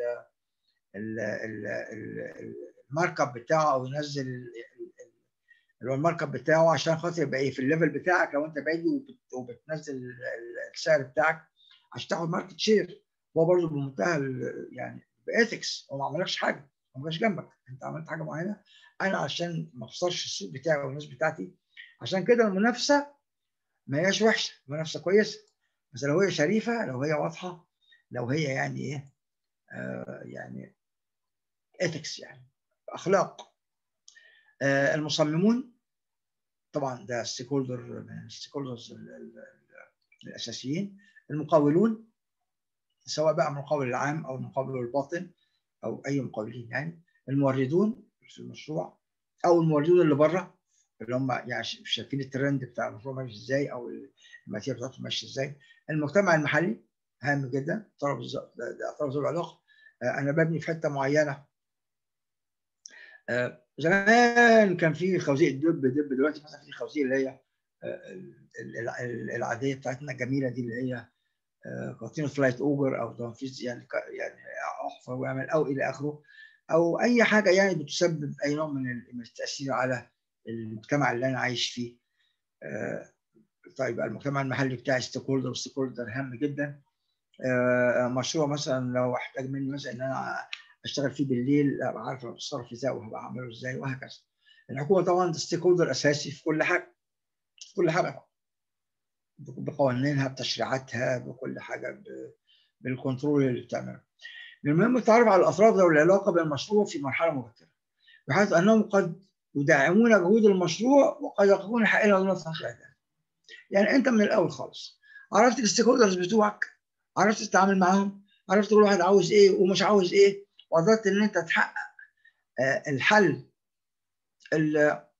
ال- ال- ال- المارك اب بتاعه او ينزل ال- ال- اللي هو المارك اب بتاعه عشان خاطر يبقى ايه في الليفل بتاعك لو انت بعيد وبت- وبتنزل ال- ال- السعر بتاعك عشان تاخد ماركت شير هو برضه بمنتهى ال- يعني باثكس هو ما عملكش حاجه هو ما جاش جنبك انت عملت حاجه معينه انا عشان ما اخسرش السوق بتاعي والناس بتاعتي عشان كده المنافسه ما هياش وحشه المنافسه كويسه بس لو هي شريفه لو هي واضحه لو هي يعني ايه آه يعني اثكس يعني اخلاق آه المصممون طبعا ده ستيك هولدر من الستيك هولدرز الاساسيين المقاولون سواء بقى المقاول العام او المقاول الباطن او اي مقاولين يعني الموردون في المشروع او الموردون اللي بره اللي هم يعني شايفين الترند بتاع المشروع ماشي ازاي او الماتيريال بتاعته ماشيه ازاي المجتمع المحلي هام جدا طرف طرف ذو العلاقه انا ببني في حته معينه زمان كان في خوازيق الدب دب دلوقتي مثلا في خوازيق اللي هي العاديه بتاعتنا الجميله دي اللي هي كونتينو فلايت اوجر او تنفيذ يعني يعني احفر واعمل او الى اخره او اي حاجه يعني بتسبب اي نوع من التاثير على المجتمع اللي انا عايش فيه طيب المجتمع المحلي بتاعي ستيك هولدر ستيك هولدر هام جدا مشروع مثلا لو احتاج مني مثلا ان انا اشتغل فيه بالليل ابقى عارف اتصرف ازاي وهبقى اعمله ازاي وهكذا الحكومه طبعا ستيك هولدر اساسي في كل حاجه في كل حاجه بقوانينها بتشريعاتها بكل حاجه بالكنترول اللي بتعمله المهم التعرف على الاطراف ذوي العلاقه بالمشروع في مرحله مبكره بحيث انهم قد يدعمون جهود المشروع وقد يقفون حائلا دون تحقيق يعني انت من الاول خالص عرفت الستيك هولدرز بتوعك عرفت تتعامل معاهم عرفت كل واحد عاوز ايه ومش عاوز ايه وقدرت ان انت تحقق الحل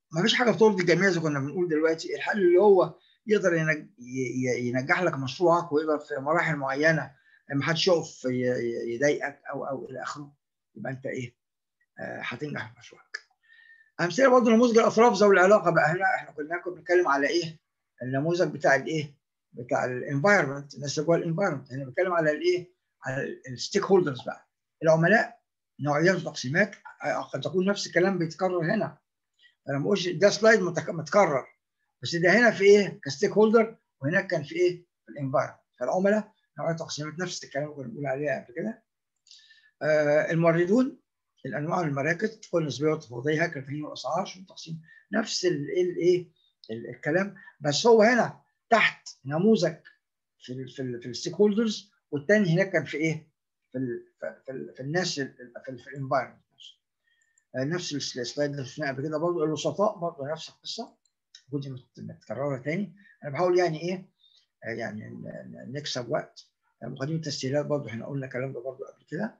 ما فيش حاجه بترضي الجميع زي كنا بنقول دلوقتي الحل اللي هو يقدر ينج... ينجح لك مشروعك ويقدر في مراحل معينه ما حدش يقف يضايقك او او الى اخره يبقى انت ايه هتنجح في مشروعك. امثله برضه نموذج الاطراف ذوي العلاقه بقى هنا احنا كنا كنا بنتكلم على ايه؟ النموذج بتاع الايه؟ بتاع الانفايرمنت الناس اللي جوه الانفايرمنت هنا بنتكلم على الايه؟ على الستيك هولدرز بقى العملاء نوعيات وتقسيمات قد تكون نفس الكلام بيتكرر هنا انا ما بقولش ده سلايد متكرر بس ده هنا في ايه كستيك هولدر وهناك كان في ايه في الانفايرمنت فالعملاء نوعيات تقسيمات نفس الكلام اللي كنا بنقول عليه قبل كده آه الموردون الانواع المراكز تكون نسبيه وتفاوضيه هكذا تغيير الاسعار شو تقسيم نفس الايه الكلام بس هو هنا تحت نموذج في ال في, ال في الستيك هولدرز والثاني هناك كان في ايه؟ في ال في, ال في الناس في, ال في الانفايرمنت نفس السلايد اللي شفناه قبل كده برضه الوسطاء برضه نفس القصه ودي متكرره تاني انا بحاول يعني ايه يعني نكسب وقت مقدمه التسهيلات برضه احنا قلنا الكلام ده برضه قبل كده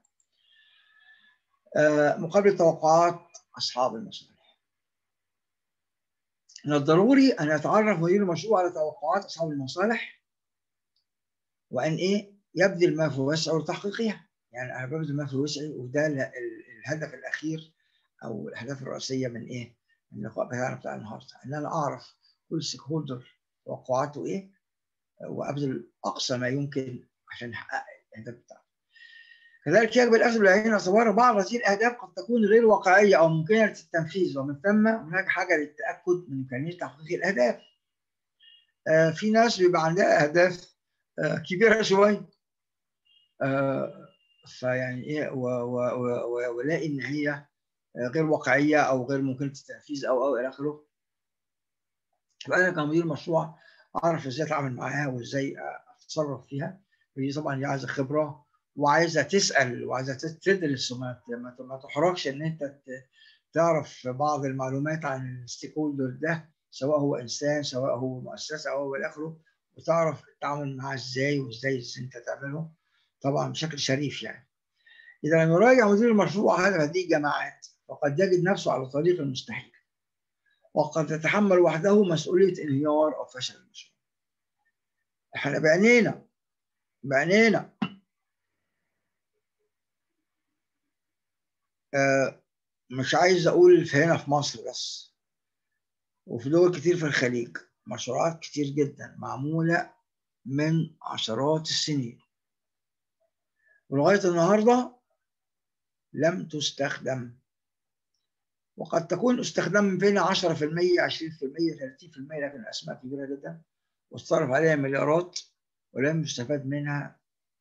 مقابل توقعات اصحاب المصالح من الضروري ان يتعرف مدير المشروع على توقعات اصحاب المصالح وان ايه يبذل ما في وسعه لتحقيقها يعني انا ببذل ما في وسعي وده الهدف الاخير او الاهداف الرئيسيه من ايه؟ من اللقاء بتاعنا بتاع النهارده ان انا اعرف كل ستيك هولدر توقعاته ايه وابذل اقصى ما يمكن عشان احقق الاهداف بتاعته. كذلك يجب الاخذ بالعين اعتبار بعض هذه الاهداف قد تكون غير واقعيه او ممكنه للتنفيذ ومن ثم هناك حاجه للتاكد من امكانيه تحقيق الاهداف. آه في ناس بيبقى عندها اهداف آه كبيره شويه. آه فيعني ايه ولاقي ان هي غير واقعيه او غير ممكنه التنفيذ او او الى اخره يبقى انا كمدير مشروع اعرف ازاي اتعامل معاها وازاي اتصرف فيها ودي طبعا دي عايزه خبره وعايزه تسال وعايزه تدرس وما ما تحرجش ان انت تعرف بعض المعلومات عن الستيك هولدر ده سواء هو انسان سواء هو مؤسسه او الى اخره وتعرف تتعامل معاه ازاي وازاي انت تعمله طبعا بشكل شريف يعني اذا لم يراجع مدير المشروع هذه الجماعات وقد يجد نفسه على طريق المستحيل وقد يتحمل وحده مسؤولية انهيار أو فشل المشروع احنا بعينينا بعينينا آه مش عايز أقول في هنا في مصر بس وفي دول كتير في الخليج مشروعات كتير جدا معمولة من عشرات السنين ولغاية النهاردة لم تستخدم وقد تكون استخدام بين 10% 20% 30% لكن الاسماء كبيره جدا واصرف عليها مليارات ولم يستفاد منها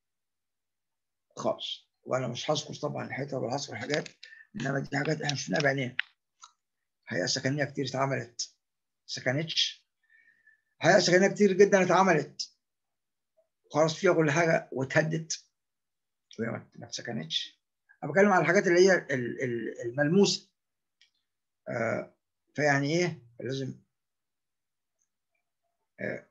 خالص وانا مش هذكر طبعا الحيطه ولا هذكر حاجات انما دي حاجات احنا شفناها بعينينا حقيقه سكنيه كتير اتعملت سكنتش حقيقه سكنيه كتير جدا اتعملت خلاص فيها كل حاجه واتهدت وهي ما اتسكنتش انا بتكلم على الحاجات اللي هي الملموسه آه فيعني ايه لازم آه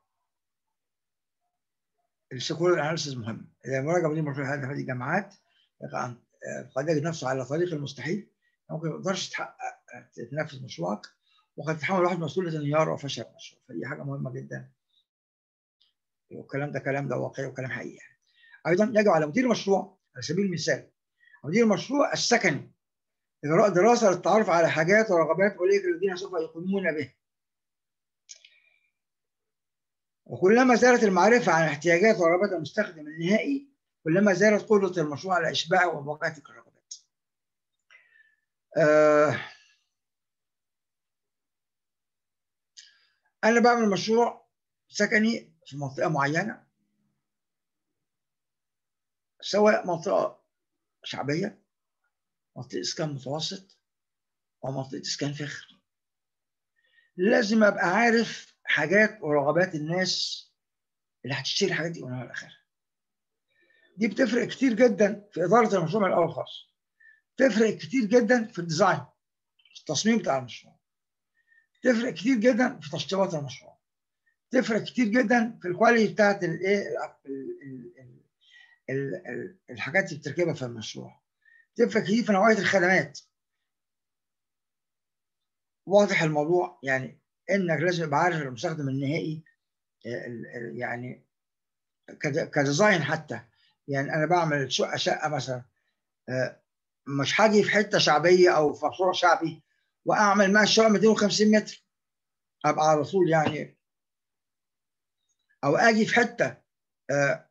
السيكولر اناليسيس مهم اذا مراجعه مدير مشروع هذه هذه الجامعات قد يجد نفسه على طريق المستحيل ممكن ما يقدرش تحقق تنفذ مشروعك وقد تتحمل واحد مسؤوليه انهيار او فشل المشروع فدي حاجه مهمه جدا والكلام ده كلام ده واقعي وكلام حقيقي يعني. ايضا يجب على مدير المشروع على سبيل المثال مدير المشروع السكني إجراء دراسة للتعرف على حاجات ورغبات أولئك الذين سوف يقومون به. وكلما زادت المعرفة عن احتياجات ورغبات المستخدم النهائي كلما زادت قدرة المشروع على إشباع ومواجهة تلك الرغبات. آه أنا بعمل مشروع سكني في منطقة معينة سواء منطقة شعبية منطقة إسكان متوسط ومنطقة إسكان فخر لازم أبقى عارف حاجات ورغبات الناس اللي هتشتري الحاجات دي ومن الآخر دي بتفرق كتير جدا في إدارة المشروع من الأول خالص تفرق كتير جدا في الديزاين في التصميم بتاع المشروع تفرق كتير جدا في تشطيبات المشروع تفرق كتير جدا في الكواليتي بتاعت الايه الحاجات اللي بتركبها في المشروع تفرق كتير في نوعيه الخدمات واضح الموضوع يعني انك لازم يبقى عارف المستخدم النهائي يعني كديزاين حتى يعني انا بعمل شقه شقه مثلا مش هاجي في حته شعبيه او في مشروع شعبي واعمل مع الشقه 250 متر ابقى على طول يعني او اجي في حته آآ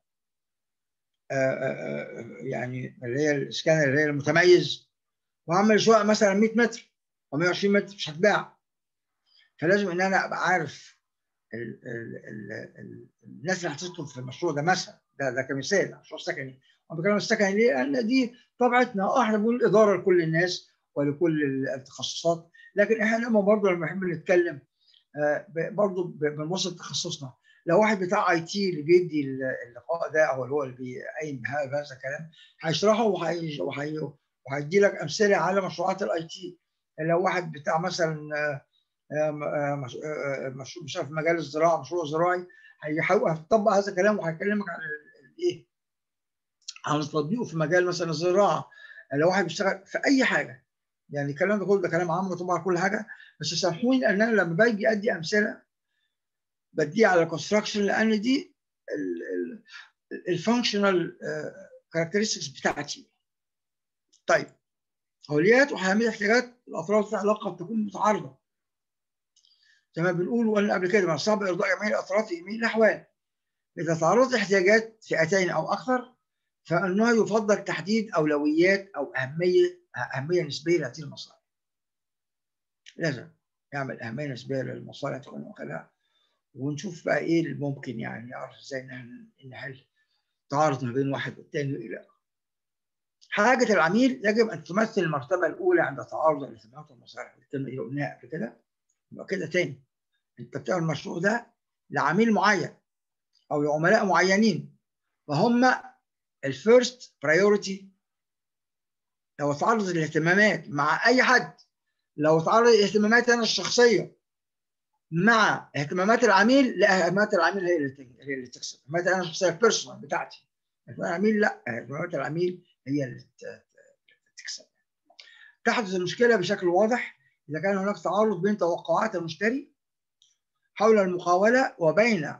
آآ يعني اللي هي الاسكان اللي هي المتميز واعمل شقه مثلا 100 متر او 120 متر مش هتباع فلازم ان انا ابقى عارف ال ال ال ال الناس اللي هتسكن في المشروع ده مثلا ده ده كمثال مشروع سكني انا بتكلم السكني ليه؟ لان دي طبيعتنا اه احنا بنقول اداره لكل الناس ولكل التخصصات لكن احنا لما برضه لما نحب نتكلم آه برضه بنوصل تخصصنا لو واحد بتاع اي تي اللي بيدي اللقاء ده او هو اللي بيقيم بهذا الكلام هيشرحه وهيدي لك امثله على مشروعات الاي تي لو واحد بتاع مثلا مشروع مش عارف في مجال الزراعه مشروع زراعي هيطبق هذا الكلام وهيكلمك عن الايه عن تطبيقه في مجال مثلا الزراعه لو واحد بيشتغل في اي حاجه يعني الكلام ده كله ده كلام عام طبعا كل حاجه بس سامحوني ان انا لما باجي ادي امثله بديها على الكونستراكشن لان دي الفانكشنال كاركترستكس بتاعتي طيب اولويات وحامل احتياجات الاطراف في علاقه قد تكون متعارضه زي ما بنقول وقلنا قبل كده من صعب ارضاء جميع الاطراف في جميع الاحوال اذا تعرضت احتياجات فئتين او اكثر فانه يفضل تحديد اولويات او اهميه اهميه نسبيه لهذه المصالح لازم يعمل اهميه نسبيه للمصالح تكون واخدها ونشوف بقى ايه الممكن يعني نعرف ازاي نحل تعارض ما بين واحد والتاني والى اخره حاجة العميل يجب أن تمثل المرتبة الأولى عند تعارض الاهتمامات والمصالح الكلمة دي قلناها قبل كده يبقى كده تاني أنت بتعمل المشروع ده لعميل معين أو لعملاء معينين فهم الفيرست برايورتي لو تعرض الاهتمامات مع أي حد لو تعرض اهتماماتي أنا الشخصية مع اهتمامات العميل لا اهتمامات العميل هي اللي هي اللي تكسب اهتمامات انا الشخصيه البيرسونال بتاعتي اهتمامات العميل لا اهتمامات العميل هي اللي تكسب تحدث المشكله بشكل واضح اذا كان هناك تعارض بين توقعات المشتري حول المقاوله وبين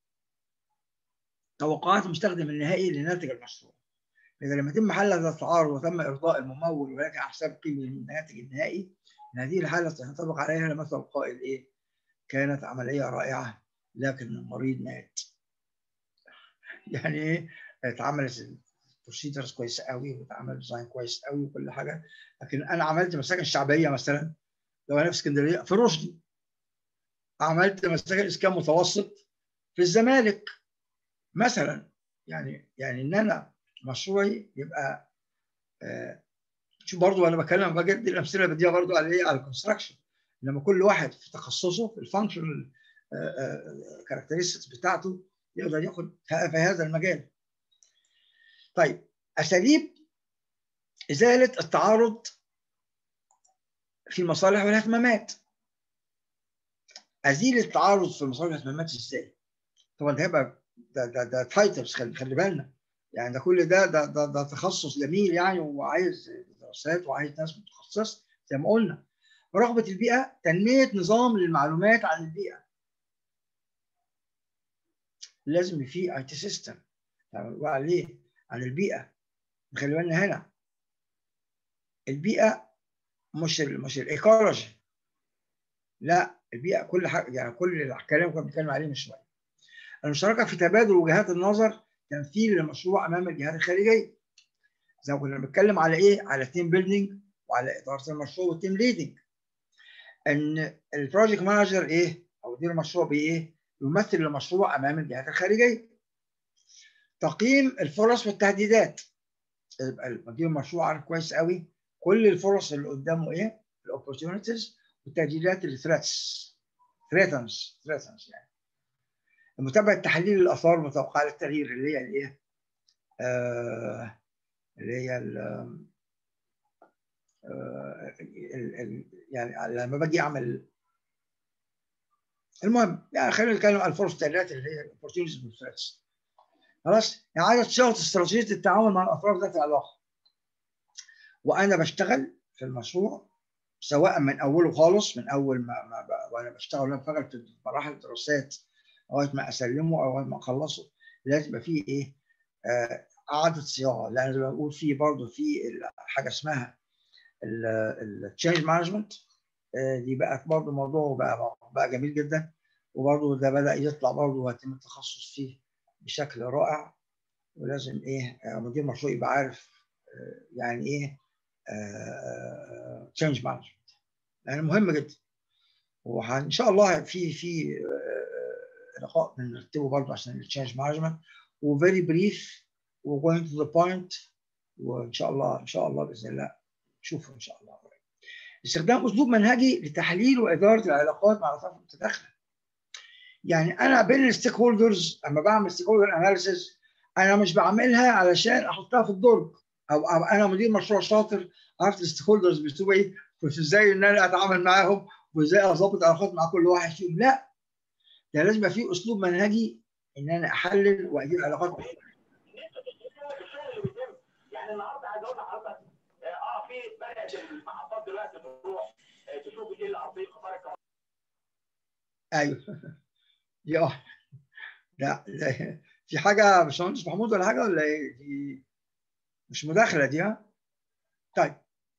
توقعات المستخدم النهائي لناتج المشروع إذا لم يتم حل هذا التعارض وتم إرضاء الممول ولكن على حساب قيمة الناتج النهائي في هذه الحالة سينطبق عليها مثل القائل إيه؟ كانت عملية رائعة لكن المريض مات. يعني إيه؟ اتعملت بروسيدرز كويسة قوي واتعمل ديزاين كويس قوي وكل حاجة لكن أنا عملت مساكن شعبية مثلا لو أنا في اسكندرية في رشدي عملت مساكن إسكان متوسط في الزمالك مثلا يعني يعني إن أنا مشروعي يبقى آه شوف برضه وانا بتكلم بجد الامثله بديها برضه على ايه على الكونستراكشن لما كل واحد في تخصصه في الفانكشنال كاركترستكس بتاعته يقدر ياخد في هذا المجال. طيب اساليب ازاله التعارض في المصالح والاهتمامات. ازيل التعارض في المصالح والاهتمامات ازاي؟ طبعا ده هيبقى ده ده ده تايتلز خلي, خلي بالنا يعني ده كل ده ده ده, ده تخصص جميل يعني وعايز دراسات وعايز ناس متخصصه زي ما قلنا رغبه البيئه تنميه نظام للمعلومات عن البيئه لازم في اي تي سيستم عليه عن البيئه خلي بالنا هنا البيئه مش ال مش الايكولوجي لا البيئه كل حاجه يعني كل الكلام كنا بنتكلم عليه من شويه المشاركه في تبادل وجهات النظر تمثيل للمشروع امام الجهات الخارجيه زي ما كنا بنتكلم على ايه على تيم بيلدينج وعلى اداره المشروع والتيم ليدنج ان البروجكت مانجر ايه او مدير المشروع بايه يمثل المشروع امام الجهات الخارجيه تقييم الفرص والتهديدات يبقى مدير المشروع عارف كويس قوي كل الفرص اللي قدامه ايه الاوبورتيونيتيز والتهديدات الثريتس ثريتنز ثريتنز يعني متابعه تحليل الاثار المتوقعه للتغيير اللي هي الايه آه اللي هي ال آه ال ال يعني لما باجي اعمل المهم يعني خلينا نتكلم عن الفرص التغييرات اللي هي الاوبورتيونيتيز والثريتس خلاص اعاده صياغه استراتيجيه التعامل مع الاطراف ذات العلاقه وانا بشتغل في المشروع سواء من اوله خالص من اول ما, ما ب- وانا بشتغل وانا بشتغل في مراحل الدراسات لغايه ما اسلمه او لغايه ما اخلصه لازم يبقى فيه ايه آه، اعاده صياغه لان زي ما بقول فيه برضه في ال- حاجه اسمها التشينج مانجمنت دي بقت برضه موضوع بقى بقى جميل جدا وبرضه ده بدا يطلع برضه ويتم التخصص فيه بشكل رائع ولازم ايه آه، مدير مشروع يبقى عارف آه، يعني ايه تشينج مانجمنت يعني مهم جدا وان شاء الله في في آه، لقاء بنرتبه برضه عشان التشينج مانجمنت وفيري بريف وجوينج تو ذا بوينت وان شاء الله ان شاء الله باذن الله نشوفه ان شاء الله قريب. استخدام اسلوب منهجي لتحليل واداره العلاقات مع الاطراف المتداخله. يعني انا بين الستيك هولدرز اما بعمل ستيك هولدر اناليسيس انا مش بعملها علشان احطها في الدرج او أو انا مدير مشروع شاطر عرفت الستيك هولدرز بيسووا ايه وازاي ان انا اتعامل معاهم وازاي اظبط علاقات مع كل واحد فيهم لا ده لازم يبقى فيه اسلوب منهجي ان انا احلل وادير علاقات يعني النهارده عايز اقول لحضرتك اه في بدات المحطات دلوقتي تروح آه، تشوف ايه الارضيه خطر ايوه يا لا لا في حاجه باشمهندس محمود ولا حاجه ولا ايه دي مش مداخله دي ها طيب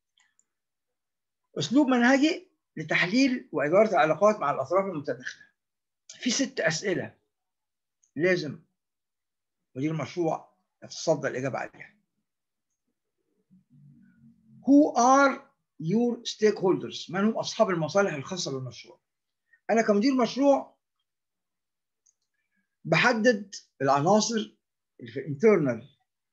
اسلوب منهجي لتحليل واداره العلاقات مع الاطراف المتداخله في ست اسئله لازم مدير المشروع يتصدى الاجابه عليها Who are your stakeholders؟ من هم اصحاب المصالح الخاصه بالمشروع؟ انا كمدير مشروع بحدد العناصر اللي في الانترنال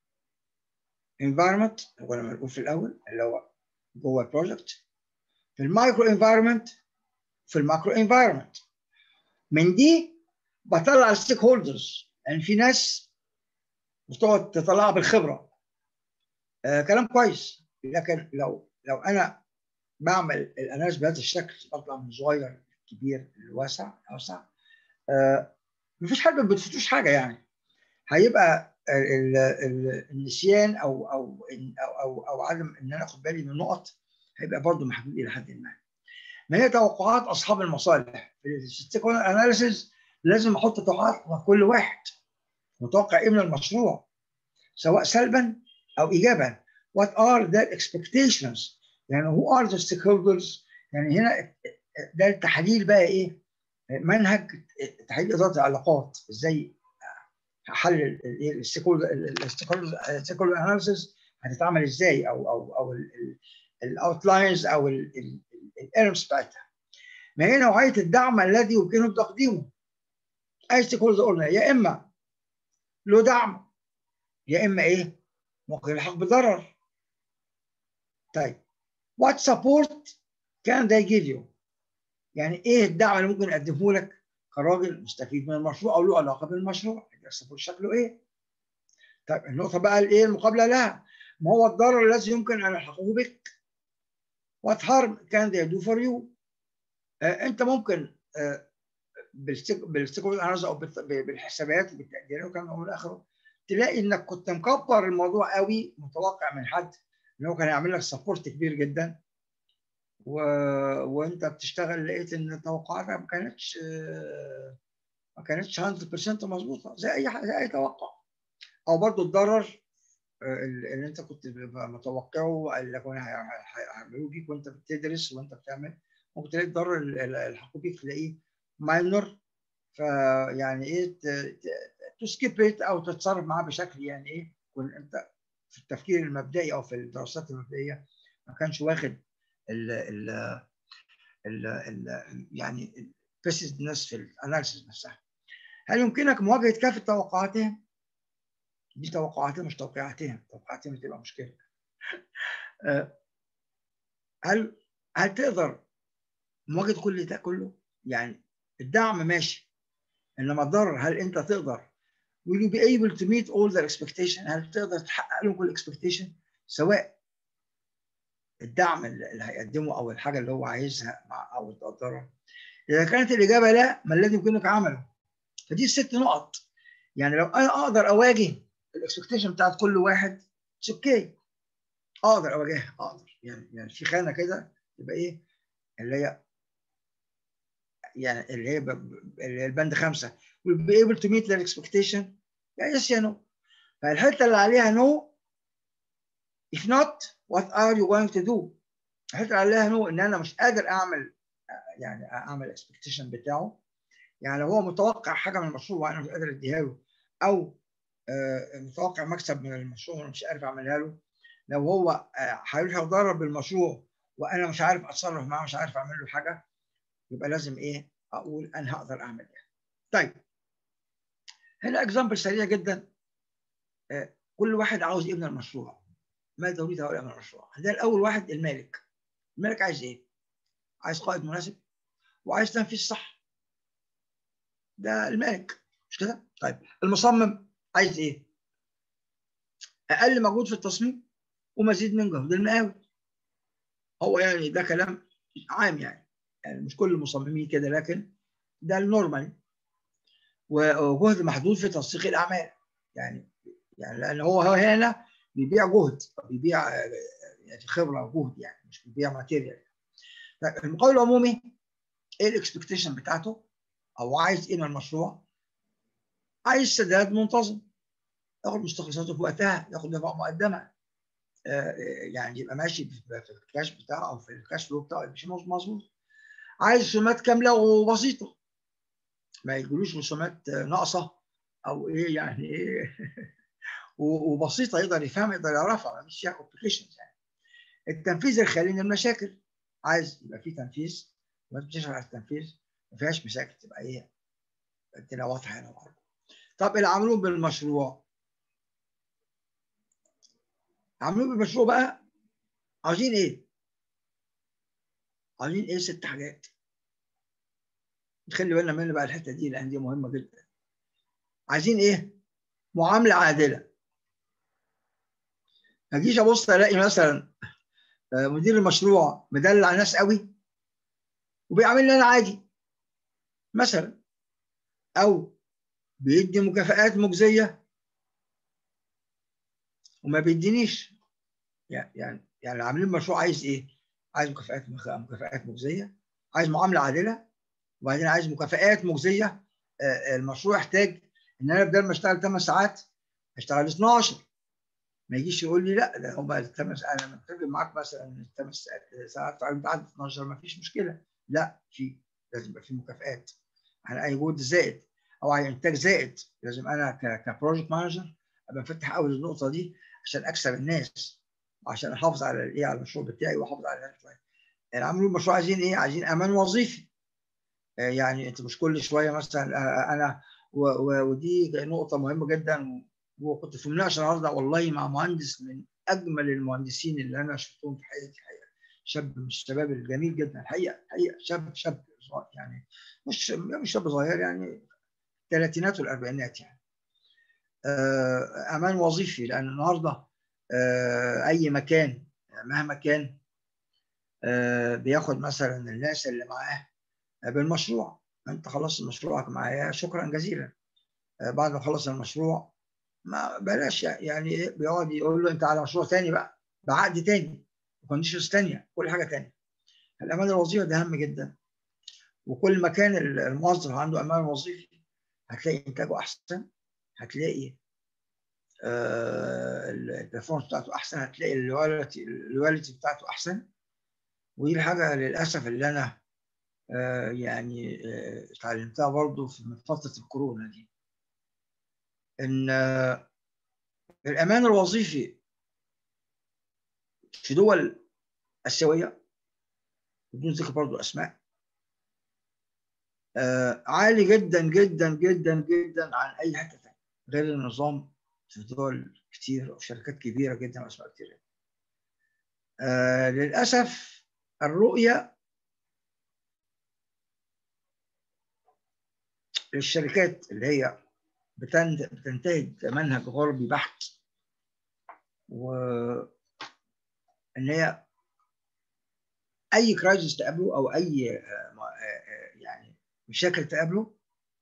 environment هو لما نقول في الاول اللي هو جوه البروجكت في المايكرو انفايرمنت في الماكرو انفايرمنت من دي بطلع الستيك هولدرز يعني في ناس بتقعد تطلعها بالخبره آه كلام كويس لكن لو لو انا بعمل الاناليز بهذا الشكل بطلع من صغير كبير لواسع اوسع آه مفيش حد ما بتفوتوش حاجه يعني هيبقى ال- ال- النسيان او او او او, أو عدم ان انا اخد بالي من نقط هيبقى برضه محدود الى حد ما. ما هي توقعات اصحاب المصالح في الستيك اناليسيز لازم احط توقعات مع كل واحد متوقع ايه من المشروع سواء سلبا او ايجابا what are their expectations يعني who are the stakeholders يعني هنا ده التحليل بقى ايه منهج تحليل اداره العلاقات ازاي هحلل الستيك هولدر اناليسيس هتتعمل ازاي او او او الاوتلاينز او الايرمز بتاعتها ما هي نوعيه الدعم الذي يمكنه تقديمه اي ستيك هولدر قلنا يا اما له دعم يا اما ايه ممكن يلحق بضرر طيب what support can they give you يعني ايه الدعم اللي ممكن اقدمه لك كراجل مستفيد من المشروع او له علاقه بالمشروع السبورت شكله ايه طيب النقطه بقى الايه المقابله لها ما هو الضرر الذي يمكن ان يلحقه بك what harm can they do for you آه انت ممكن آه بالستيك اناليز او بالحسابات وبالتقديرات وكلام من اخره تلاقي انك كنت مكبر الموضوع قوي متوقع من حد ان هو كان هيعمل لك سبورت كبير جدا و... وانت بتشتغل لقيت ان توقعاتك ما كانتش ما كانتش 100% مظبوطه زي اي زي اي توقع او برضو الضرر اللي انت كنت متوقعه اللي كانوا هيعملوه بيك وانت بتدرس وانت بتعمل ممكن تلاقي الضرر الحقوق بيك تلاقيه ماينر فيعني ايه تسكيب ات او تتصرف معاه بشكل يعني ايه يكون انت في التفكير المبدئي او في الدراسات المبدئيه ما كانش واخد ال ال ال ال يعني الناس في الاناليسيس نفسها هل يمكنك مواجهه كافه توقعاتهم؟ دي توقعاتهم مش توقعاتهم توقعاتهم بتبقى مشكله هل هل تقدر مواجهه كل ده كله؟ يعني الدعم ماشي انما الضرر هل انت تقدر will you be able to meet all their expectation هل تقدر تحقق لهم كل expectation سواء الدعم اللي هيقدمه او الحاجه اللي هو عايزها مع او الضرر اذا كانت الاجابه لا ما الذي يمكنك عمله فدي الست نقط يعني لو انا اقدر اواجه الاكسبكتيشن بتاعت كل واحد اتس اوكي اقدر اواجهها اقدر يعني يعني في خانه كده يبقى ايه اللي هي يعني اللي هي ب- ب- اللي هي البند خمسه will be able to meet their expectation يا yes يا no فالحته اللي عليها no if not what are you going to do الحته اللي عليها no ان انا مش قادر اعمل يعني اعمل الاكسبكتيشن بتاعه يعني لو هو متوقع حاجه من المشروع وانا مش قادر اديها له او آه، متوقع مكسب من المشروع وانا مش عارف اعملها له لو هو آه، هيروح يتدرب بالمشروع وانا مش عارف اتصرف معاه مش عارف اعمل له حاجه يبقى لازم ايه اقول انا هقدر اعمل ايه طيب هنا اكزامبل سريع جدا آه، كل واحد عاوز يبني المشروع ماذا اريد ان من المشروع ده الاول واحد المالك المالك عايز ايه عايز قائد مناسب وعايز تنفيذ صح ده المالك مش كده طيب المصمم عايز ايه اقل مجهود في التصميم ومزيد من جهد المقاول هو يعني ده كلام عام يعني يعني مش كل المصممين كده لكن ده النورمال وجهد محدود في تنسيق الاعمال يعني يعني لان هو هو هنا بيبيع جهد بيبيع آه، يعني خبره وجهد يعني مش بيبيع ماتيريال طيب المقاول العمومي ايه الاكسبكتيشن بتاعته او عايز ايه من المشروع عايز سداد منتظم ياخد مستخلصاته في وقتها ياخد دفعه مقدمه آه، يعني يبقى ماشي في في الكاش بتاعه او في الكاش فلو بتاعه يمشي مظبوط عايز رسومات كامله وبسيطه ما يجيلوش رسومات آه، ناقصه او ايه يعني ايه و- وبسيطه يقدر يفهم يقدر يعرفها مش فيها كومبليكيشنز يعني التنفيذ الخالي من المشاكل عايز يبقى فيه تنفيذ وانت بتشتغل على التنفيذ ما فيهاش مشاكل تبقى ايه الدنيا واضحه هنا برضه طب العاملون بالمشروع عاملون بالمشروع بقى عاوزين ايه؟ عاوزين ايه ست حاجات نخلي بالنا منها بقى الحته دي لان دي مهمه جدا عايزين ايه؟ معامله عادله ما اجيش ابص الاقي مثلا آه، مدير المشروع مدلع ناس قوي وبيعاملني انا عادي مثلا او بيدي مكافآت مجزيه وما بيدينيش يعني يعني يعني عاملين مشروع عايز ايه؟ عايز مكافآت مخ- مكافآت مجزيه عايز معامله عادله وبعدين عايز مكافآت مجزيه آه، آه، المشروع يحتاج ان انا بدل ما اشتغل 8 ساعات اشتغل 12 ما يجيش يقول لي لا ده هم الثمان انا متفق معاك مثلا الثمان ساعات فانت بعد 12 ما فيش مشكله لا في لازم يبقى في مكافآت على اي جهد زائد او على انتاج زائد لازم انا ك- كبروجكت مانجر ابقى مفتح قوي النقطه دي عشان اكسب الناس وعشان احافظ على الايه على المشروع بتاعي واحافظ على الناس شويه يعني عملوا المشروع عايزين ايه؟ عايزين امان وظيفي آه، يعني انت مش كل شويه مثلا آه، انا و- و- ودي نقطه مهمه جدا وكنت في مناقشه النهارده والله مع مهندس من اجمل المهندسين اللي انا شفتهم في حياتي الحقيقه شاب من الشباب الجميل جدا الحقيقه الحقيقه شاب شاب صغير يعني مش مش شاب صغير يعني الثلاثينات والاربعينات يعني آه، امان وظيفي لان النهارده آه، اي مكان مهما كان آه، بياخد مثلا الناس اللي معاه بالمشروع انت خلصت مشروعك معايا شكرا جزيلا آه، بعد ما خلص المشروع ما بلاش يعني ايه بيقعد يقول له انت على مشروع تاني بقى بعقد تاني وكونديشنز تانيه كل حاجه تانيه الامان الوظيفي ده اهم جدا وكل ما كان الموظف عنده امان وظيفي هتلاقي انتاجه احسن هتلاقي آه البرفورمانس بتاعته احسن هتلاقي اللوالتي اللوالتي بتاعته احسن ودي الحاجه للاسف اللي انا آه يعني آه اتعلمتها برضو في من فتره الكورونا دي ان آه الامان الوظيفي في دول اسيويه بدون ذكر برضو اسماء آه عالي جدا جدا جدا جدا عن اي حته ثانيه غير النظام في دول كتير وشركات كبيره جدا واسماء كتير آه للاسف الرؤيه للشركات اللي هي بتنتهج منهج غربي بحت و ان هي اي كرايسيس تقابله او اي يعني مشاكل تقابله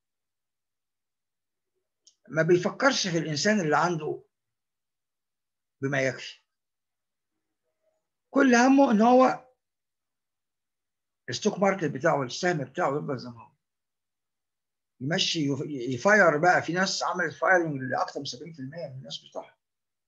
ما بيفكرش في الانسان اللي عنده بما يكفي كل همه ان هو الستوك ماركت بتاعه السهم بتاعه يفضل زي ما هو يمشي يف- يفاير بقى في ناس عملت فايرنج لاكثر من 70% من الناس بتوعها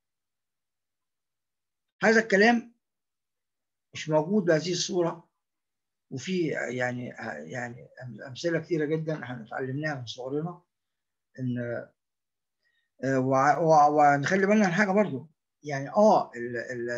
هذا الكلام مش موجود بهذه الصوره وفي يعني يعني امثله كثيره جدا احنا اتعلمناها من صغرنا ان آه، وع- وع- ونخلي بالنا من حاجه برضو يعني اه ال ال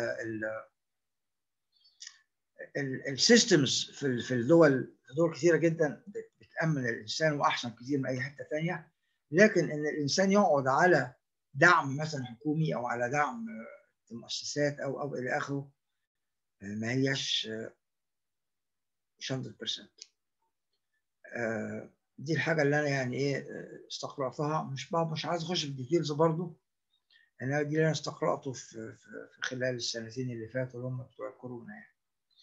ال السيستمز في في الدول في دول كثيره جدا بت- بتامن الانسان واحسن كتير من اي حته ثانيه لكن ان الانسان يقعد على دعم مثلا حكومي او على دعم آه، مؤسسات او او الى اخره آه، ما هياش آه، مش 100% آه، دي الحاجه اللي انا يعني ايه آه، استقرأتها مش بقى مش عايز اخش في الديتيلز برضو انا دي اللي انا استقرأته في في في خلال السنتين اللي فاتوا اللي هم بتوع الكورونا يعني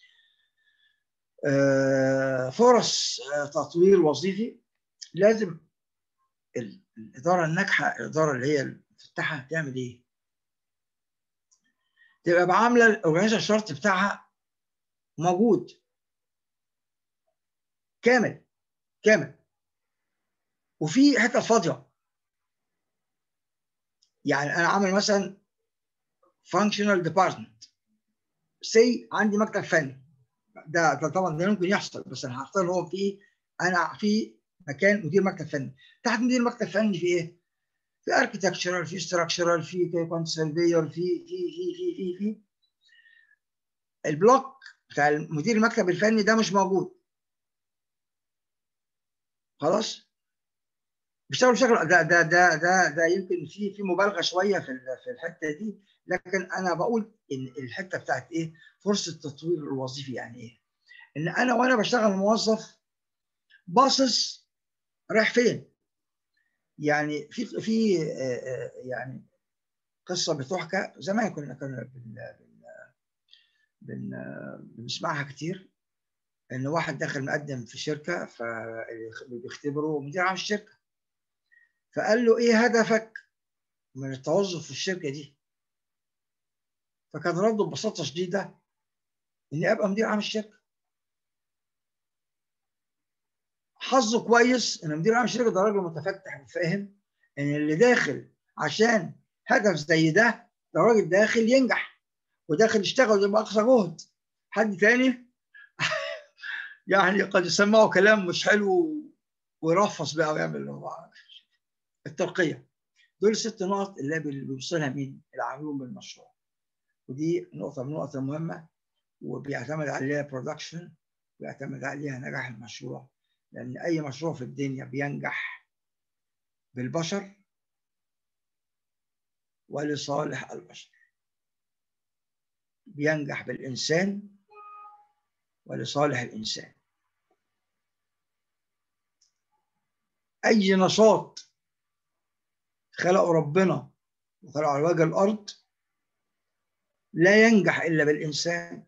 آه، فرص آه، تطوير وظيفي لازم ال- الاداره الناجحه الاداره اللي هي المفتحه تعمل ايه؟ تبقى عامله الاورجنايزيشن شارت بتاعها موجود كامل كامل وفي حته فاضيه يعني انا عامل مثلا فانكشنال ديبارتمنت سي عندي مكتب فني ده, ده طبعا ده ممكن يحصل بس انا هختار هو في انا في مكان مدير مكتب فني تحت مدير مكتب فني في ايه؟ في اركتكتشرال في ستراكشرال في كونت سيرفير في في في في في في البلوك بتاع مدير المكتب الفني ده مش موجود خلاص بيشتغلوا بشكل ده ده ده ده ده يمكن في في مبالغه شويه في ال- في الحته دي لكن انا بقول ان الحته بتاعت ايه فرصه التطوير الوظيفي يعني ايه ان انا وانا بشتغل موظف باصص رايح فين يعني في في آه، آه، يعني قصه بتحكى زمان كنا كنا بن بن بن بنسمعها كتير ان واحد داخل مقدم في شركه فبيختبره مدير عام الشركه فقال له ايه هدفك من التوظف في الشركه دي فكان رده ببساطه شديده اني ابقى مدير عام الشركه حظه كويس ان مدير عام الشركه ده راجل متفتح وفاهم ان اللي داخل عشان هدف زي ده ده راجل داخل ينجح وداخل يشتغل يبقى اقصى جهد حد تاني يعني قد يسمعوا كلام مش حلو ويرفص بقى ويعمل اللي هو عايزه. الترقيه دول الست نقط اللي بي- بيوصلها مين؟ العاملون بالمشروع ودي نقطه من النقط المهمه وبيعتمد عليها برودكشن بيعتمد عليها نجاح المشروع لان اي مشروع في الدنيا بينجح بالبشر ولصالح البشر بينجح بالانسان ولصالح الانسان اي نشاط خلقه ربنا وخلقه على وجه الارض لا ينجح الا بالانسان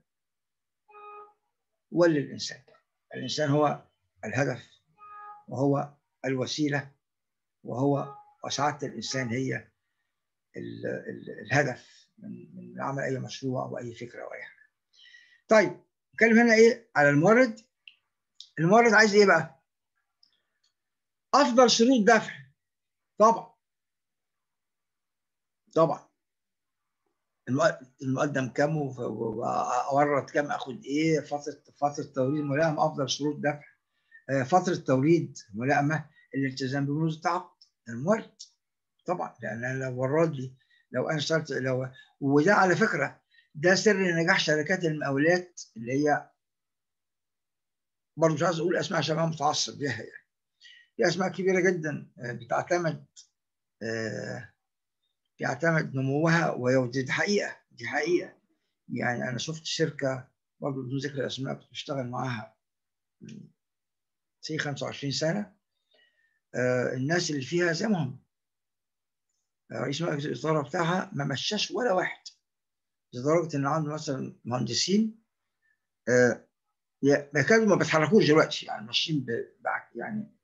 وللانسان الانسان هو الهدف وهو الوسيله وهو وسعاده الانسان هي ال ال الهدف من من عمل اي مشروع او اي فكره او اي حاجه. طيب نتكلم هنا ايه على المورد المورد عايز ايه بقى؟ افضل شروط دفع طبعا طبعا المق- المقدم كام وف- واورد كام اخد ايه فتره فتره توريد ملائمه افضل شروط دفع آه، فتره توريد ملائمه الالتزام ببنود التعاقد المورد طبعا لان أنا لو ورد لي لو انا اشتغلت لو وده على فكره ده سر نجاح شركات المقاولات اللي هي برضه مش عايز اقول اسماء عشان انا متعصب بيها يعني في اسماء كبيره جدا آه، بتعتمد آه، بيعتمد نموها وهي دي حقيقه دي حقيقه يعني انا شفت شركه برضه بدون ذكر الاسماء كنت بشتغل معاها من سي 25 سنه آه، الناس اللي فيها زي ما هم آه، رئيس مجلس الاداره بتاعها ما مشاش ولا واحد لدرجه ان عنده مثلا مهندسين آه، ي- يكادوا ما بيتحركوش دلوقتي يعني ماشيين ب- بع- يعني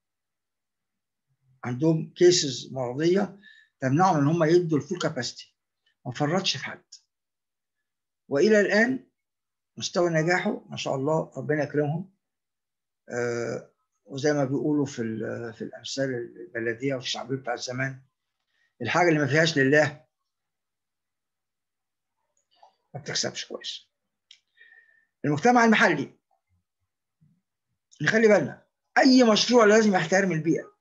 عندهم كيسز مرضيه تمنعهم ان هم يدوا الفول كاباسيتي ما فرطش في حد والى الان مستوى نجاحه ما شاء الله ربنا يكرمهم آه، وزي ما بيقولوا في ال- في الامثال البلديه وفي الشعبيه بتاع زمان الحاجه اللي ما فيهاش لله ما بتكسبش كويس المجتمع المحلي نخلي بالنا اي مشروع لازم يحترم البيئه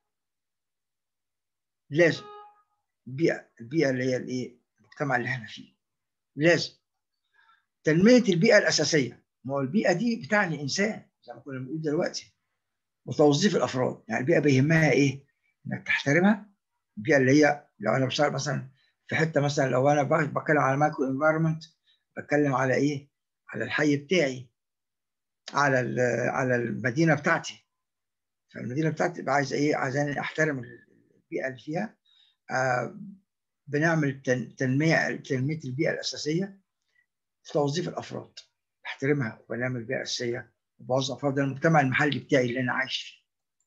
لازم البيئه البيئه اللي هي الايه المجتمع اللي احنا فيه لازم تنميه البيئه الاساسيه ما هو البيئه دي بتعني انسان زي ما كنا بنقول دلوقتي وتوظيف الافراد يعني البيئه بيهمها ايه انك تحترمها البيئه اللي هي لو انا بشتغل مثلا في حته مثلا لو انا بتكلم على مايكرو انفايرمنت بتكلم على ايه على الحي بتاعي على ال- على المدينه بتاعتي فالمدينه بتاعتي تبقى عايزه ايه عايزاني احترم البيئه اللي فيها آه بنعمل تن- تنميه تنميه البيئه الاساسيه في توظيف الافراد بحترمها وبنعمل بيئه اساسيه وبوظف افراد المجتمع المحلي بتاعي اللي انا عايش فيه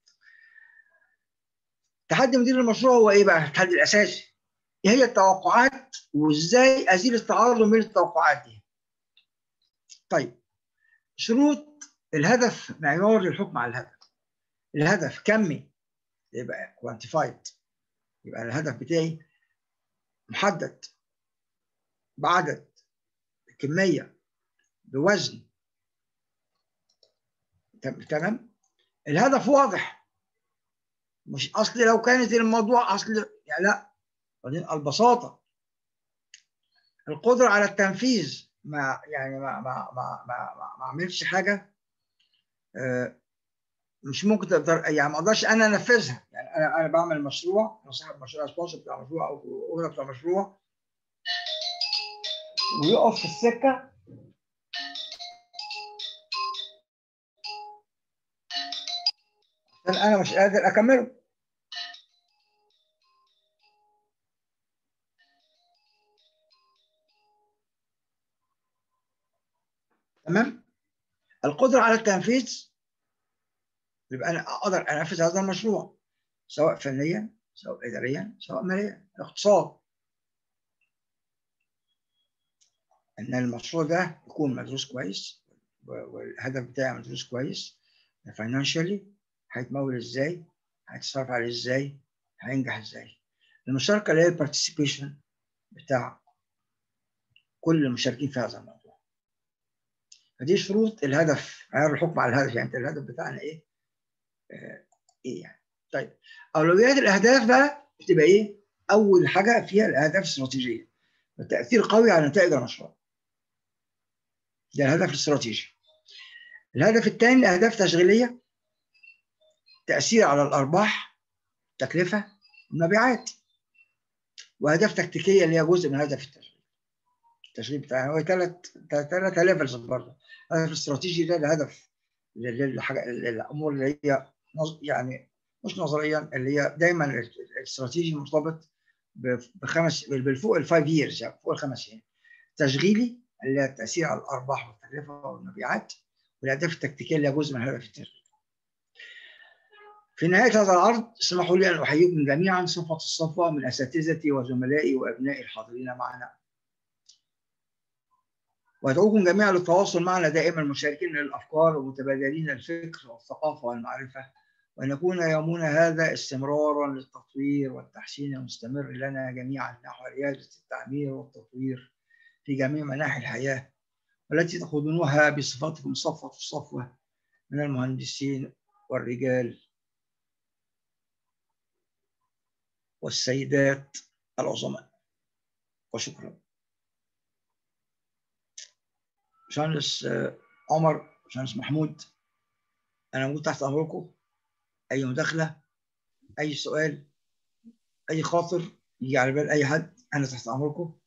تحدي مدير المشروع هو ايه بقى التحدي الاساسي ايه هي التوقعات وازاي ازيل التعارض من التوقعات دي طيب شروط الهدف معيار للحكم على الهدف الهدف كمي يبقى كوانتيفايد يبقى الهدف بتاعي محدد بعدد بكميه بوزن تم- تمام الهدف واضح مش اصل لو كانت الموضوع اصل يعني لا بعدين البساطه القدره على التنفيذ ما يعني ما ما ما ما, ما, ما اعملش حاجه آه، مش ممكن تقدر يعني ما اقدرش انا انفذها يعني انا انا بعمل مشروع انا صاحب مشروع سبونسر بتاع مشروع او اونر بتاع مشروع ويقف في السكه عشان انا مش قادر اكمله تمام القدره على التنفيذ يبقى انا اقدر انفذ هذا المشروع سواء فنيا سواء اداريا سواء ماليا اقتصاد ان المشروع ده يكون مدروس كويس و- والهدف بتاعي مدروس كويس فاينانشالي هيتمول ازاي هيتصرف عليه ازاي هينجح ازاي المشاركه اللي هي البارتيسيبيشن بتاع كل المشاركين في هذا الموضوع فدي شروط الهدف معيار الحكم على الهدف يعني الهدف بتاعنا ايه آه، ايه يعني طيب اولويات الاهداف بقى بتبقى ايه اول حاجه فيها الاهداف الاستراتيجيه التاثير قوي على نتائج المشروع ده الهدف الاستراتيجي الهدف الثاني الاهداف تشغيليه تاثير على الارباح تكلفه المبيعات واهداف تكتيكيه اللي هي جزء من هدف التشغيل التشغيل بتاعنا هو ثلاث ثلاث ليفلز برضه الهدف الاستراتيجي ده الهدف للحاجه الامور اللي هي نظ- يعني مش نظريا اللي هي دايما الاستراتيجي مرتبط ب- بخمس بالفوق الفايف ييرز يعني فوق الخمس سنين تشغيلي اللي هي التاثير على الارباح والتكلفه والمبيعات والاهداف التكتيكيه اللي هي جزء من هدف التشغيل. في نهايه هذا العرض اسمحوا لي ان احييكم جميعا صفه الصفوه من اساتذتي وزملائي وابنائي الحاضرين معنا. وادعوكم جميعا للتواصل معنا دائما مشاركين للافكار ومتبادلين الفكر والثقافه والمعرفه وان يكون يومنا هذا استمرارا للتطوير والتحسين المستمر لنا جميعا نحو رياده التعمير والتطوير في جميع مناحي الحياه والتي تخوضونها بصفاتكم صفوه الصفوه من المهندسين والرجال والسيدات العظماء وشكرا باشمهندس آه، عمر باشمهندس محمود انا موجود تحت امركم اي مداخله اي سؤال اي خاطر يجي على بال اي حد انا تحت امركم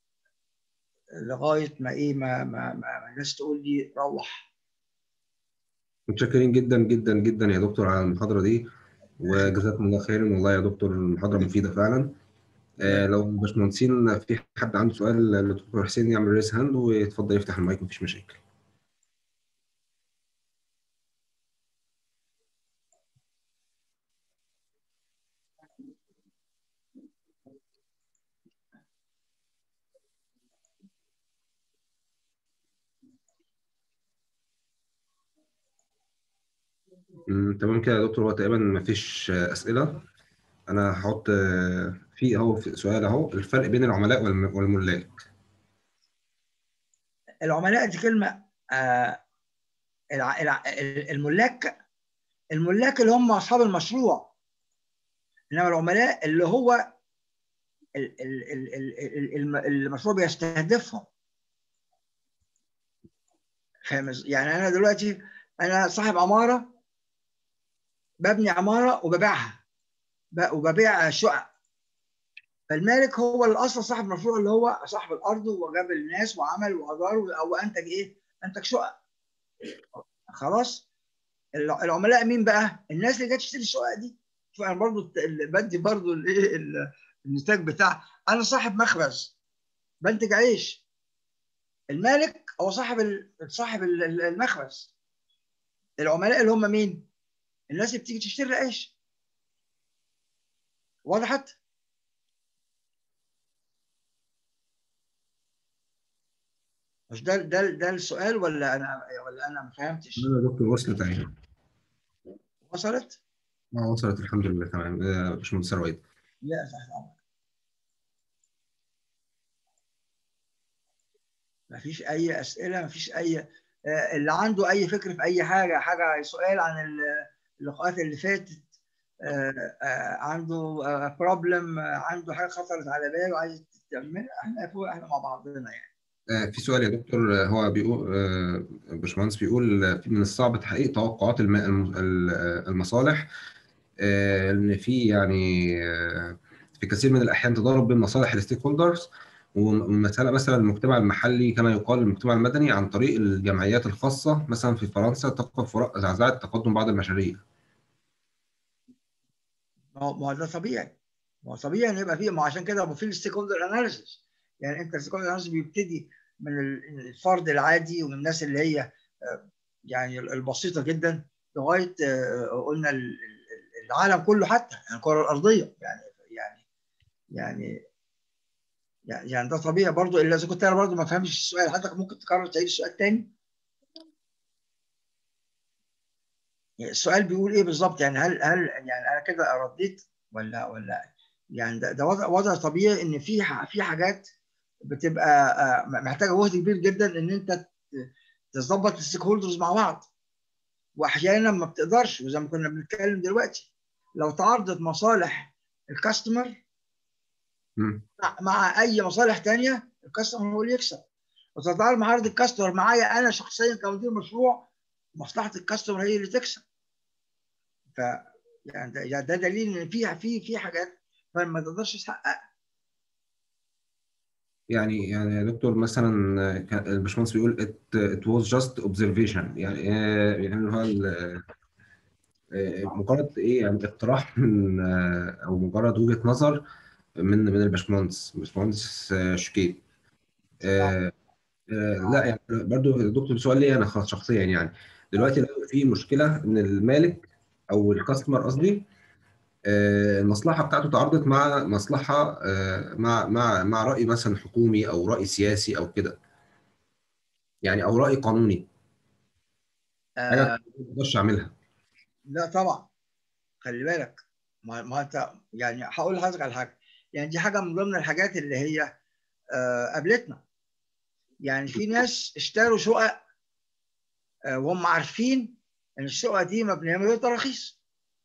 لغايه ما ايه ما ما, ما ما الناس تقول لي روح متشكرين جدا جدا جدا يا دكتور على المحاضرة دي وجزاكم الله خيرا والله يا دكتور المحاضرة مفيدة فعلا آه لو الباشمهندسين في حد عنده سؤال للدكتور حسين يعمل ريس هاند ويتفضل يفتح المايك مفيش مشاكل مم، تمام كده يا دكتور هو تقريبا مفيش آه، أسئلة أنا هحط آه، في أهو في سؤال أهو الفرق بين العملاء والم- والملاك العملاء دي كلمه آه، الع- الع- الملاك الملاك اللي هم اصحاب المشروع انما العملاء اللي هو ال- ال- ال- ال- ال- الم- المشروع بيستهدفهم فاهم إز- يعني انا دلوقتي انا صاحب عماره ببني عماره وببيعها ب- وببيع شقق فالمالك هو الاصل صاحب المشروع اللي هو صاحب الارض وجاب الناس وعمل وادار او انتج ايه؟ انتج شقق خلاص الع- العملاء مين بقى؟ الناس اللي جت تشتري الشقق دي شوف انا برضو الت- ال- بدي برضو الايه ال- النتاج بتاع انا صاحب مخبز بنتج عيش المالك هو صاحب ال- صاحب ال- ال- المخبز العملاء اللي هم مين؟ الناس اللي بتيجي تشتري العيش وضحت؟ مش ده ده ده السؤال ولا انا ولا انا ما فهمتش؟ يا دكتور وصلت أهي وصلت؟ اه وصلت الحمد لله تمام آه، باشمهندس رويد لا تحت امرك مفيش اي اسئله مفيش اي آه، اللي عنده اي فكر في اي حاجه حاجه سؤال عن ال- اللقاءات اللي فاتت آه، آه، عنده بروبلم عنده حاجه خطرت على باله عايز تعملها احنا فوق احنا مع بعضنا يعني آه، في سؤال يا دكتور آه، هو بيقول آه، باشمهندس بيقول آه، من الصعب تحقيق توقعات الم- الم- ال- آه، المصالح آه، ان في يعني آه، في كثير من الاحيان تضارب بين مصالح الستيك هولدرز ومسألة مثلا المجتمع المحلي كما يقال المجتمع المدني عن طريق الجمعيات الخاصة مثلا في فرنسا تقف وراء زعزعة تقدم بعض المشاريع ما هو ما هو ده طبيعي ما هو طبيعي ان يبقى فيه ما هو عشان كده هو في الستيك هولدر اناليسيس يعني انت الستيك هولدر اناليسيس بيبتدي من ال- الفرد العادي ومن الناس اللي هي آه، يعني البسيطه جدا لغايه آه، قلنا ال- ال- العالم كله حتى يعني الكره الارضيه يعني يعني يعني يعني يعني ده طبيعي برضو الا اذا كنت انا برضو ما فهمتش السؤال حضرتك ممكن تكرر تعيد السؤال تاني يعني السؤال بيقول ايه بالظبط يعني هل هل يعني انا كده رديت ولا ولا يعني ده, ده وضع وضع طبيعي ان في ح- في حاجات بتبقى آه، محتاجه جهد كبير جدا ان انت ت- تظبط الستيك هولدرز مع بعض واحيانا ما بتقدرش وزي ما كنا بنتكلم دلوقتي لو تعارضت مصالح الكاستمر مم. مع- مع اي مصالح تانية الكاستمر هو اللي يكسب وتتعارض معارض الكاستمر معايا انا شخصيا كمدير مشروع مصلحه الكاستمر هي اللي تكسب ف يعني ده, يعني ده دليل ان في في في حاجات ما تقدرش تحققها يعني يعني يا دكتور مثلا آه، كان الباشمهندس بيقول it, it was just observation يعني آه، يعني هو ال- آه، مجرد ايه يعني اقتراح من آه، او مجرد وجهة نظر من من الباشمهندس الباشمهندس آه، شكيب آه، آه، لا يعني برضو يا دكتور سؤال لي انا خاص شخصيا يعني دلوقتي لو في مشكله ان المالك او الكاستمر قصدي آه، المصلحه بتاعته تعارضت مع مصلحه آه، مع مع مع راي مثلا حكومي او راي سياسي او كده يعني او راي قانوني حاجه آه ما اقدرش اعملها لا طبعا خلي بالك ما, ما انت يعني هقول لحضرتك على حاجه يعني دي حاجه من ضمن الحاجات اللي هي آه قابلتنا يعني في ناس اشتروا شقق آه وهم عارفين ان الشقق دي مبنيه من غير تراخيص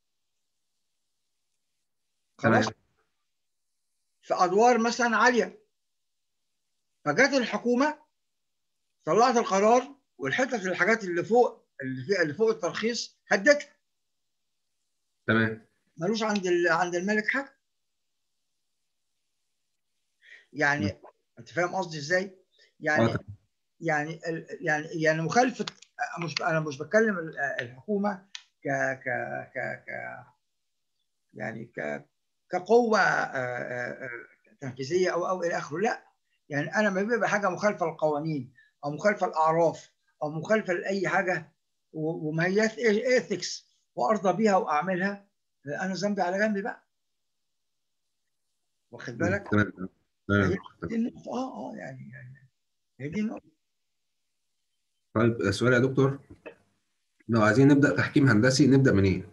خلاص تمام. في ادوار مثلا عاليه فجت الحكومه طلعت القرار والحته الحاجات اللي فوق اللي, في اللي فوق الترخيص هدتها تمام ملوش عند ال- عند الملك حاجه يعني انت فاهم قصدي ازاي؟ يعني آه، يعني ال- يعني يعني مخالفه مش انا مش بتكلم ال- الحكومه ك ك ك ك يعني ك كقوه آه، آه، آه، تنفيذيه او او الى اخره لا يعني انا لما بيبقى حاجه مخالفه للقوانين او مخالفه للاعراف او مخالفه لاي حاجه و- وما هي ايثكس وارضى بيها واعملها انا ذنبي على جنبي بقى واخد بالك؟ تمام تمام دي النقطة اه اه يعني يعني هي دي النقطة طيب سؤال يا دكتور لو عايزين نبدا تحكيم هندسي نبدا منين؟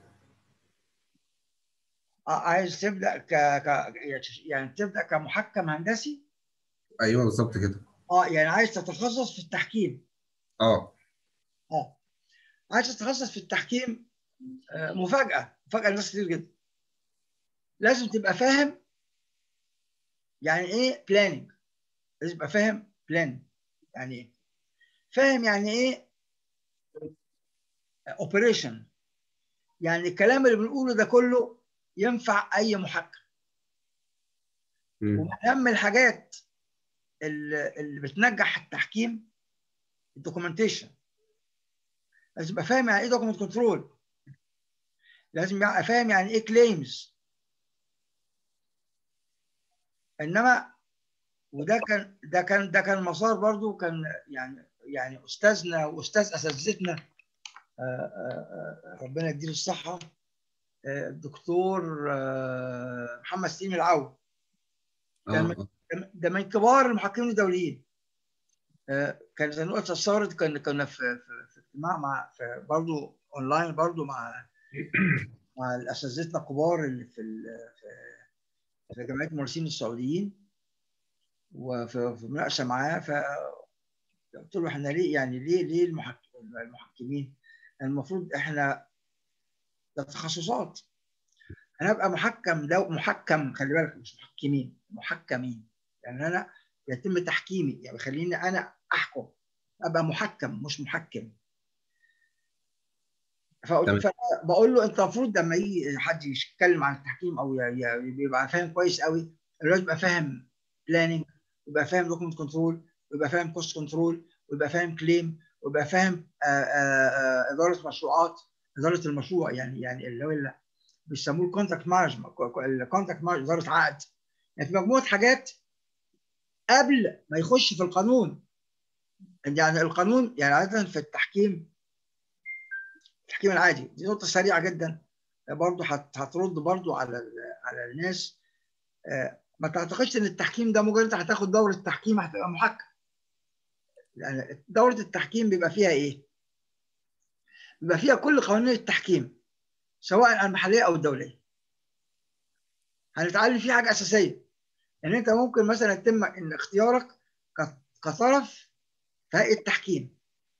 آه، عايز تبدا ك... ك... يعني تبدا كمحكم هندسي ايوه بالظبط كده اه يعني عايز تتخصص في التحكيم اه اه عايز تتخصص في التحكيم آه، مفاجاه مفاجاه لناس كتير جدا لازم تبقى فاهم يعني ايه بلاننج لازم تبقى فاهم بلان يعني ايه فاهم يعني ايه اوبريشن يعني الكلام اللي بنقوله ده كله ينفع اي محكم مم. ومن اهم الحاجات اللي اللي بتنجح التحكيم الدوكيومنتيشن لازم يبقى فاهم يعني ايه دوكيمنت كنترول لازم يبقى فاهم يعني ايه كليمز انما وده كان ده كان ده كان مسار برضو كان يعني يعني استاذنا واستاذ اساتذتنا آه، آه، آه، ربنا يديله الصحه آه، الدكتور آه، محمد سليم العو كان اه ده من كبار المحكمين الدوليين آه، كان زي نقطة صارت كان كنا في في, في اجتماع مع في برضه اونلاين برضه مع مع اساتذتنا الكبار اللي في ال- في في جمعيه الممارسين السعوديين وفي في مناقشه معاه ف قلت له احنا ليه يعني ليه ليه المحك- المحكمين المفروض احنا ده تخصصات انا ابقى محكم دو محكم خلي بالك مش محكمين محكمين يعني انا يتم تحكيمي يعني خليني انا احكم ابقى محكم مش محكم فقلت بقول له انت المفروض لما يجي حد يتكلم عن التحكيم او ي- ي- بيبقى فاهم كويس قوي لازم يبقى فاهم بلاننج ويبقى فاهم دوكمنت كنترول ويبقى فاهم كوست كنترول ويبقى فاهم كليم ويبقى فاهم آه، آه، آه، اداره مشروعات اداره المشروع يعني يعني اللي هو اللي بيسموه الكونتاكت مانجمنت الكونتاكت مانجمنت اداره عقد يعني في مجموعه حاجات قبل ما يخش في القانون يعني القانون يعني عاده في التحكيم التحكيم العادي دي نقطه سريعه جدا برضه هت- هترد برضه على ال- على الناس آه، ما تعتقدش ان التحكيم ده مجرد انت هتاخد دوره تحكيم هتبقى محكم يعني دوره التحكيم بيبقى فيها ايه؟ بيبقى فيها كل قوانين التحكيم سواء المحليه او الدوليه هنتعلم فيه حاجه اساسيه ان انت ممكن مثلا يتم ان اختيارك ك- كطرف في هيئه تحكيم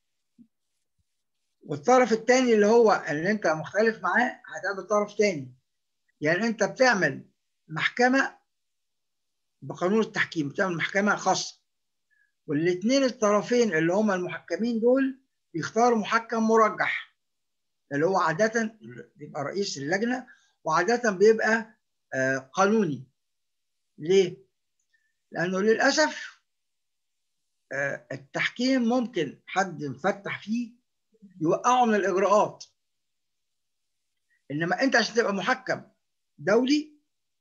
والطرف الثاني اللي هو اللي انت مختلف معاه هتقابل طرف ثاني يعني انت بتعمل محكمه بقانون التحكيم بتعمل محكمه خاصه والاثنين الطرفين اللي هم المحكمين دول بيختاروا محكم مرجح اللي هو عاده بيبقى رئيس اللجنه وعاده بيبقى آه، قانوني ليه؟ لانه للاسف آه، التحكيم ممكن حد مفتح فيه يوقعه من الاجراءات انما انت عشان تبقى محكم دولي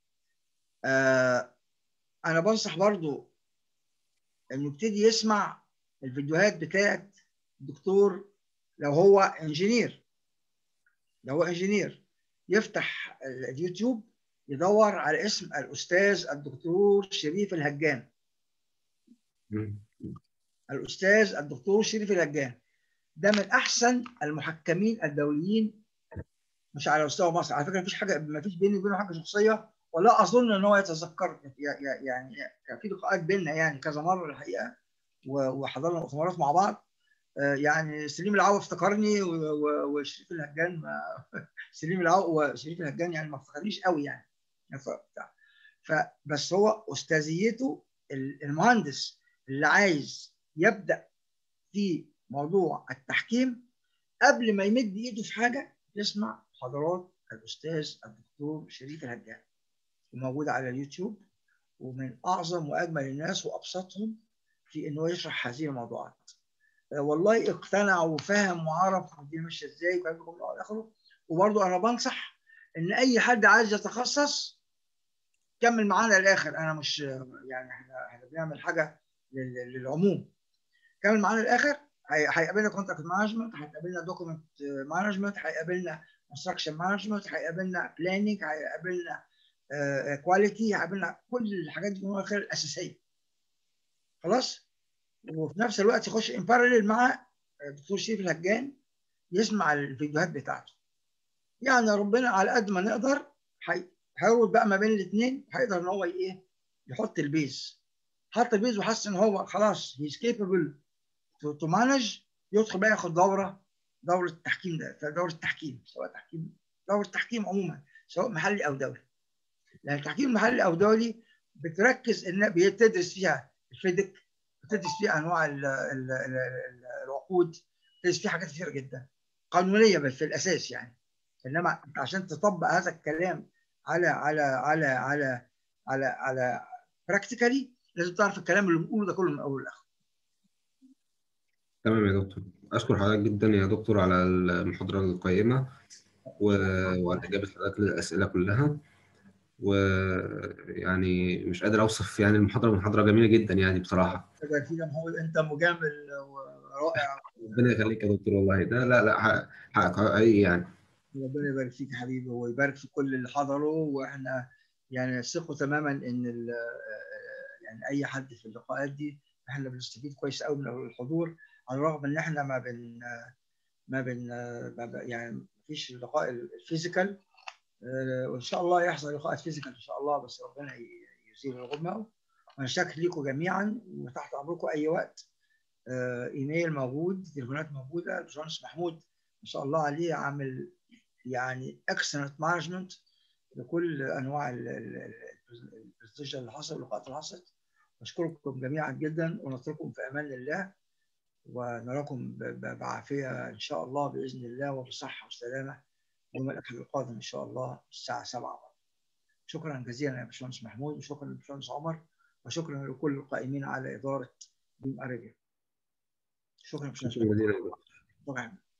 آه انا بنصح برضو انه يبتدي يسمع الفيديوهات بتاعت الدكتور لو هو انجينير لو هو انجينير يفتح اليوتيوب يدور على اسم الاستاذ الدكتور شريف الهجان مم. الاستاذ الدكتور شريف الهجان ده من احسن المحكمين الدوليين مش على مستوى مصر على فكره مفيش حاجه مفيش بيني وبينه حاجه شخصيه ولا اظن ان هو يتذكر يعني كان في لقاءات بيننا يعني كذا مره الحقيقه و- وحضرنا مؤتمرات مع بعض آه، يعني سليم العو افتكرني و- و- وشريف الهجان ما سليم العو وشريف الهجان يعني ما افتكرنيش قوي يعني ف- بتاع. فبس هو استاذيته ال- المهندس اللي عايز يبدا في موضوع التحكيم قبل ما يمد ايده في حاجه يسمع محاضرات الاستاذ الدكتور شريف الهجان وموجوده على اليوتيوب ومن اعظم واجمل الناس وابسطهم في انه يشرح هذه الموضوعات آه، والله اقتنع وفهم وعرف الدنيا ماشيه ازاي وكلام ده كله الى اخره وبرضه انا بنصح ان اي حد عايز يتخصص كمل معانا للاخر انا مش يعني احنا احنا بنعمل حاجه لل- للعموم كمل معانا للاخر هي- هيقابلنا كونتاكت مانجمنت هيقابلنا دوكيمنت مانجمنت هيقابلنا كونستراكشن مانجمنت هيقابلنا بلاننج هيقابلنا كواليتي هيقابلنا كل الحاجات دي من الاخر الاساسيه خلاص وفي نفس الوقت يخش ان بارلل مع الدكتور شريف الهجان يسمع الفيديوهات بتاعته يعني ربنا على قد ما نقدر هي- هيربط بقى ما بين الاثنين هيقدر ان هو ايه يحط البيز حط البيز وحس ان هو خلاص هيز كيبل تو مانج يدخل بقى ياخد دوره دوره التحكيم ده دوره التحكيم سواء تحكيم دوره التحكيم عموما سواء محلي او دولي لان التحكيم المحلي او دولي بتركز ان بتدرس فيها الفيدك بتدرس فيها انواع ال ال ال ال العقود بتدرس فيها حاجات كثيره جدا قانونيه بس في الاساس يعني انما أنت عشان تطبق هذا الكلام على على على على على على براكتيكالي لازم تعرف الكلام اللي بنقوله ده كله من اول لاخر تمام يا دكتور أشكر حضرتك جدا يا دكتور على المحاضرة القيمة و- وعلى إجابة حضرتك للأسئلة كلها ويعني مش قادر أوصف يعني المحاضرة محاضرة جميلة جدا يعني بصراحة شكرا فيك يا محمود انت مجامل ورائع ربنا يخليك يا دكتور والله ده لا لا حق- حقك حقيقي يعني ربنا يبارك فيك يا حبيبي ويبارك في كل اللي حضروا واحنا يعني ثقوا تماما ان ال- يعني اي حد في اللقاءات دي احنا بنستفيد كويس قوي من الحضور على الرغم ان احنا ما بن ما بن ما ب- يعني مفيش اللقاء الفيزيكال آه، وان شاء الله يحصل لقاءات فيزيكال ان شاء الله بس ربنا ي- يزيل الغمه وانا شاكر لكم جميعا وتحت امركم اي وقت آه، ايميل موجود تليفونات موجوده الباشمهندس محمود ما شاء الله عليه عامل يعني اكسلنت مانجمنت لكل انواع البرزنتيشن اللي حصل واللقاءات اللي حصلت بشكركم جميعا جدا ونترككم في امان الله ونراكم ب- ب- بعافيه ان شاء الله باذن الله وبصحه وسلامه يوم الاحد القادم ان شاء الله الساعه 7 شكرا جزيلا يا باشمهندس محمود وشكرا للباشمهندس عمر وشكرا لكل القائمين على اداره بيم اريبيا شكرا يا باشمهندس شكرا جزيلا يا دكتور شكرا